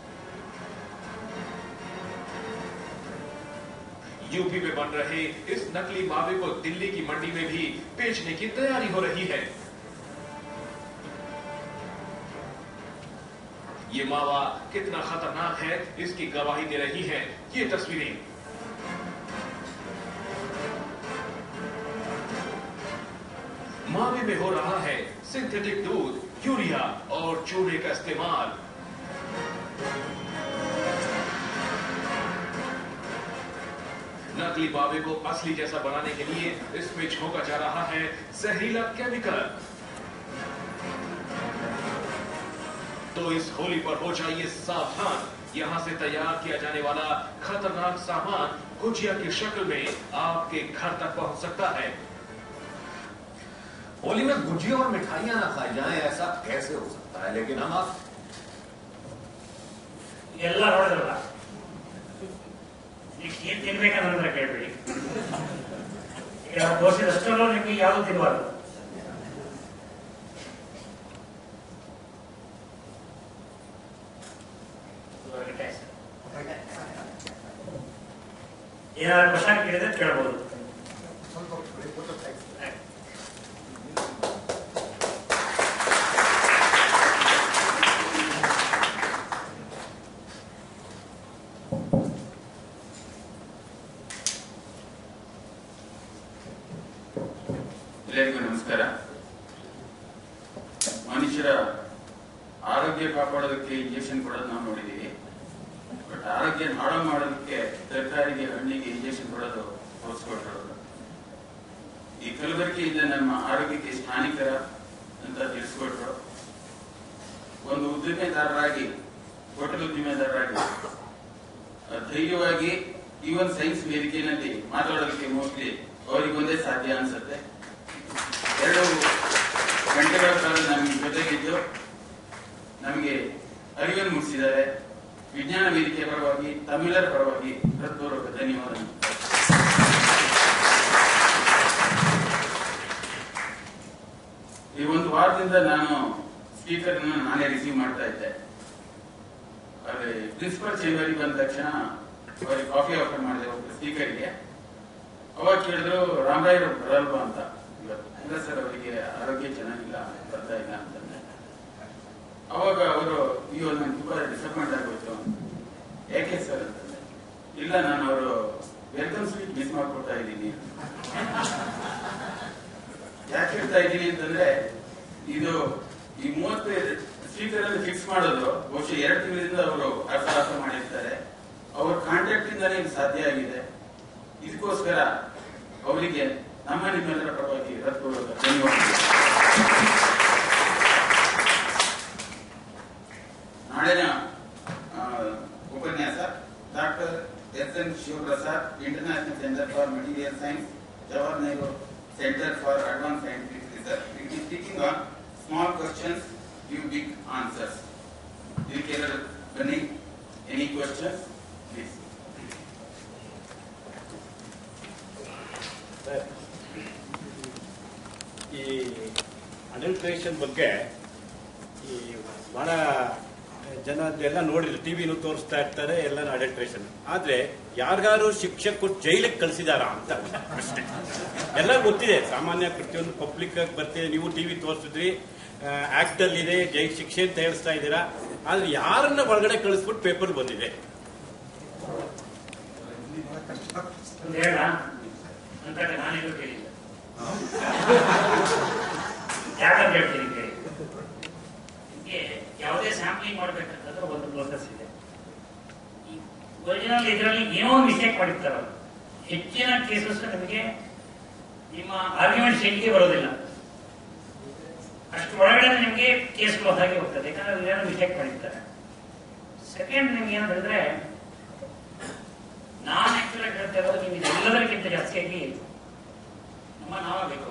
यूपी में बन रहे इस नकली मावे को दिल्ली की मंडी में भी बेचने की तैयारी हो रही है ये मावा कितना खतरनाक है इसकी गवाही दे रही है ये तस्वीरें मावे में हो रहा है सिंथेटिक दूध यूरिया और चूने का इस्तेमाल नकली मावे को असली जैसा बनाने के लिए इसमें झोंका जा रहा है जहरीला केमिकल तो इस होली पर हो जाइए सावधान यहाँ से तैयार किया जाने वाला खतरनाक सामान गुजिया की शक्ल में आपके घर तक पहुंच सकता है होली में गुजिया और मिठाइयां ना खाई जाएं ऐसा कैसे हो सकता है लेकिन हम आप ಎಲ್ಲ ನೋಡಿದ್ರಲ್ಲ ಈಗ ಏನ್ ತಿನ್ಬೇಕನ್ನಂದ್ರೆ ಕೇಳ್ಬೇಡಿ ಈಗ ನಾವು ತೋರಿಸಿದಷ್ಟರಲ್ಲೂ ನಿಮಗೆ ಯಾವುದು ತಿನ್ನಬಾರ್ದು ಏನಾದ್ರು ಕ್ವಶನ್ ಕೇಳಿದ್ರೆ ಕೇಳ್ಬೋದು ಸ್ವಲ್ಪ ಫೋಟೋ ತೆಗ್ಸಿ. ಎಲ್ಲರಿಗೂ ನಮಸ್ಕಾರ ಮನುಷ್ಯರ ಆರೋಗ್ಯ ಕಾಪಾಡೋದಕ್ಕೆ ಇಂಜೆಕ್ಷನ್ ಕೊಡೋದು ನಾವು ನೋಡಿದೀವಿ ಬಟ್ ಆರೋಗ್ಯ ಹಾಳು ಮಾಡೋದಕ್ಕೆ ತರಕಾರಿಗೆ ಹಣ್ಣಿಗೆ ಇಂಜೆಕ್ಷನ್ ಕೊಡೋದು ತೋರಿಸ್ಕೊಟ್ರು ಈ ಕಲಬೆರಕೆಯಿಂದ ನಮ್ಮ ಆರೋಗ್ಯಕ್ಕೆ ಎಷ್ಟು ಹಾನಿಕರ ಅಂತ ತಿಳಿಸ್ಕೊಟ್ರು ಒಂದು ಉದ್ದಿಮೆದಾರರಾಗಿ ಹೋಟೆಲ್ ಉದ್ದಿಮೆದಾರರಾಗಿ ಆ, ಧೈರ್ಯವಾಗಿ ಈ ಒಂದು ಸೈನ್ಸ್ ವೇದಿಕೆಯಲ್ಲಿ ಮಾತಾಡೋದಕ್ಕೆ ಮೋಸ್ಟ್ಲಿ ಅವರಿಗೊಂದೇ ಸಾಧ್ಯ ಅನ್ಸುತ್ತೆ ಎರಡು ಗಂಟೆಗಳ ಕಾಲ ನಮ್ಮ ಜೊತೆಗಿದ್ದು ನಮಗೆ ಅರಿವನ್ನು ಮೂಡಿಸಿದ್ದಾರೆ ವಿಜ್ಞಾನ ವೇದಿಕೆ ಪರವಾಗಿ ತಮ್ಮೆಲ್ಲರ ಪರವಾಗಿ ಹೃತ್ಪೂರ್ವಕ ಧನ್ಯವಾದ ಈ ಒಂದು ವಾರದಿಂದ ನಾನು ಸ್ಪೀಕರ್ ನಾನೇ ರಿಸೀವ್ ಮಾಡ್ತಾ ಇದ್ದೆ ಅದೇ ಪ್ರಿನ್ಸಿಪಲ್ ಚೇಂಬರಿಗೆ ಬಂದ ತಕ್ಷಣ ಅವರಿಗೆ ಕಾಫಿ ಆಫರ್ ಮಾಡಿದೆ ಒಬ್ಬ ಸ್ಪೀಕರ್ಗೆ ಅವಾಗ ಕೇಳಿದ್ರು ರಾಮರಾಯ್ ಬರಲ್ವಾ ಅಂತ ಇವತ್ತು ಇಲ್ಲ ಸರ್ ಅವರಿಗೆ ಆರೋಗ್ಯ ಚೆನ್ನಾಗಿಲ್ಲ ಬರ್ತಾ ಇಲ್ಲ ಅಂತಂದೆ ಅವಾಗ ಅವರು ಅಯ್ಯೋ ನಂಗೆ ತುಂಬಾ ಡಿಸಪಾಯಿಂಟ್ ಆಗೋಯ್ತು ಯಾಕೆ ಸರ್ ಅಂತಂದ್ರೆ ಇಲ್ಲ ನಾನು ಅವರು ವೆಲ್ಕಮ್ ಸ್ವೀಟ್ ಮಿಸ್ ಮಾಡ್ಕೊಳ್ತಾ ಇದ್ದೀನಿ ಯಾಕೆ ಹೇಳ್ತಾ ಇದ್ದೀನಿ ಅಂತಂದ್ರೆ ಇದು ಈ ಮೂವತ್ತು ಸ್ಪೀಕರ್ ಅಲ್ಲಿ ಫಿಕ್ಸ್ ಮಾಡೋದು ಬಹುಶಃ ಎರಡು ತಿಂಗಳಿಂದ ಅವರು ಅರ್ಥಾರ್ಥ ಮಾಡಿರ್ತಾರೆ ಅವ್ರ ಕಾಂಟ್ಯಾಕ್ಟ್ ಇಂದಾನೇ ಇದು ಸಾಧ್ಯ ಆಗಿದೆ ಇದಕ್ಕೋಸ್ಕರ ಅವರಿಗೆ ನಮ್ಮ ನಿಮ್ಮೆಲ್ಲರ ಪರವಾಗಿ ಹೃತ್ಪೂರ್ವಕ ಧನ್ಯವಾದಗಳು ನಾಳಿನ ಆ, ಉಪನ್ಯಾಸ doctor S N Shivaprasad international centre for material science Jawahar Nehru centre for advance scientific research it is speaking on small questions give big answers ಇದಕ್ಕೆಲ್ಲರೂ ಬನ್ನಿ ಎನಿ questions ಪ್ಲೀಸ್ ಈ ಅಡಲ್ಟ್ರೇಷನ್ ಬಗ್ಗೆ ಈ ಬಹಳ ಜನ ಎಲ್ಲ ನೋಡಿದ್ರು ಟಿವಿನೂ ತೋರಿಸ್ತಾ ಇರ್ತಾರೆ ಎಲ್ಲ ಅಡಲ್ಟ್ರೇಷನ್ ಆದ್ರೆ ಯಾರಿಗಾರು ಶಿಕ್ಷೆ ಕೊಟ್ಟು ಜೈಲಿಗೆ ಕಳಿಸಿದಾರ ಅಂತ ಅಷ್ಟೇ ಎಲ್ಲ ಗೊತ್ತಿದೆ ಸಾಮಾನ್ಯ ಪ್ರತಿಯೊಂದು ಪಬ್ಲಿಕ್ ಆಗಿ ಬರ್ತಿದೆ ನೀವು ಟಿವಿ ತೋರಿಸಿದ್ರಿ ಆಕ್ಟ್ ಅಲ್ಲಿ ಇದೆ ಜೈ ಶಿಕ್ಷೆ ಅಂತ ಹೇಳಿಸ್ತಾ ಇದ್ದೀರಾ ಆದ್ರೆ ಯಾರನ್ನ ಒಳಗಡೆ ಕಳಿಸ್ಬಿಟ್ಟು ಪೇಪರ್ ಬಂದಿದೆ ಒಂದು ಹೇಳ ಅಂತ ನಾನೇನು ಕೇಳಿಲ್ಲ ಯಾಕಂತ ಹೇಳ್ತೀನಿ ಕೇಳಿ ನಿಮ್ಗೆ ಯಾವುದೇ ಸ್ಯಾಂಪ್ಲಿಂಗ್ ಮಾಡ್ಬೇಕಂತಂದ್ರೆ ಒಂದು ಪ್ರೋಸೆಸ್ ಇದೆ ಒರಿಜಿನಲ್ ಇದರಲ್ಲಿ ಏನೋ ಒಂದು ಮಿಸ್ಟೇಕ್ ಮಾಡಿರ್ತಾರ ಹೆಚ್ಚಿನ ಕೇಸಸ್ ನಿಮಗೆ ನಿಮ್ಮ ಆರ್ಗ್ಯುಮೆಂಟ್ ಶೈಲಿಗೆ ಬರೋದಿಲ್ಲ ಅಷ್ಟು ಒಳಗಡೆ ನಿಮಗೆ ಕೇಸ್ ಕ್ಲೋಸ್ ಆಗಿ ಹೋಗ್ತದೆ ಯಾಕಂದ್ರೆ ಅವ್ರು ಏನೋ ಮಿಸ್ಟೇಕ್ ಮಾಡಿರ್ತಾರೆ ಸೆಕೆಂಡ್ ನಿಮ್ಗೆ ಏನು ಹೇಳಿದ್ರೆ ನಾನು ಆಕ್ಚುಲಿ ಹೇಳ್ತಾ ಇರೋದು ನೀವು ಇದೆಲ್ಲದಕ್ಕಿಂತ ಜಾಸ್ತಿಯಾಗಿ ನಮ್ಮ ನಾವ ಬೇಕು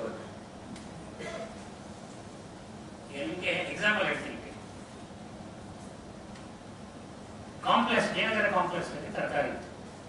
ನಿಮಗೆ ಎಕ್ಸಾಂಪಲ್ ಹೇಳ್ತೀನಿ ಕಾಂಪ್ಲೆಕ್ಸ್ ಜಯನಗರ ಕಾಂಪ್ಲೆಕ್ಸ್ ಅಲ್ಲಿ ತರಕಾರಿ ಇತ್ತು.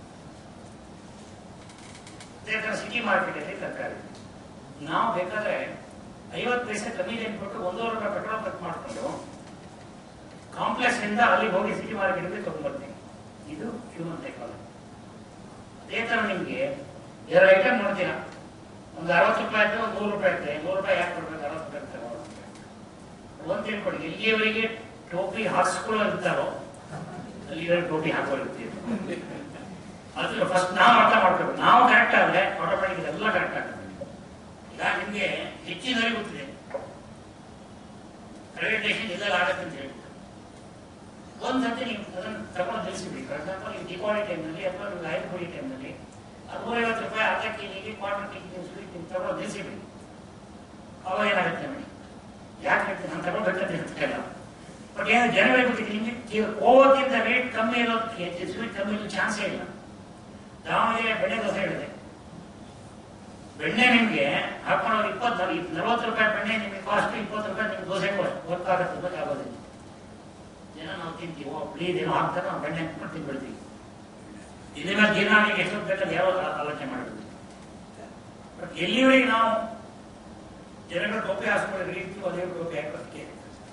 ಅದೇ ತರ ಸಿಟಿ ಮಾರ್ಕೆಟ್ ಅಲ್ಲಿ ತರಕಾರಿ ಇತ್ತು. ನಾವು ಬೇಕಾದ್ರೆ ಐವತ್ತು ಪೈಸೆ ಕಮ್ಮಿ ರೇಟ್ ಕೊಟ್ಟು ಒಂದೂವರೆ ರೂಪಾಯಿ ಪೆಟ್ರೋಲ್ ಖರ್ಚು ಮಾಡಿಕೊಂಡು ಕಾಂಪ್ಲೆಕ್ಸ್ ಇಂದ ಅಲ್ಲಿ ಹೋಗಿ ಸಿಟಿ ಮಾರ್ಕೆಟ್ ತಗೊಂಡ್ಬರ್ತೀವಿ ಇದು ಹ್ಯೂಮನ್ ಸೈಕಾಲಜಿ ಅದೇ ತರ ನಿಮ್ಗೆ ಎರಡು ಐಟಮ್ ನೋಡ್ತೀರಾ ಒಂದು ಅರವತ್ತು ರೂಪಾಯಿ ಆಯ್ತು ಒಂದು ನೂರು ರೂಪಾಯಿ ಆಯ್ತು ನೂರು ರೂಪಾಯಿ ಯಾಕೆ ಕೊಡ್ಬೇಕು ಅರವತ್ತು ರೂಪಾಯಿ ಅಂತ ಒಂದು ತಿಳ್ಕೊಳ್ಳಿ ಎಲ್ಲಿಯವರೆಗೆ ಟೋಪಿ ಹಾಕ್ಸ್ಕೊಳ್ಳೋದಿರ್ತಾರೋ ಅಲ್ಲಿವರೆಗೆ ಟೋಪಿ ಹಾಕೊಳ್ಳುತ್ತೀವಿ ಅದು ಫಸ್ಟ್ ನಾವು ಅರ್ಥ ಮಾಡ್ಕೋಬೇಕು ನಾವು ಕರೆಕ್ಟ್ ಆದ್ರೆ ಆಟೋಮೆಟಿಕ್ ಇದೆಲ್ಲ ಕರೆಕ್ಟ್ ಆಗ್ತದೆ ಈಗ ನಿಮ್ಗೆ ಹೆಚ್ಚಿನವರಿಗೆ ಗೊತ್ತಿದೆ ಪ್ರೈವೇಟೈಸೇಷನ್ ಇದೆಲ್ಲ ಆಗತ್ತೆ ಅಂತ ಹೇಳ್ಬಿಟ್ಟು ಒಂದ್ಸತಿ ನೀವು ಅದನ್ನು ತಗೊಂಡು ನಿಲ್ಲಿಸಿಬಿಡಿ ಫಾರ್ ಎಕ್ಸಾಂಪಲ್ ನೀವು ದೀಪಾವಳಿ ಟೈಮ್ನಲ್ಲಿ ಅಥವಾ ನೀವು ಆಯುಧ ಪೂಜೆ ಟೈಮ್ನಲ್ಲಿ ನೂರೈವತ್ತು ರೂಪಾಯಿ ಅರ್ಧ ಕೆಜಿಗೆ ಕ್ವಾರ್ಟರ್ ಕೆಜಿ ನಿಲ್ಲಿಸಿ ನೀವು ತಗೊಂಡು ನಿಲ್ಲಿಸಿಬಿಡಿ ಅವಾಗ ಏನಾಗುತ್ತೆ ನೋಡಿ ಯಾಕೆ ಹೇಳ್ತೀನಿ ನಾನು ತಗೊಳ್ಬೇಕಂತ ಹೇಳ್ತಿಲ್ಲ ಬಟ್ ಏನು ಜನಗಳಿಗೆ ಗೊತ್ತಿದೆ ನಿಮಗೆ ಕೋವಕ್ಕಿಂತ ರೇಟ್ ಕಮ್ಮಿ ಇರೋದಕ್ಕೆ ಸ್ವೀಟ್ ಕಮ್ಮಿ ಇರೋ ಚಾನ್ಸೇ ಇಲ್ಲ ದಾವಣಗೆರೆ ಬೆಣ್ಣೆ ದೋಸೆ ಹೇಳಿದೆ ಬೆಣ್ಣೆ ನಿಮ್ಗೆ ಹಾಕೊಂಡು ಇಪ್ಪತ್ತು ನಲವತ್ತು ರೂಪಾಯಿ ಬೆಣ್ಣೆ ನಿಮಗೆ ಕಾಸ್ಟ್ ಇಪ್ಪತ್ತು ರೂಪಾಯಿ ನಿಮ್ಗೆ ದೋಸೆ ಕಾಸ್ಟ್ ಗೊತ್ತಾಗುತ್ತೆ ಗೊತ್ತಾಗೋದಿಲ್ಲ ಜನ ನಾವು ತಿಂತೀವಿ ಓ ಪ್ಲೀಸ್ ಏನೋ ಹಾಕ್ತಾರೆ ನಾವು ಬೆಣ್ಣೆ ಹಾಕ್ಕೊಂಡು ತಿನ್ಬಿಡ್ತೀವಿ ಇದ್ರ ಮೇಲೆ ಜೀರ್ಣಾಣಿಗೆ ಎಷ್ಟೊತ್ತು ಬೇಕಾದ್ರೆ ಯಾವ ಆಲೋಚನೆ ಮಾಡಿದ್ವಿ ಬಟ್ ಎಲ್ಲಿವರೆಗೆ ನಾವು ಜನಗಳ ಟೋಪಿ ಹಾಸ್ಕೊಂಡು ರೀತಿ ಅದೇ ಟೋಪಿ ಹಾಕೋದಕ್ಕೆ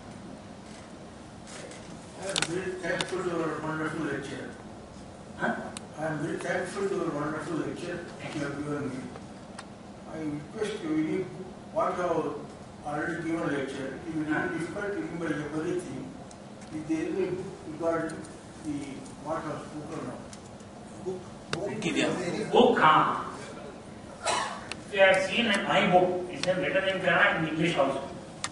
I am very thankful to your wonderful lecture. Huh? I am very thankful to your wonderful lecture you have given me. I request you, you what you have already given lecture, it will be very difficult to remember everything. If there is a book regarding the what you have spoken now. Book. book huh? if you have seen my book it's written in Kannada and English also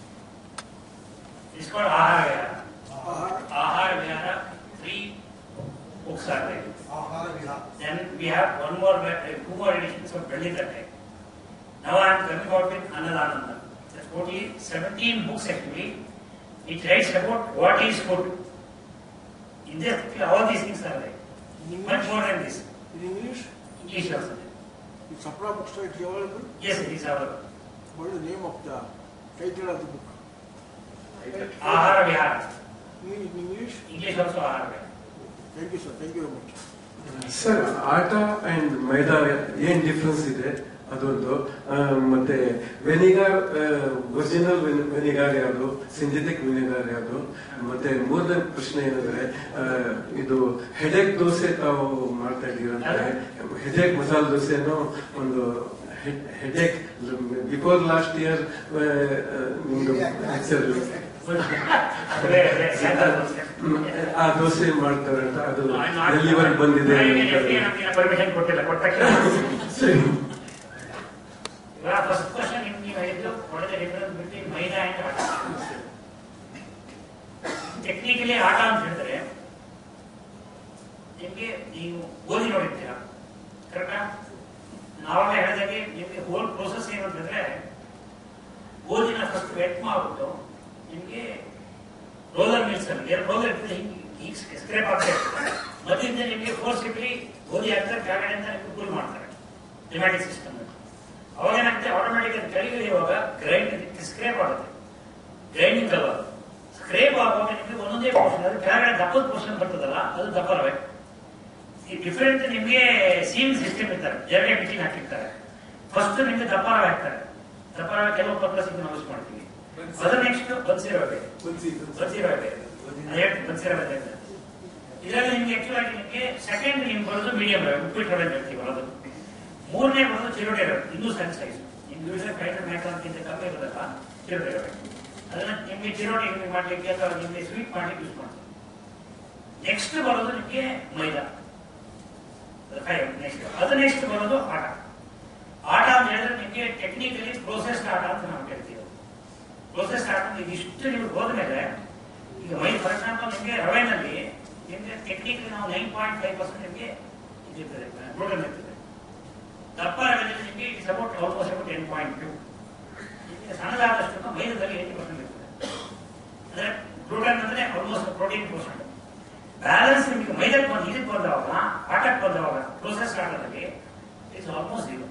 it's called Ahar Vihara Ahar, Ahar Vihara three books are there Ahar Vihar. then we have one more uh, two more editions of Belitatte now I am coming out with Anandananda that's totally 17 books actually it writes about what is food in this all these things are there In much English? more than this In English? English also there. It's Sapra bookstore, it's available. Yes, it is our What is the name of the title of the book? Ahara Vihara. In in English? English also Ahara Vihara. Thank you, sir. Thank you very much. Sir atta and maida ಏನ್ ಡಿಫ್ರೆನ್ಸ್ ಇದೆ ಅದೊಂದು ಆ, ಮತ್ತೆ ವೆನಿಗಾರ್ ಒರಿಜಿನಲ್ ವೆನಿಗಾರ್ ಯಾವುದು ಸಿಂಥೆಟಿಕ್ ವೆನಿಗಾರ್ ಯಾವುದು ಮತ್ತೆ ಮೂರನೇ ಪ್ರಶ್ನೆ ಏನಂದ್ರೆ ಆ, ಇದು ಹೆಡೇಕ್ ದೋಸೆ ತಾವು ಮಾಡ್ತಾ ಇದ್ದೀರಂತೆ ಹೆಡೇಕ್ ಮಸಾಲ ದೋಸೆನೂ ಒಂದು ಹೆಡೇಕ್ ಬಿಫೋರ್ ಲಾಸ್ಟ್ ಇಯರ್ ನಿಮ್ದು ಲೆಕ್ಚರ್ ಅದೇ ಅದೇ ಸ್ಯಾಂಪಲ್ ದೋಸೆ. ಆ ದೋಸೆ ಮಾಡ್ತಾರೆ ಅಂತ ಅದು ಆ, ನಾಟ್- ಎಲ್ಲಿವರೆಗೆ ಬಂದಿದೆ ನಮಗೆ ಅಂತಾರೆ. ನಮಗೆ ಪರ್ಮಿಷನ್ ಕೊಟ್ಟಿಲ್ಲ ಕೊಟ್ಟ ಸರಿ ಇವಾಗ ಫಸ್ಟ್ ಕ್ವಶನ್ ನಿಮ್ಗೆ ನೀವು ಹೇಳಿದ್ದು ಹೊಡೆದ difference between maida and atta technically atta ಅಂತ ಹೇಳಿದ್ರೆ ನಿಮ್ಗೆ ನೀವು ಓದಿ ನೋಡಿರ್ತೀರಾ ಕರೆಕ್ಟಾ ನಾವಾಗ ಹೇಳಿದಾಗೆ ನಿಮ್ಗೆ ಹೋಲ್ ಪ್ರೋಸೆಸ್ ಏನು ಅಂತಂದ್ರೆ ಓದಿನ ಫಸ್ಟ್ ವೆಟ್ ಮಾಡ್ಬಿಟ್ಟು ನಿಮ್ಗೆ ರೋಲರ್ ಮಿಲ್ಸ್ ಅಲ್ಲಿ ಎರಡು ರೋಲರ್ ಇರ್ತದೆ ಹಿಂಗೆ ಹಿಂಗೆ ಸ್ಕ್ರೇಪ್ ಆಗ್ತಾ ಇರ್ತದೆ ಮಧ್ಯದಿಂದ ನಿಮ್ಗೆ ಫೋರ್ಸಿಬ್ಲಿ ಓದಿ ಹಾಕ್ತಾರೆ ಕೆಳಗಡೆಯಿಂದ ನಿಮ್ಗೆ ಪುಲ್ ಮಾಡ್ತಾರೆ ಡಿಮ್ಯಾಟಿಕ್ ಸಿಸ್ಟಮ್ ಅವಾಗ ಏನಾಗುತ್ತೆ ಆಟೋಮೆಟಿಕ್ ಅದು ಕೆಳಗೆ ಇರುವಾಗ ಗ್ರೈಂಡ್ ಸ್ಕ್ರೇಪ್ ಆಗುತ್ತೆ ಗ್ರೈಂಡಿಂಗ್ ಅಲ್ಲ ಸ್ಕ್ರೇಪ್ ಆಗುವಾಗ ನಿಮಗೆ ಒಂದೊಂದೇ ಪೋರ್ಷನ್ ಅದು ಕೆಳಗಡೆ ದಪ್ಪದ ಪೋರ್ಷನ್ ಬರ್ತದಲ್ಲ ಅದು ದಪ್ಪ ರವೆ ಈ ಡಿಫರೆಂಟ್ ನಿಮಗೆ ಸೀಮ್ ಸಿಸ್ಟಮ್ ಇರ್ತಾರೆ ಜರಡಿ ಮಿಷಿನ್ ಹಾಕಿರ್ತಾರೆ ಫಸ್ಟ್ ನಿಮಗೆ ದಪ್ಪ ರವೆ ಹಾಕ್ತಾರೆ ದಪ್ಪ ರವೆ ಕೆಲವು ಪರ್ಪಸ್ ನಾವು ಯೂಸ್ ಮಾಡ್ತೀವಿ ಅದು ನೆಕ್ಸ್ಟ್ ಬನ್ಸಿ ರವೆ ಬೇರೆ ಬನ್ಸಿ ರವೆ ಬೇರೆ ಅದೇ ಬನ್ಸಿ ರವೆ ಬೇರೆ ಇದರಲ್ಲಿ ನಿಮ್ಗೆ ಆಕ್ಚುಲ್ ಆಗಿ ನಿಮಗೆ ಸೆಕೆಂಡ್ ನಿಮ್ಗೆ ಬರೋದು ಮೀಡಿಯಂ ರವೆ ಉಪ್ಪಿಟ್ಟು ರವೆ ಅಂತ ಹೇಳ್ತೀವಲ್ಲ ಅದು ಮೂರನೇ ಬರೋದು ಚಿರೋಟಿ ರವೆ ಇನ್ನೂ ಸಣ್ಣ ಸೈಜ್ ನಿಮ್ಗೆ ಯೂಶಲ್ ಫೈವ್ ಹಂಡ್ರೆಡ್ ಮ್ಯಾಕ್ರಾನ್ಗಿಂತ ಕಮ್ಮಿ ಇರೋದಲ್ಲ ಚಿರೋಟಿ ರವೆ ಅದನ್ನ ನಿಮ್ಗೆ ಚಿರೋಟಿ ನಿಮ್ಗೆ ಮಾಡ್ಲಿಕ್ಕೆ ಅಥವಾ ನಿಮ್ಗೆ ಸ್ವೀಟ್ ಮಾಡ್ಲಿಕ್ಕೆ ಯೂಸ್ ಮಾಡ್ತೀವಿ ನೆಕ್ಸ್ಟ್ ಬರೋದು ನಿಮ್ಗೆ ಮೈದಾ ನೆಕ್ಸ್ಟ್ ಅದು ನೆಕ್ಸ್ಟ್ ಬರೋದು ಆಟ ಆಟ ಅಂತ ಹೇಳಿದ್ರೆ ನಿಮ್ಗೆ ಟೆಕ್ನಿಕಲಿ ಪ್ರೋಸೆಸ್ ಆಟ ಅಂತ ನಾವು ಹೇಳ್ತೀವಿ ಪ್ರೋಸೆಸ್ ಆಟ ನೀವು ಇಷ್ಟು ನೀವು ಹೋದ್ಮೇಲೆ ಈಗ ಮೈ ಫಾರ್ ಎಕ್ಸಾಂಪಲ್ ನಿಮ್ಗೆ ರವೆನಲ್ಲಿ ನಿಮ್ಗೆ ಟೆಕ್ನಿಕಲಿ ನಾವು ನೈನ್ ಪಾಯಿಂಟ್ ಫೈವ್ ಪರ್ಸೆಂಟ್ ನಿಮ್ಗೆ ಇದಿರ್ತದೆ ಪ್ರೋಟೀನ್ ಇರ್ತದೆ ದಪ್ಪ ರವೆನಲ್ಲಿ ನಿಮ್ಗೆ it's about almost about ten point two ನಿಮ್ಗೆ ಸಣ್ಣದಾದಷ್ಟು ಮೈದಾದಲ್ಲಿ ಏಯ್ಟಿ ಪರ್ಸೆಂಟ್ ಇರ್ತದೆ ಅಂದ್ರೆ ಪ್ರೋಟೀನ್ ಅಂದ್ರೆ ಆಲ್ಮೋಸ್ಟ್ ಪ್ರೋಟೀನ್ ಪರ್ಸೆಂಟ್ ಬ್ಯಾಲೆನ್ಸ್ ನಿಮಗೆ ಮೈದಕ್ಕೆ ಬಂದು ಇದಕ್ಕೆ ಬಂದವಾಗ ಆಟಕ್ಕೆ ಬಂದವಾಗ ಪ್ರೋಸೆಸ್ ಆಟದಲ್ಲಿ ಇಟ್ಸ್ ಆಲ್ಮೋಸ್ಟ್ ಜೀರೋ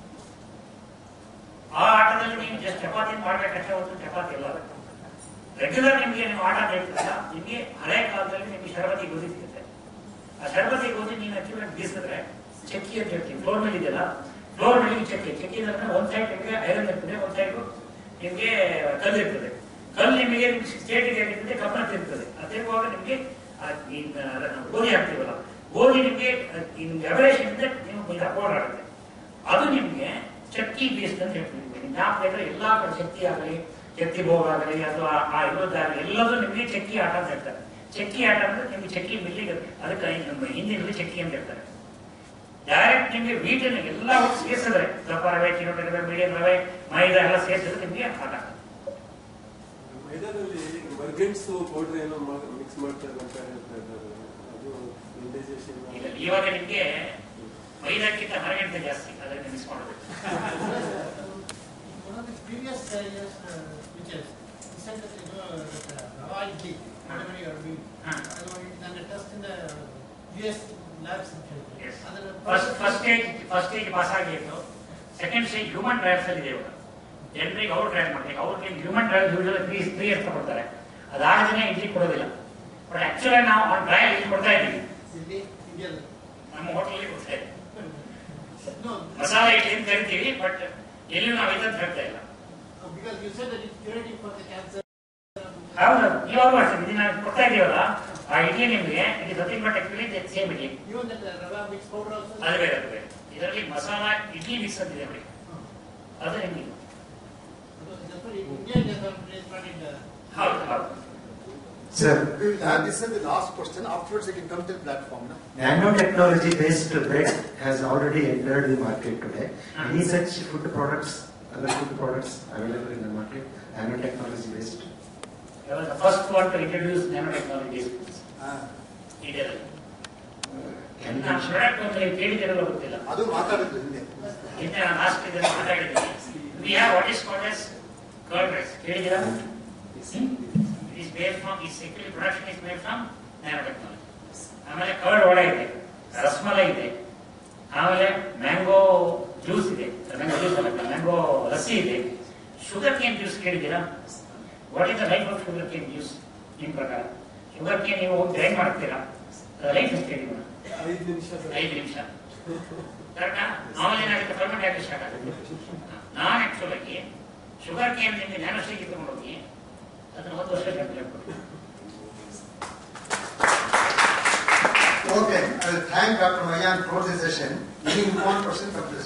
ಆ ಆಟದಲ್ಲಿ ನೀವು ಜಸ್ಟ್ ಚಪಾತಿ ಮಾಡ್ಬೇಕಷ್ಟೇ ಒಂದು ಚಪಾತಿ ಎಲ್ಲ ರೆಗ್ಯುಲರ್ ನಿಮಗೆ ನೀವು ಆಟ ಹೇಳ್ತೀರಲ್ಲ ನಿಮಗೆ ಹಳೆ ಕಾಲದಲ್ಲಿ ನಿಮಗೆ ಶರಬತಿ ಗೋಧಿ ಸಿಗುತ್ತೆ ಆ ಶರಬತಿ ಗೋಧಿ ನೀವು ಆಕ್ಚುಲಿ ಬೀಸಿದ್ರೆ ಚಕ್ಕಿ ಅಂತ ಹೇಳ್ತೀವಿ ಫ್ಲೋರ್ ಮೇಲೆ ಇದೆಯಲ್ಲ ಫ್ಲೋರ್ ಮೇಲೆ ಚಕ್ಕಿ ಚಕ್ಕಿ ಅಂದ್ರೆ ಒಂದ್ ಸೈಡ್ ನಿಮಗೆ ಐರನ್ ಇರ್ತದೆ ಒಂದ್ ಸೈಡ್ ನಿಮಗೆ ಕಲ್ಲು ಇರ್ತದೆ ಕಲ್ಲು ನಿಮಗೆ ಸ್ಟೇಟಿಗೆ ಇರ್ತದೆ ಕಬ್ಬಣ ತಿರ್ತದೆ ಅದಿರುವಾಗ ನಿಮಗೆ ಆ ಈ ಗೋಧಿ ಹಾಕ್ತೀವಲ್ಲ ಗೋಧಿ ನಿಮಗೆ ನಿಮ್ಗೆ ಎವರೇಷನ್ ಇಂದ ನೀವು ಇದು ಅಪೋರ್ಡ್ ಆಗುತ್ತೆ ಅದು ನಿಮ್ಗೆ ಶಕ್ತಿ ಬೇಸ್ಡ್ ಅಂತ ಹೇಳ್ತೀವಿ ನಿಮ್ಗೆ ಜ್ಞಾಪಕ ಇದ್ರೆ ಎಲ್ಲಾ ಕಡೆ ಶಕ್ತಿ ಆಗಲಿ ಶಕ್ತಿ ಭೋಗ ಆಗಲಿ ಅಥವಾ ಆ ಇರೋದಾಗಲಿ ಎಲ್ಲದೂ ನಿಮಗೆ ಚಕ್ಕಿ ಆಟ ಅಂತ ಹೇಳ್ತಾರೆ ಚಕ್ಕಿ ಆಟ ಅಂದ್ರೆ ನಿಮ್ಗೆ ಚಕ್ಕಿ ಮಿಲ್ಲಿಗೆ ಅದಕ್ಕೆ ನಮ್ಮ ಹಿಂದಿನಲ್ಲಿ ಚಕ್ಕಿ ಅಂತ ಹೇಳ್ತಾರೆ ಡೈರೆಕ್ಟ್ ನಿಮ್ಗೆ ವೀಟನ್ನು ಎಲ್ಲ ಒಟ್ಟು ಸೇರಿಸಿದ್ರೆ ದಪ್ಪ ರವೆ ಚಿರೋಟಿ ರವೆ ಮೀಡಿಯಂ ರವೆ ಮೈದಾ ಎಲ್ಲ ಸೇರಿಸಿದ್ರೆ ನಿಮ್ಗೆ ಆಟ ಮೈದಾನಲ್ಲಿ ಬರ್ಗೆಟ್ಸ್ ಪೌಡರ್ ಏನೋ ಮಿಕ್ಸ್ ಮಾಡ್ತಾರೆ ಅಂತ ಹೇಳ್ತಾ ಇದ್ದಾರೆ ಅದು ಇಂಡೈಜೆಷನ್ ಈಗ ಇವಾಗ ನಿಮ್ಗೆ ಮೈದಾಕ್ಕಿಂತ ಹೊರಗಡೆ ಜಾಸ್ತಿ ಅದನ್ನ ಮಿಸ್ ಮಾಡಬೇಕು One of the previous uh, years, uh, pictures, he said that, you know, that uh, Rava idli, whatever you are doing, ಅದು ನನ್ನ ಟೆಸ್ಟ್ ಇಂದ ಯು ಎಸ್ ಲ್ಯಾಬ್ಸ್ ಅಂತ ಹೇಳ್ತಾರೆ ಅದರ first first stage first stage pass ಆಗಿತ್ತು ಸೆಕೆಂಡ್ ಸ್ಟೇಜ್ ಹ್ಯೂಮನ್ ಟ್ರಯಲ್ಸ್ ಅಲ್ಲಿ ಇದೆ ಇವಾಗ ಜನರಿಗೆ ಅವ್ರು ಟ್ರಯಲ್ ಮಾಡ್ತಾರೆ ಅವ್ರಿಗೆ human trial usual three three years ಕೊಡ್ತಾರೆ ಅದಾಗದೇ ಇಡ್ಲಿ ಕೊಡೋದಿಲ್ಲ ಬಟ್ ಆಕ್ಚುಲಿ ನಾವು ಆನ್ ಟ್ರಯಲ್ ಇಲ್ಲಿ ಕೊಡ್ತಾ ಇದ್ದೀವಿ ಇಲ್ಲಿ ಇಂಡಿಯಾದಲ್ಲಿ ನಮ್ಮ ಹೋಟೆಲ್ ಕೊಡ್ತಾ ಇದ್ದೀವಿ ಮಸಾಲೆ ಇಡ್ಲಿ ಅಂತ ಕರಿತೀವಿ ಬಟ್ ಎಲ್ಲಿಯೂ ನಾವು ಇದಂತ ಹೇಳ್ತಾ ಇಲ್ಲ because you said that it curative for the cancer ಹೌದು ಇವಾಗ ಮಾಡ್ತೀವಿ ಇದನ್ನ ಕೊಡ್ತಾ ಇದೀವಲ್ಲ ಆ ಇಡ್ಲಿ ನಿಮಗೆ it is nothing but actually same idli even that rava mix powder also ಅದು ಬೇರೆ ಅದು ಬೇರೆ ಇದರಲ್ಲಿ ಮಸಾಲ ಇಡ್ಲಿ ಮಿಕ್ಸ್ ಅಂತಿದೆ ನೋಡಿ ಅದು ನಿಮಗೆ India is not in the ಹೌದು ಹೌದು Sir, we will have this as the last question. Afterwards, you can come to the platform. No? Nanotechnology based bread has already entered the market today. Any such food products, other food products available in the market, nanotechnology based? I was the first one to introduce nanotechnology ಇಂಡಿಯಾದಲ್ಲಿ Can you ನಾನು mention? ಪ್ರಾಡಕ್ಟ್ ಅಂತ ನೀವು ಕೇಳಿದಿರಲ್ಲ ಗೊತ್ತಿಲ್ಲ ಅದು ಮಾತಾಡಿದ್ರು ಹಿಂದೆ ಹಿಂದೆ ನಾನು ಲಾಸ್ಟ್ ಇದನ್ನು ಮಾತಾಡಿದ್ದೀನಿ we have what is called as curd rice ಕೇಳಿದ್ದೀರಾ it is based from is secular production is made from nanotechnology ಆಮೇಲೆ ಕರ್ಡ್ ವಡ ಇದೆ ರಸಮಲೈ ಇದೆ ಆಮೇಲೆ ಮ್ಯಾಂಗೋ ಜ್ಯೂಸ್ ಇದೆ ಮ್ಯಾಂಗೋ ಜ್ಯೂಸ್ ಅಲ್ಲ ಮ್ಯಾಂಗೋ ಲಸ್ಸಿ ಇದೆ ಶುಗರ್ ಕೇನ್ ಜ್ಯೂಸ್ ಕೇಳಿದ್ದೀರಾ what is the life of sugar cane juice ನಿಮ್ಮ ಪ್ರಕಾರ ಶುಗರ್ ಕೇನ್ ನೀವು ಗ್ರೈಂಡ್ ಮಾಡ್ತೀರಾ ಲೈಫ್ ಎಷ್ಟು ಹೇಳಿ ಮೇಡಮ್ ಐದು ನಿಮಿಷ ಐದು ನಿಮಿಷ ಕರೆಕ್ಟಾ ಆಮೇಲೆ ಏನಾಗುತ್ತೆ ಫರ್ಮೆಂಟ್ ಆಗಲಿ ಸ್ಟಾರ್ಟ್ ಆಗುತ್ತೆ ನಾನು ಆಕ್ಚುಲಾಗಿ ಶುಗರ್ ಕೇನ್ ನಿಮಗೆ ನ್ಯಾನೋ ಸ್ಟೇಜ್ ತಗೊಂಡು ಹೋಗಿ ಅದನ್ನ ಒಂದು ವರ್ಷ ಕೊಟ್ಟು Okay, I will thank Dr. Mayan for the session. Any important questions of this?